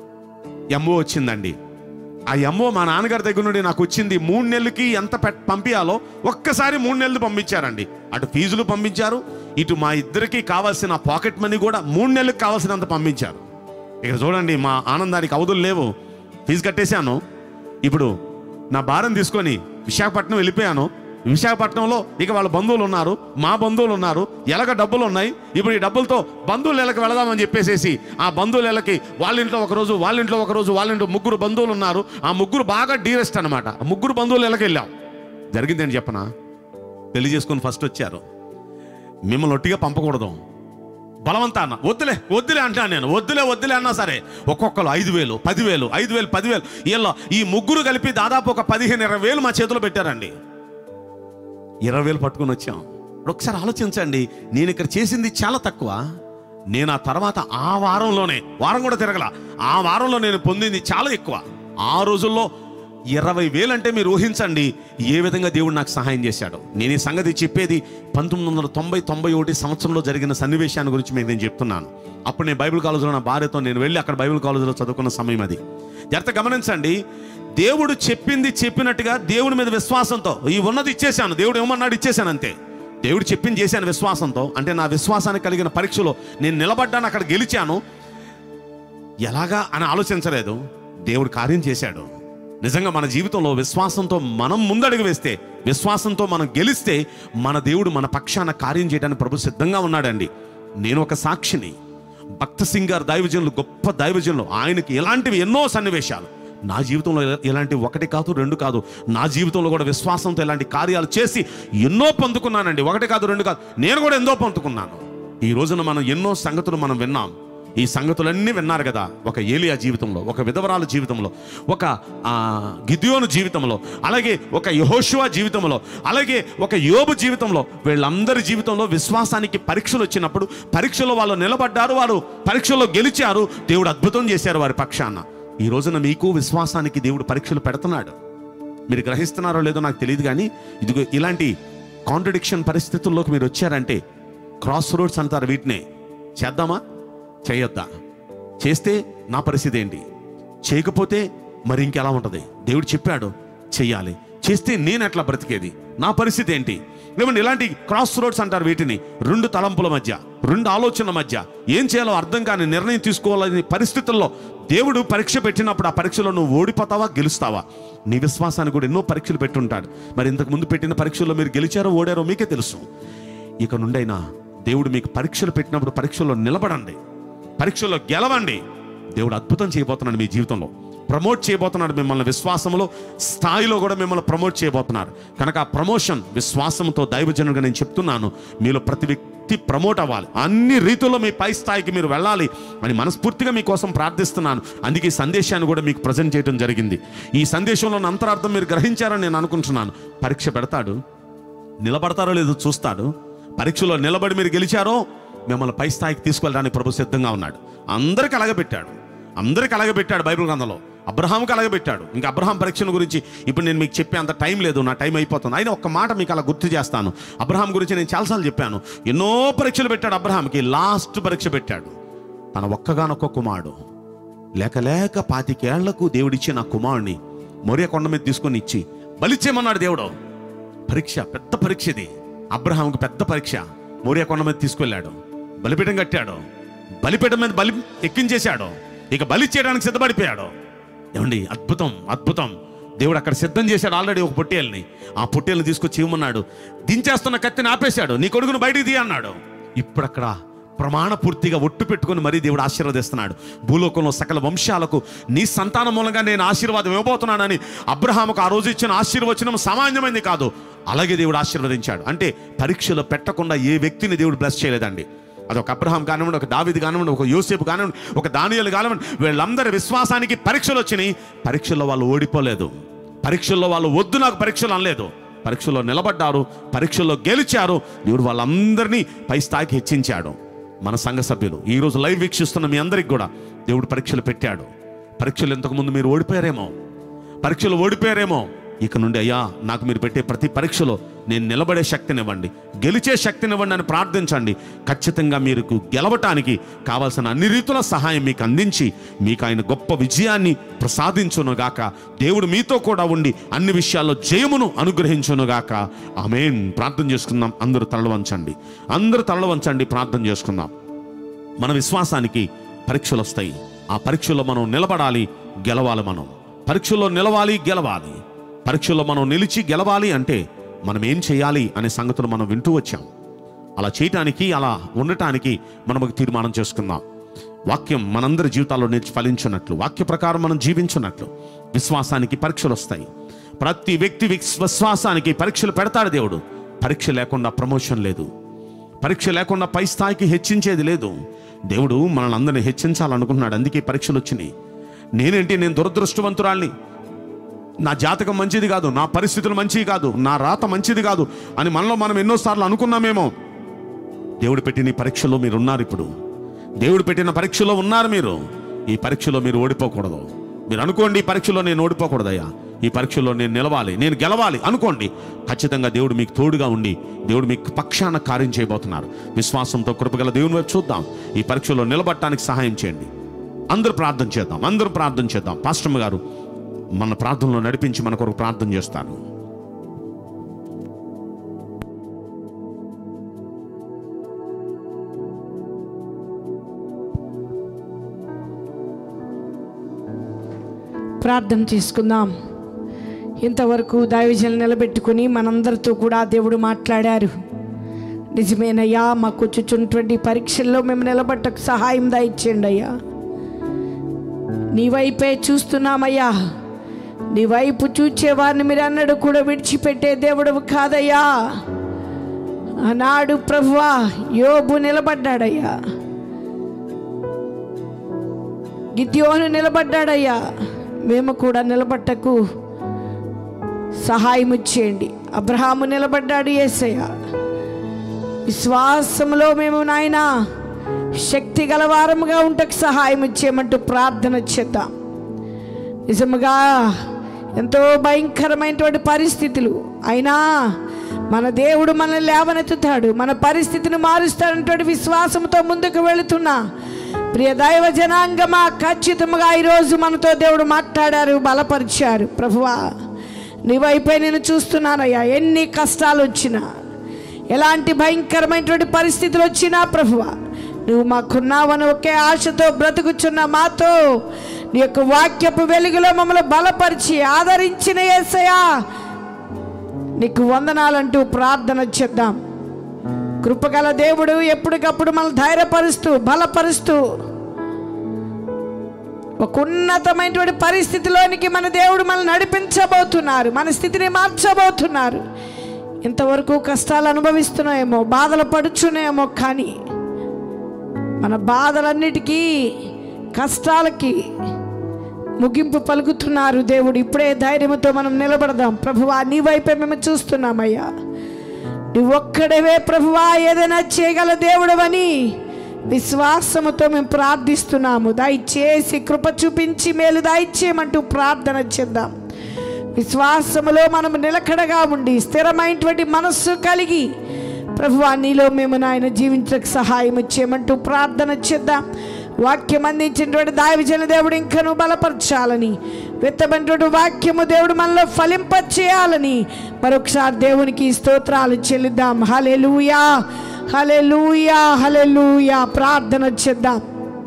ఎంఓ వచ్చిందండి ఆ ఎంఓ మా నాన్నగారి దగ్గర నుండి నాకు వచ్చింది మూడు నెలలకి ఎంత పెట్ పంపించాలో ఒక్కసారి మూడు నెలలు పంపించారండి అటు ఫీజులు పంపించారు ఇటు మా ఇద్దరికి కావాల్సిన పాకెట్ మనీ కూడా మూడు నెలలకు కావాల్సినంత పంపించారు ఇక్కడ చూడండి మా ఆనందానికి అవధులు లేవు ఫీజు కట్టేశాను ఇప్పుడు నా భారం తీసుకొని విశాఖపట్నం వెళ్ళిపోయాను విశాఖపట్నంలో ఇక వాళ్ళ బంధువులు ఉన్నారు మా బంధువులు ఉన్నారు ఎలాగ డబ్బులు ఉన్నాయి ఇప్పుడు ఈ డబ్బులతో బంధువుల ఇళ్ళకి వెళదామని చెప్పేసేసి ఆ బంధువుల ఇళ్ళకి వాళ్ళ ఇంట్లో ఒక రోజు వాళ్ళ ఇంట్లో ఒక రోజు వాళ్ళ ఇంట్లో ముగ్గురు బంధువులు ఉన్నారు ఆ ముగ్గురు బాగా డీరెస్ట్ అనమాట ఆ ముగ్గురు బంధువుల ఇళ్ళకి వెళ్ళాం జరిగిందని చెప్పనా పెళ్లి చేసుకొని ఫస్ట్ వచ్చారు మిమ్మల్ని ఒట్టిగా పంపకూడదు బలవంతా అన్న వద్దులే వద్దులే అంటాను నేను వద్దులే వద్దులే అన్నా సరే ఒక్కొక్కరు ఐదు వేలు పదివేలు ఐదు వేలు పదివేలు వీళ్ళ ఈ ముగ్గురు కలిపి దాదాపు ఒక పదిహేను ఇరవై వేలు మా చేతిలో పెట్టారండి ఇరవై వేలు పట్టుకొని వచ్చాం ఇప్పుడు ఒకసారి ఆలోచించండి నేను ఇక్కడ చేసింది చాలా తక్కువ నేను ఆ తర్వాత ఆ వారంలోనే వారం కూడా తిరగల ఆ వారంలో నేను పొందింది చాలా ఎక్కువ ఆ రోజుల్లో ఇరవై వేలంటే మీరు ఊహించండి ఏ విధంగా దేవుడు నాకు సహాయం చేశాడు నేను ఈ సంగతి చెప్పేది పంతొమ్మిది వందల తొంభై తొంభై ఒకటి సంవత్సరంలో జరిగిన సన్నివేశాన్ని గురించి మీకు నేను చెప్తున్నాను అప్పుడు నేను బైబిల్ కాలేజీలో నా భార్యతో నేను వెళ్ళి అక్కడ బైబిల్ కాలేజీలో చదువుకున్న సమయం అది జాగ్రత్త గమనించండి దేవుడు చెప్పింది చెప్పినట్టుగా దేవుడి మీద విశ్వాసంతో ఈ ఉన్నది ఇచ్చేశాను దేవుడు ఏమన్నాడు ఇచ్చేశాను అంతే దేవుడు చెప్పింది చేశాను విశ్వాసంతో అంటే నా విశ్వాసానికి కలిగిన పరీక్షలో నేను నిలబడ్డాను అక్కడ గెలిచాను ఎలాగా అని ఆలోచించలేదు దేవుడు కార్యం చేశాడు నిజంగా మన జీవితంలో విశ్వాసంతో మనం ముందడుగు వేస్తే విశ్వాసంతో మనం గెలిస్తే మన దేవుడు మన పక్షాన కార్యం చేయడానికి ప్రభు సిద్ధంగా ఉన్నాడండి నేను ఒక సాక్షిని భక్త సింగ్ గారు దైవజనులు గొప్ప దైవజనులు ఆయనకి ఎలాంటివి ఎన్నో సన్నివేశాలు నా జీవితంలో ఇలా- ఇలాంటి ఒకటి కాదు రెండు కాదు నా జీవితంలో కూడా విశ్వాసంతో ఇలాంటి కార్యాలు చేసి ఎన్నో పొందుకున్నానండి ఒకటి కాదు రెండు కాదు నేను కూడా ఎంతో పొందుకున్నాను ఈ రోజున మనం ఎన్నో సంగతులు మనం విన్నాం ఈ సంగతులన్నీ విన్నారు కదా ఒక ఏలియా జీవితంలో ఒక విధవరాల జీవితంలో ఒక ఆ, గిద్యోను జీవితంలో అలాగే ఒక యహోషువా జీవితంలో అలాగే ఒక యోబు జీవితంలో వీళ్ళందరి జీవితంలో విశ్వాసానికి పరీక్షలు వచ్చినప్పుడు పరీక్షలో వాళ్ళు నిలబడ్డారు వారు పరీక్షలో గెలిచారు దేవుడు అద్భుతం చేశారు వారి పక్షాన ఈ రోజున మీకు విశ్వాసానికి దేవుడు పరీక్షలు పెడుతున్నాడు మీరు గ్రహిస్తున్నారో లేదో నాకు తెలియదు కానీ ఇదిగో ఇలాంటి కాంట్రడిక్షన్ పరిస్థితుల్లోకి మీరు వచ్చారంటే క్రాస్ రోడ్స్ అంటారు వీటినే చేద్దామా చేయొద్దా చేస్తే నా పరిస్థితి ఏంటి చేయకపోతే మరి ఇంకెలా ఉంటుంది దేవుడు చెప్పాడు చెయ్యాలి చేస్తే నేను ఎట్లా బ్రతికేది నా పరిస్థితి ఏంటి ఏమండి ఇలాంటి క్రాస్ రోడ్స్ అంటారు వీటిని రెండు తలంపుల మధ్య రెండు ఆలోచనల మధ్య ఏం చేయాలో అర్థం కాని నిర్ణయం తీసుకోవాలని పరిస్థితుల్లో దేవుడు పరీక్ష పెట్టినప్పుడు ఆ పరీక్షలో నువ్వు ఓడిపోతావా గెలుస్తావా నీ విశ్వాసానికి కూడా ఎన్నో పరీక్షలు పెట్టుంటాడు మరి ఇంతకు ముందు పెట్టిన పరీక్షల్లో మీరు గెలిచారో ఓడారో మీకే తెలుసు ఇక నుండైనా దేవుడు మీకు పరీక్షలు పెట్టినప్పుడు పరీక్షల్లో నిలబడండి పరీక్షల్లో గెలవండి దేవుడు అద్భుతం చేయబోతున్నాడు మీ జీవితంలో ప్రమోట్ చేయబోతున్నాడు మిమ్మల్ని విశ్వాసంలో స్థాయిలో కూడా మిమ్మల్ని ప్రమోట్ చేయబోతున్నారు కనుక ఆ ప్రమోషన్ విశ్వాసంతో దైవజనుడిగా నేను చెప్తున్నాను మీలో ప్రతి వ్యక్తి ప్రమోట్ అవ్వాలి అన్ని రీతుల్లో మీ పై స్థాయికి మీరు వెళ్ళాలి అని మనస్ఫూర్తిగా మీకోసం ప్రార్థిస్తున్నాను అందుకే ఈ సందేశాన్ని కూడా మీకు ప్రజెంట్ చేయడం జరిగింది ఈ సందేశంలో ఉన్న అంతరార్థం మీరు గ్రహించారని నేను అనుకుంటున్నాను పరీక్ష పెడతాడు నిలబడతారో లేదో చూస్తాడు పరీక్షలో నిలబడి మీరు గెలిచారో మిమ్మల్ని పై స్థాయికి తీసుకెళ్ళడానికి ప్రభు సిద్ధంగా ఉన్నాడు అందరికి అలాగే పెట్టాడు అందరికి అలాగే పెట్టాడు బైబిల్ గ్రంథంలో అబ్రహాంకి అలాగే పెట్టాడు ఇంకా అబ్రహాం పరీక్షల గురించి ఇప్పుడు నేను మీకు చెప్పే అంత టైం లేదు నా టైం అయిపోతుంది అయినా ఒక్క మాట మీకు అలా గుర్తు చేస్తాను అబ్రహాం గురించి నేను చాలాసార్లు చెప్పాను ఎన్నో పరీక్షలు పెట్టాడు అబ్రహాంకి లాస్ట్ పరీక్ష పెట్టాడు తన ఒక్కగానొక్క కుమారుడు లేక లేక పాతికేళ్లకు దేవుడిచ్చిన కుమారుడిని మొరే కొండ మీద తీసుకొని ఇచ్చి బలిచ్చేయమన్నాడు దేవుడు పరీక్ష పెద్ద పరీక్ష ఇది అబ్రహాంకి పెద్ద పరీక్ష మోరియా కొండ మీద తీసుకెళ్ళాడు బలిపీఠం కట్టాడు బలిపీఠం మీద బలి ఎక్కించేశాడు ఇక బలి చేయడానికి సిద్ధపడిపోయాడు ఏమండి అద్భుతం అద్భుతం దేవుడు అక్కడ సిద్ధం చేశాడు ఆల్రెడీ ఒక పొట్టేల్ని ఆ పొట్టేల్ని తీసుకొచ్చి ఇవ్వమన్నాడు దించేస్తున్న కత్తిని ఆపేశాడు నీ కొడుకును బయటికి తీ అన్నాడు ఇప్పుడు అక్కడ ప్రమాణ పూర్తిగా ఒట్టు పెట్టుకొని మరీ దేవుడు ఆశీర్వదిస్తున్నాడు భూలోకంలో సకల వంశాలకు నీ సంతానం మూలంగా నేను ఆశీర్వాదం ఇవ్వబోతున్నానని అబ్రహాముకు ఆ రోజు ఇచ్చిన ఆశీర్వచనం సామాన్యమైంది కాదు అలాగే దేవుడు ఆశీర్వదించాడు అంటే పరీక్షలో పెట్టకుండా ఏ వ్యక్తిని దేవుడు బ్లెస్ చేయలేదండి అది ఒక అబ్రహాం కానివ్వండి ఒక దావిది కానివ్వండి ఒక యోసేపు కానివ్వండి ఒక దానియలు కానివ్వండి వీళ్ళందరి విశ్వాసానికి పరీక్షలు వచ్చినాయి పరీక్షల్లో వాళ్ళు ఓడిపోలేదు పరీక్షల్లో వాళ్ళు వద్దు నాకు పరీక్షలు అనలేదు పరీక్షల్లో నిలబడ్డారు పరీక్షల్లో గెలిచారు దేవుడు వాళ్ళందరినీ పై స్థాయికి హెచ్చించాడు మన సంఘ సభ్యులు ఈ రోజు లైవ్ వీక్షిస్తున్న మీ అందరికి కూడా దేవుడు పరీక్షలు పెట్టాడు పరీక్షలు ఇంతకుముందు మీరు ఓడిపోయారేమో పరీక్షలు ఓడిపోయారేమో ఇక నుండి అయ్యా నాకు మీరు పెట్టే ప్రతి పరీక్షలో నేను నిలబడే శక్తినివ్వండి గెలిచే శక్తినివ్వండి అని ప్రార్థించండి ఖచ్చితంగా మీకు గెలవటానికి కావాల్సిన అన్ని రీతుల సహాయం మీకు అందించి మీకు ఆయన గొప్ప విజయాన్ని ప్రసాదించునుగాక దేవుడు మీతో కూడా ఉండి అన్ని విషయాల్లో జయమును అనుగ్రహించునుగాక ఆమెన్ ప్రార్థన చేసుకుందాం అందరూ తలలు వంచండి అందరూ తలలు వంచండి ప్రార్థన చేసుకుందాం మన విశ్వాసానికి పరీక్షలు వస్తాయి ఆ పరీక్షల్లో మనం నిలబడాలి గెలవాలి మనం పరీక్షల్లో నిలవాలి గెలవాలి పరీక్షల్లో మనం నిలిచి గెలవాలి అంటే మనం ఏం చేయాలి అనే సంగతులు మనం వింటూ వచ్చాం అలా చేయటానికి అలా ఉండటానికి మనం ఒక తీర్మానం చేసుకుందాం వాక్యం మనందరి జీవితాల్లో నేర్చి ఫలించినట్లు వాక్య ప్రకారం మనం జీవించినట్లు విశ్వాసానికి పరీక్షలు వస్తాయి ప్రతి వ్యక్తి విశ్వ- విశ్వాసానికి పరీక్షలు పెడతాడు దేవుడు పరీక్ష లేకుండా ప్రమోషన్ లేదు పరీక్ష లేకుండా పై స్థాయికి హెచ్చించేది లేదు దేవుడు మనల్ని అందరినీ హెచ్చించాలనుకుంటున్నాడు అందుకే పరీక్షలు వచ్చినాయి నేనేంటి నేను దురదృష్టవంతురాల్ని నా జాతకం మంచిది కాదు నా పరిస్థితులు మంచివి కాదు నా రాత మంచిది కాదు అని మనలో మనం ఎన్నోసార్లు అనుకున్నామేమో దేవుడు పెట్టిన ఈ పరీక్షలో మీరు ఉన్నారు ఇప్పుడు దేవుడు పెట్టిన పరీక్షలో ఉన్నారు మీరు ఈ పరీక్షలో మీరు ఓడిపోకూడదు మీరు అనుకోండి ఈ పరీక్షలో నేను ఓడిపోకూడదయ్యా ఈ పరీక్షలో నేను నిలవాలి నేను గెలవాలి అనుకోండి ఖచ్చితంగా దేవుడు మీకు తోడుగా ఉండి దేవుడు మీకు పక్షాన కార్యం చేయబోతున్నారు విశ్వాసంతో కృపగల దేవుని వైపు చూద్దాం ఈ పరీక్షలో నిలబడటానికి సహాయం చేయండి అందరూ ప్రార్థన చేద్దాం అందరూ ప్రార్థన చేద్దాం పాస్టమ్ గారు మన ప్రార్థనలో నడిపించి మన కొరకు ప్రార్థన చేస్తాను ప్రార్థన చేసుకుందాం ఇంతవరకు దైవజలు నిలబెట్టుకుని మనందరితో కూడా దేవుడు మాట్లాడారు నిజమేనయ్యా మాకు వచ్చుచున్నటువంటి పరీక్షల్లో మేము నిలబట్టకు సహాయం దయచేయండి అయ్యా నీ వైపే చూస్తున్నామయ్యా నీ వైపు చూచేవారిని మీరు అన్నడు కూడా విడిచిపెట్టే దేవుడు కాదయ్యా ఆనాడు ప్రభువా యోబు నిలబడ్డాడయ్యా గిద్యోను నిలబడ్డాడయ్యా మేము కూడా నిలబట్టకు సహాయం ఇచ్చేయండి అబ్రహాము నిలబడ్డాడు ఏసయ్య విశ్వాసంలో మేము నాయన శక్తి గలవారముగా ఉంటకు సహాయం ఇచ్చేయమంటూ ప్రార్థన చేద్దాం నిజముగా ఎంతో భయంకరమైనటువంటి పరిస్థితులు అయినా మన దేవుడు మనల్ని లేవనెత్తుతాడు మన పరిస్థితిని మారుస్తాడన్నటువంటి విశ్వాసంతో ముందుకు వెళుతున్నా ప్రియ దైవ జనాంగమా ఖచ్చితంగా ఈరోజు మనతో దేవుడు మాట్లాడారు బలపరిచారు ప్రభువా నీ వైపే నేను చూస్తున్నానయ్యా ఎన్ని కష్టాలు వచ్చినా ఎలాంటి భయంకరమైనటువంటి పరిస్థితులు వచ్చినా ప్రభువా నువ్వు మాకున్నావని ఒకే ఆశతో బ్రతుకుచున్న మాతో నీ యొక్క వాక్యపు వెలుగులో మమ్మల్ని బలపరిచి ఆదరించిన యేసయ్యా నీకు వందనాలంటూ ప్రార్థన చేద్దాం కృపగల దేవుడు ఎప్పటికప్పుడు మనల్ని ధైర్యపరుస్తూ బలపరుస్తూ ఒక ఉన్నతమైనటువంటి పరిస్థితిలోనికి మన దేవుడు మనల్ని నడిపించబోతున్నారు మన స్థితిని మార్చబోతున్నారు ఇంతవరకు కష్టాలు అనుభవిస్తున్నాయేమో బాధలు పడుచునేమో కానీ మన బాధలన్నిటికీ కష్టాలకి ముగింపు పలుకుతున్నారు దేవుడు ఇప్పుడే ధైర్యంతో మనం నిలబడదాం ప్రభువా నీ వైపే మేము చూస్తున్నామయ్యా నువ్వు ఒక్కడవే ప్రభువా ఏదైనా చేయగల దేవుడవని విశ్వాసముతో మేము ప్రార్థిస్తున్నాము దయచేసి కృప చూపించి మేలు దయచేయమంటూ ప్రార్థన చేద్దాం విశ్వాసములో మనం నిలకడగా ఉండి స్థిరమైనటువంటి మనస్సు కలిగి ప్రభువా నీలో మేము నాయన జీవించడానికి సహాయం చేయమంటూ ప్రార్థన చేద్దాం వాక్యం అందించినటువంటి దావిజన దేవుడు ఇంకను బలపరచాలని విత్తమైనటువంటి వాక్యము దేవుడు మనలో ఫలింపచేయాలని మరొకసారి దేవునికి స్తోత్రాలు చెల్లిద్దాం హలెలూయా హలెలూయా హలెలూయా ప్రార్థన చేద్దాం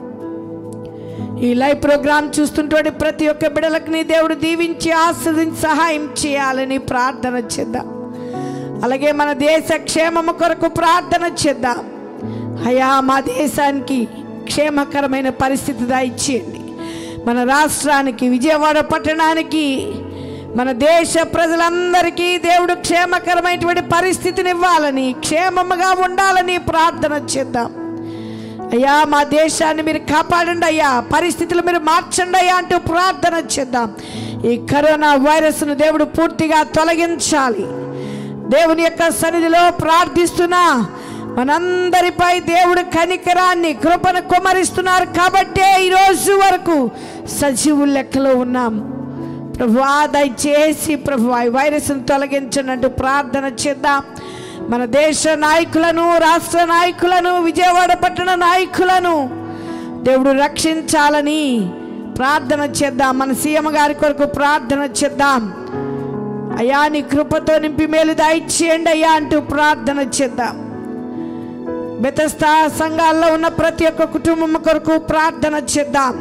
ఈ లైవ్ ప్రోగ్రామ్ చూస్తుంటే ప్రతి ఒక్క బిడలకు నీ దేవుడు దీవించి ఆస్వాదించి సహాయం చేయాలని ప్రార్థన చేద్దాం అలాగే మన దేశ క్షేమము కొరకు ప్రార్థన చేద్దాం అయా మా దేశానికి క్షేమకరమైన పరిస్థితి దయచేయండి మన రాష్ట్రానికి విజయవాడ పట్టణానికి మన దేశ ప్రజలందరికీ దేవుడు క్షేమకరమైనటువంటి పరిస్థితిని ఇవ్వాలని క్షేమముగా ఉండాలని ప్రార్థన చేద్దాం అయ్యా మా దేశాన్ని మీరు కాపాడండి అయ్యా పరిస్థితులు మీరు మార్చండి అయ్యా అంటూ ప్రార్థన చేద్దాం ఈ కరోనా వైరస్ను దేవుడు పూర్తిగా తొలగించాలి దేవుని యొక్క సన్నిధిలో ప్రార్థిస్తున్నా మనందరిపై దేవుడు కనికరాన్ని కృపను కుమరిస్తున్నారు కాబట్టే ఈరోజు వరకు సజీవు లెక్కలో ఉన్నాం ప్రభువా దయచేసి ప్రభువా ఈ వైరస్ను తొలగించనంటూ ప్రార్థన చేద్దాం మన దేశ నాయకులను రాష్ట్ర నాయకులను విజయవాడ పట్టణ నాయకులను దేవుడు రక్షించాలని ప్రార్థన చేద్దాం మన సీఎం గారి కొరకు ప్రార్థన చేద్దాం అయ్యా నీ కృపతో నింపి మేలు దయచేయండి అయ్యా అంటూ ప్రార్థన చేద్దాం బెతస్తా సంఘాల్లో ఉన్న ప్రతి ఒక్క కుటుంబం కొరకు ప్రార్థన చేద్దాం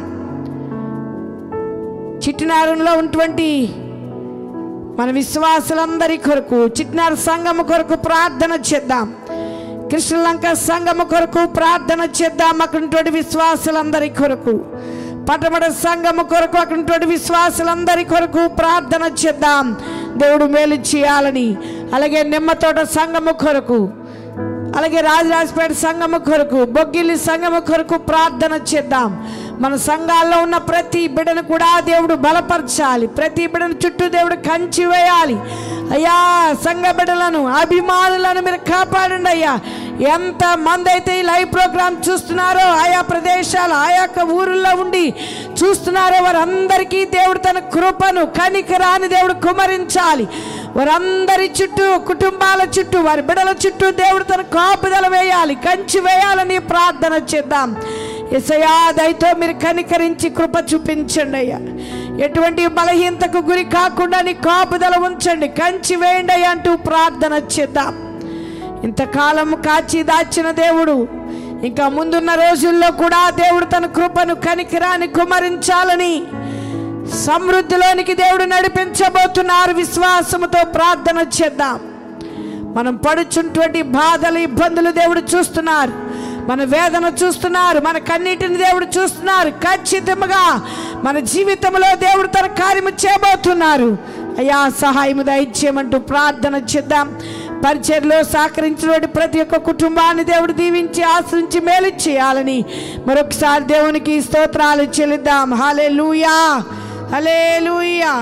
చిట్టినారంలో ఉన్నటువంటి మన విశ్వాసులందరి కొరకు చిట్నారు సంఘము కొరకు ప్రార్థన చేద్దాం కృష్ణలంక సంఘము కొరకు ప్రార్థన చేద్దాం అక్కడ ఉన్నటువంటి విశ్వాసులందరి కొరకు పటమడ సంఘము కొరకు అక్కడ ఉన్నటువంటి విశ్వాసులందరి కొరకు ప్రార్థన చేద్దాం దేవుడు మేలు చేయాలని అలాగే నిమ్మతోట సంఘము కొరకు అలాగే రాజరాజపేట సంఘము కొరకు బొగ్గిలి సంఘము కొరకు ప్రార్థన చేద్దాం మన సంఘాల్లో ఉన్న ప్రతి బిడను కూడా దేవుడు బలపరచాలి ప్రతి బిడను చుట్టూ దేవుడు కంచి వేయాలి అయ్యా సంఘ బిడలను అభిమానులను మీరు కాపాడండి అయ్యా ఎంత మంది అయితే ఈ లైవ్ ప్రోగ్రామ్ చూస్తున్నారో ఆయా ప్రదేశాలు ఆయా యొక్క ఊరుల్లో ఉండి చూస్తున్నారో వారందరికీ దేవుడు తన కృపను కనికరాని దేవుడు కుమరించాలి వారందరి చుట్టూ కుటుంబాల చుట్టూ వారి బిడల చుట్టూ దేవుడు తన కాపుదల వేయాలి కంచి వేయాలని ప్రార్థన చేద్దాం ఎసయా దయతో మీరు కనికరించి కృప చూపించండి అయ్యా ఎటువంటి బలహీనతకు గురి కాకుండా నీ కాపుదల ఉంచండి కంచి వేయండి అయ్యా అంటూ ప్రార్థన చేద్దాం ఇంతకాలం కాచి దాచిన దేవుడు ఇంకా ముందున్న రోజుల్లో కూడా దేవుడు తన కృపను కనికిరాని కుమరించాలని సమృద్ధిలోనికి దేవుడు నడిపించబోతున్నారు విశ్వాసముతో ప్రార్థన చేద్దాం మనం పడుచున్నటువంటి బాధలు ఇబ్బందులు దేవుడు చూస్తున్నారు మన వేదన చూస్తున్నారు మన కన్నీటిని దేవుడు చూస్తున్నారు ఖచ్చితంగా మన జీవితంలో దేవుడు తన కార్యము చేయబోతున్నారు అయ్యా సహాయము దయచేయమంటూ ప్రార్థన చేద్దాం పరిచయలో సహకరించినటువంటి ప్రతి ఒక్క కుటుంబాన్ని దేవుడు దీవించి ఆశ్రయించి మేలు చేయాలని మరొకసారి దేవునికి స్తోత్రాలు చెల్లిద్దాం హలే లూయా హలే లూయా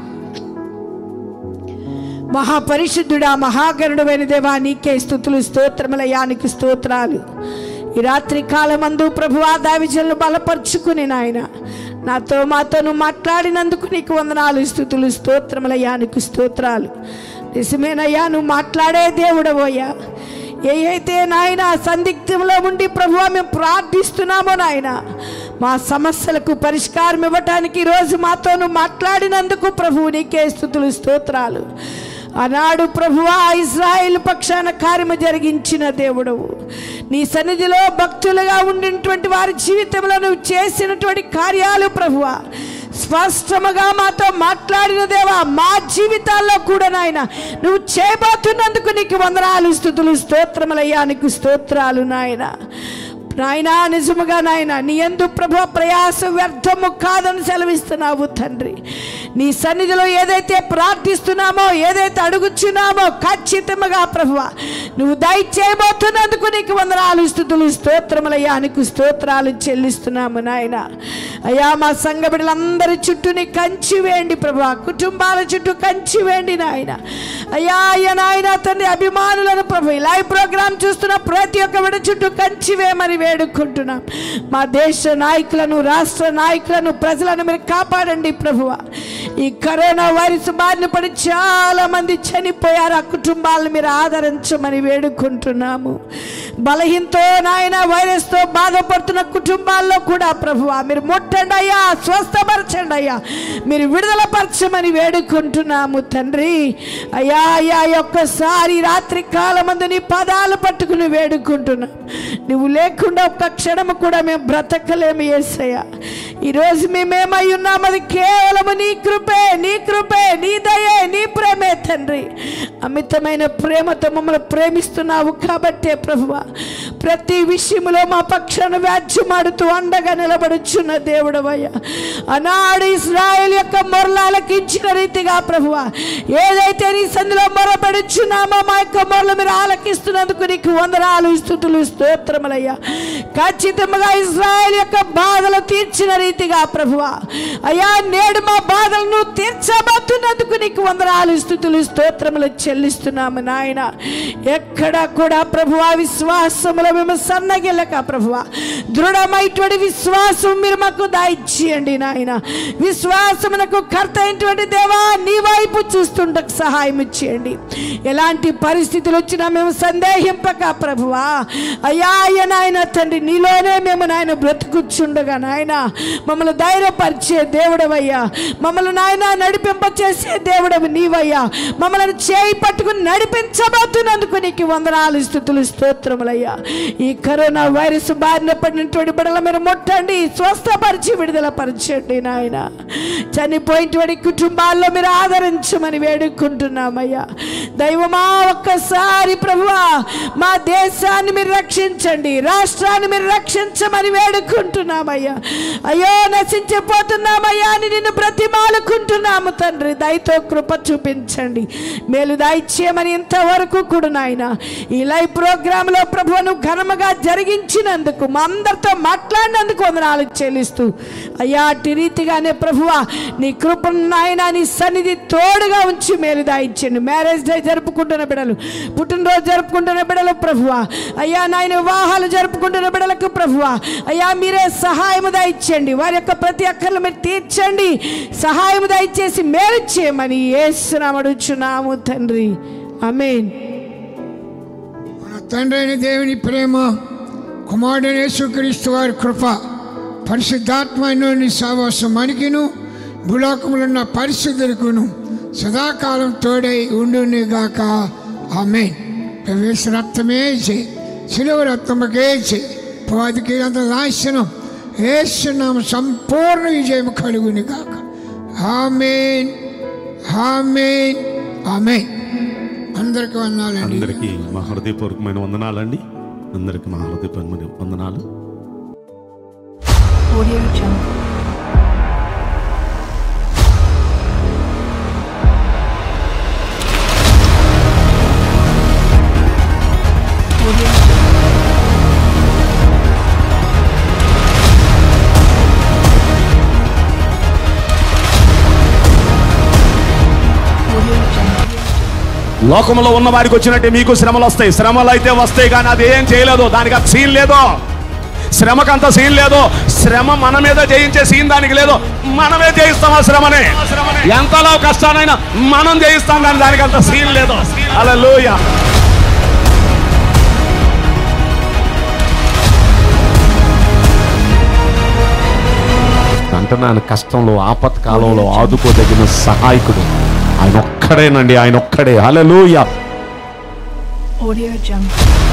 మహాపరిశుద్ధుడా మహాగరుడమైన దేవా నీకే స్థుతులు స్తోత్రములయానికి స్తోత్రాలు ఈ రాత్రి కాలమందు ప్రభు దావిజలను బలపరుచుకుని నాయన నాతో మాతో నువ్వు మాట్లాడినందుకు నీకు వందనాలు స్థుతులు స్తోత్రములయ్యా నీకు స్తోత్రాలు నిజమేనయ్యా నువ్వు మాట్లాడే దేవుడవయ్యా ఏ అయితే నాయన సందిగ్ధంలో ఉండి ప్రభువా మేము ప్రార్థిస్తున్నామో నాయన మా సమస్యలకు పరిష్కారం ఇవ్వటానికి ఈరోజు మాతో నువ్వు మాట్లాడినందుకు ప్రభువు నీకే స్థుతులు స్తోత్రాలు ఆనాడు ప్రభువా ఇజ్రాయిల్ పక్షాన కార్యము జరిగించిన దేవుడవు నీ సన్నిధిలో భక్తులుగా ఉండినటువంటి వారి జీవితంలో నువ్వు చేసినటువంటి కార్యాలు ప్రభువా స్పష్టముగా మాతో మాట్లాడిన దేవా మా జీవితాల్లో కూడా నాయన నువ్వు చేయబోతున్నందుకు నీకు వందనాలు స్థుతులు స్తోత్రములయ్యా నీకు స్తోత్రాలు నాయన నాయనా నిజముగా నాయన నీ ఎందు ప్రభు ప్రయాస వ్యర్థము కాదని సెలవిస్తున్నావు తండ్రి నీ సన్నిధిలో ఏదైతే ప్రార్థిస్తున్నామో ఏదైతే అడుగుచున్నామో ఖచ్చితంగా ప్రభువ నువ్వు దయచేయబోతున్నందుకు నీకు వందనాలు స్థుతులు స్తోత్రములయ్యా నీకు స్తోత్రాలు చెల్లిస్తున్నాము నాయన అయ్యా మా సంఘ బిడ్డలందరి చుట్టూ నీ కంచి వేయండి ప్రభు కుటుంబాల చుట్టూ కంచి వేయండి నాయన అయ్యా అయ్యా నాయన తండ్రి అభిమానులను ప్రభు ఈ లైవ్ ప్రోగ్రామ్ చూస్తున్న ప్రతి ఒక్క బిడ్డ చుట్టూ కంచి వేయమని వేడుకుంటున్నాం మా దేశ నాయకులను రాష్ట్ర నాయకులను ప్రజలను మీరు కాపాడండి ప్రభువ ఈ కరోనా వైరస్ బారిన పడి చాలా మంది చనిపోయారు ఆ కుటుంబాలను మీరు ఆదరించమని వేడుకుంటున్నాము బలహీనతో నాయన వైరస్తో బాధపడుతున్న కుటుంబాల్లో కూడా ప్రభువ మీరు ముట్టండి అయ్యా స్వస్థపరచండి అయ్యా మీరు విడుదల పరచమని వేడుకుంటున్నాము తండ్రి అయ్యా అయ్యా ఈ ఒక్కసారి రాత్రి కాలమందు నీ పదాలు పట్టుకుని వేడుకుంటున్నాం నువ్వు లేకుండా ఒక్క క్షణము కూడా మేము బ్రతకలేము ఏసయ్యా ఈరోజు మేమేమై ఉన్నాం అది కేవలము నీ కృపే నీ కృపే నీ దయే నీ ప్రేమే తండ్రి అమితమైన ప్రేమతో మమ్మల్ని ప్రేమిస్తున్నావు కాబట్టే ప్రభువా ప్రతి విషయంలో మా పక్షాన వ్యాజ్యమాడుతూ అండగా నిలబడుచున్న దేవుడవయ్యా ఆనాడు ఇస్రాయేల్ యొక్క మొరలాలకి ఇచ్చిన రీతిగా ప్రభువా ఏదైతే నీ సంధిలో మొరపెడుచున్నామో మా యొక్క మొరలు మీరు ఆలకిస్తున్నందుకు నీకు వందనాలు స్థుతులు స్తోత్రములయ్యా ఖచ్చితంగా ఇస్రాయేల్ యొక్క బాధలు తీర్చిన రీతిగా ప్రభువా అయ్యా నేడు మా బాధలను తీర్చబోతున్నందుకు నీకు వందనాలు స్థుతులు స్తోత్రములు చెల్లిస్తున్నాము నాయన ఎక్కడ కూడా ప్రభువా విశ్వాసములో మేము సన్నగిల్లక ప్రభువా దృఢమైనటువంటి విశ్వాసం మీరు మాకు దాయిచ్చేయండి నాయన విశ్వాసమునకు కర్త అయినటువంటి దేవా నీ వైపు చూస్తుండకు సహాయం ఇచ్చేయండి ఎలాంటి పరిస్థితులు వచ్చినా మేము సందేహింపక ప్రభువా అయ్యా అయ్యా నాయన తండ్రి నీలోనే మేము నాయన బ్రతుకుచుండగా నాయన మమ్మల్ని ధైర్యపరిచే దేవుడవయ్యా మమ్మల్ని నాయన నడిపింప చేసే దేవుడవు నీవయ్యా మమ్మల్ని చేయి పట్టుకుని నడిపించబోతున్నందుకు నీకు వందనాలు స్థుతులు స్తోత్రములయ్యా ఈ కరోనా వైరస్ బారిన పడినటువంటి బిడల మీరు ముట్టండి స్వస్థపరిచి విడుదల పరచండి నాయన చనిపోయినటువంటి కుటుంబాల్లో మీరు ఆదరించమని వేడుకుంటున్నామయ్యా దైవమా ఒక్కసారి ప్రభువా మా దేశాన్ని మీరు రక్షించండి రాష్ట్రాన్ని మీరు రక్షించమని వేడుకుంటున్నామయ్యా అయ్యో నశించిపోతున్నామయ్యా అని నిన్ను బ్రతిమాలుకుంటున్నాము తండ్రి దయతో కృప చూపించండి మేలు దయచేయమని ఇంతవరకు కూడా నాయన ఈ లైవ్ ప్రోగ్రాంలో ప్రభువును ఘనముగా జరిగించినందుకు మా అందరితో మాట్లాడినందుకు వందనాలు చెల్లిస్తూ అయ్యా అట్టి రీతిగానే ప్రభువా నీ కృపను నాయన నీ సన్నిధి తోడుగా ఉంచి మేలు దాయించండి మ్యారేజ్ డే జరుపుకుంటున్న బిడలు పుట్టినరోజు జరుపుకుంటున్న బిడలు ప్రభువా అయ్యా నాయన వివాహాలు జరుపుకుంటున్న బిడలకు ప్రభువా అయ్యా మీరే సహాయము దయచేయండి వారి యొక్క ప్రతి అక్కర్లు మీరు తీర్చండి సహాయము దయచేసి మేలు చేయమని ఏసునామడుచున్నాము తండ్రి అమేన్ మన తండ్రి అయిన దేవుని ప్రేమ కుమారుడైన యేసుక్రీస్తు వారి కృప పరిశుద్ధాత్మైన సావాసం మనకిను భూలోకములున్న పరిశుద్ధులకును సదాకాలం తోడై ఉండుని గాక ఆమె ప్రవేశ రక్తమే చేయి సిలువ రక్తమకే చేయి పోదికి అంత నాశనం ఏసునామ సంపూర్ణ విజయం కలుగుని గాక ఆమెన్ ఆమెన్ ఆమెన్ అందరికి వందాలండి అందరికీ మా హృదయపూర్వకమైన వందనాలండి అందరికీ మా హృదయపూర్వకమైన వందనాలు Audio Jungle. Audio Jungle. Audio Jungle. లోకంలో ఉన్న వారికి వచ్చినట్టే మీకు శ్రమలు వస్తాయి శ్రమలు అయితే వస్తాయి కానీ అది ఏం చేయలేదు దానికి ఆ సీన్ లేదు శ్రమకంత సీన్ లేదు శ్రమ మన మీద జయించే సీన్ దానికి లేదు మనమే జయిస్తాం ఆ శ్రమని ఎంతలో కష్టానైనా మనం జయిస్తాం కానీ దానికి అంత సీన్ లేదు అలా అంటున్నాను కష్టంలో ఆపత్కాలంలో ఆదుకోదగిన సహాయకుడు ఆయన ఒక్కడేనండి ఆయన ఒక్కడే హల్లెలూయా Audio Jungle.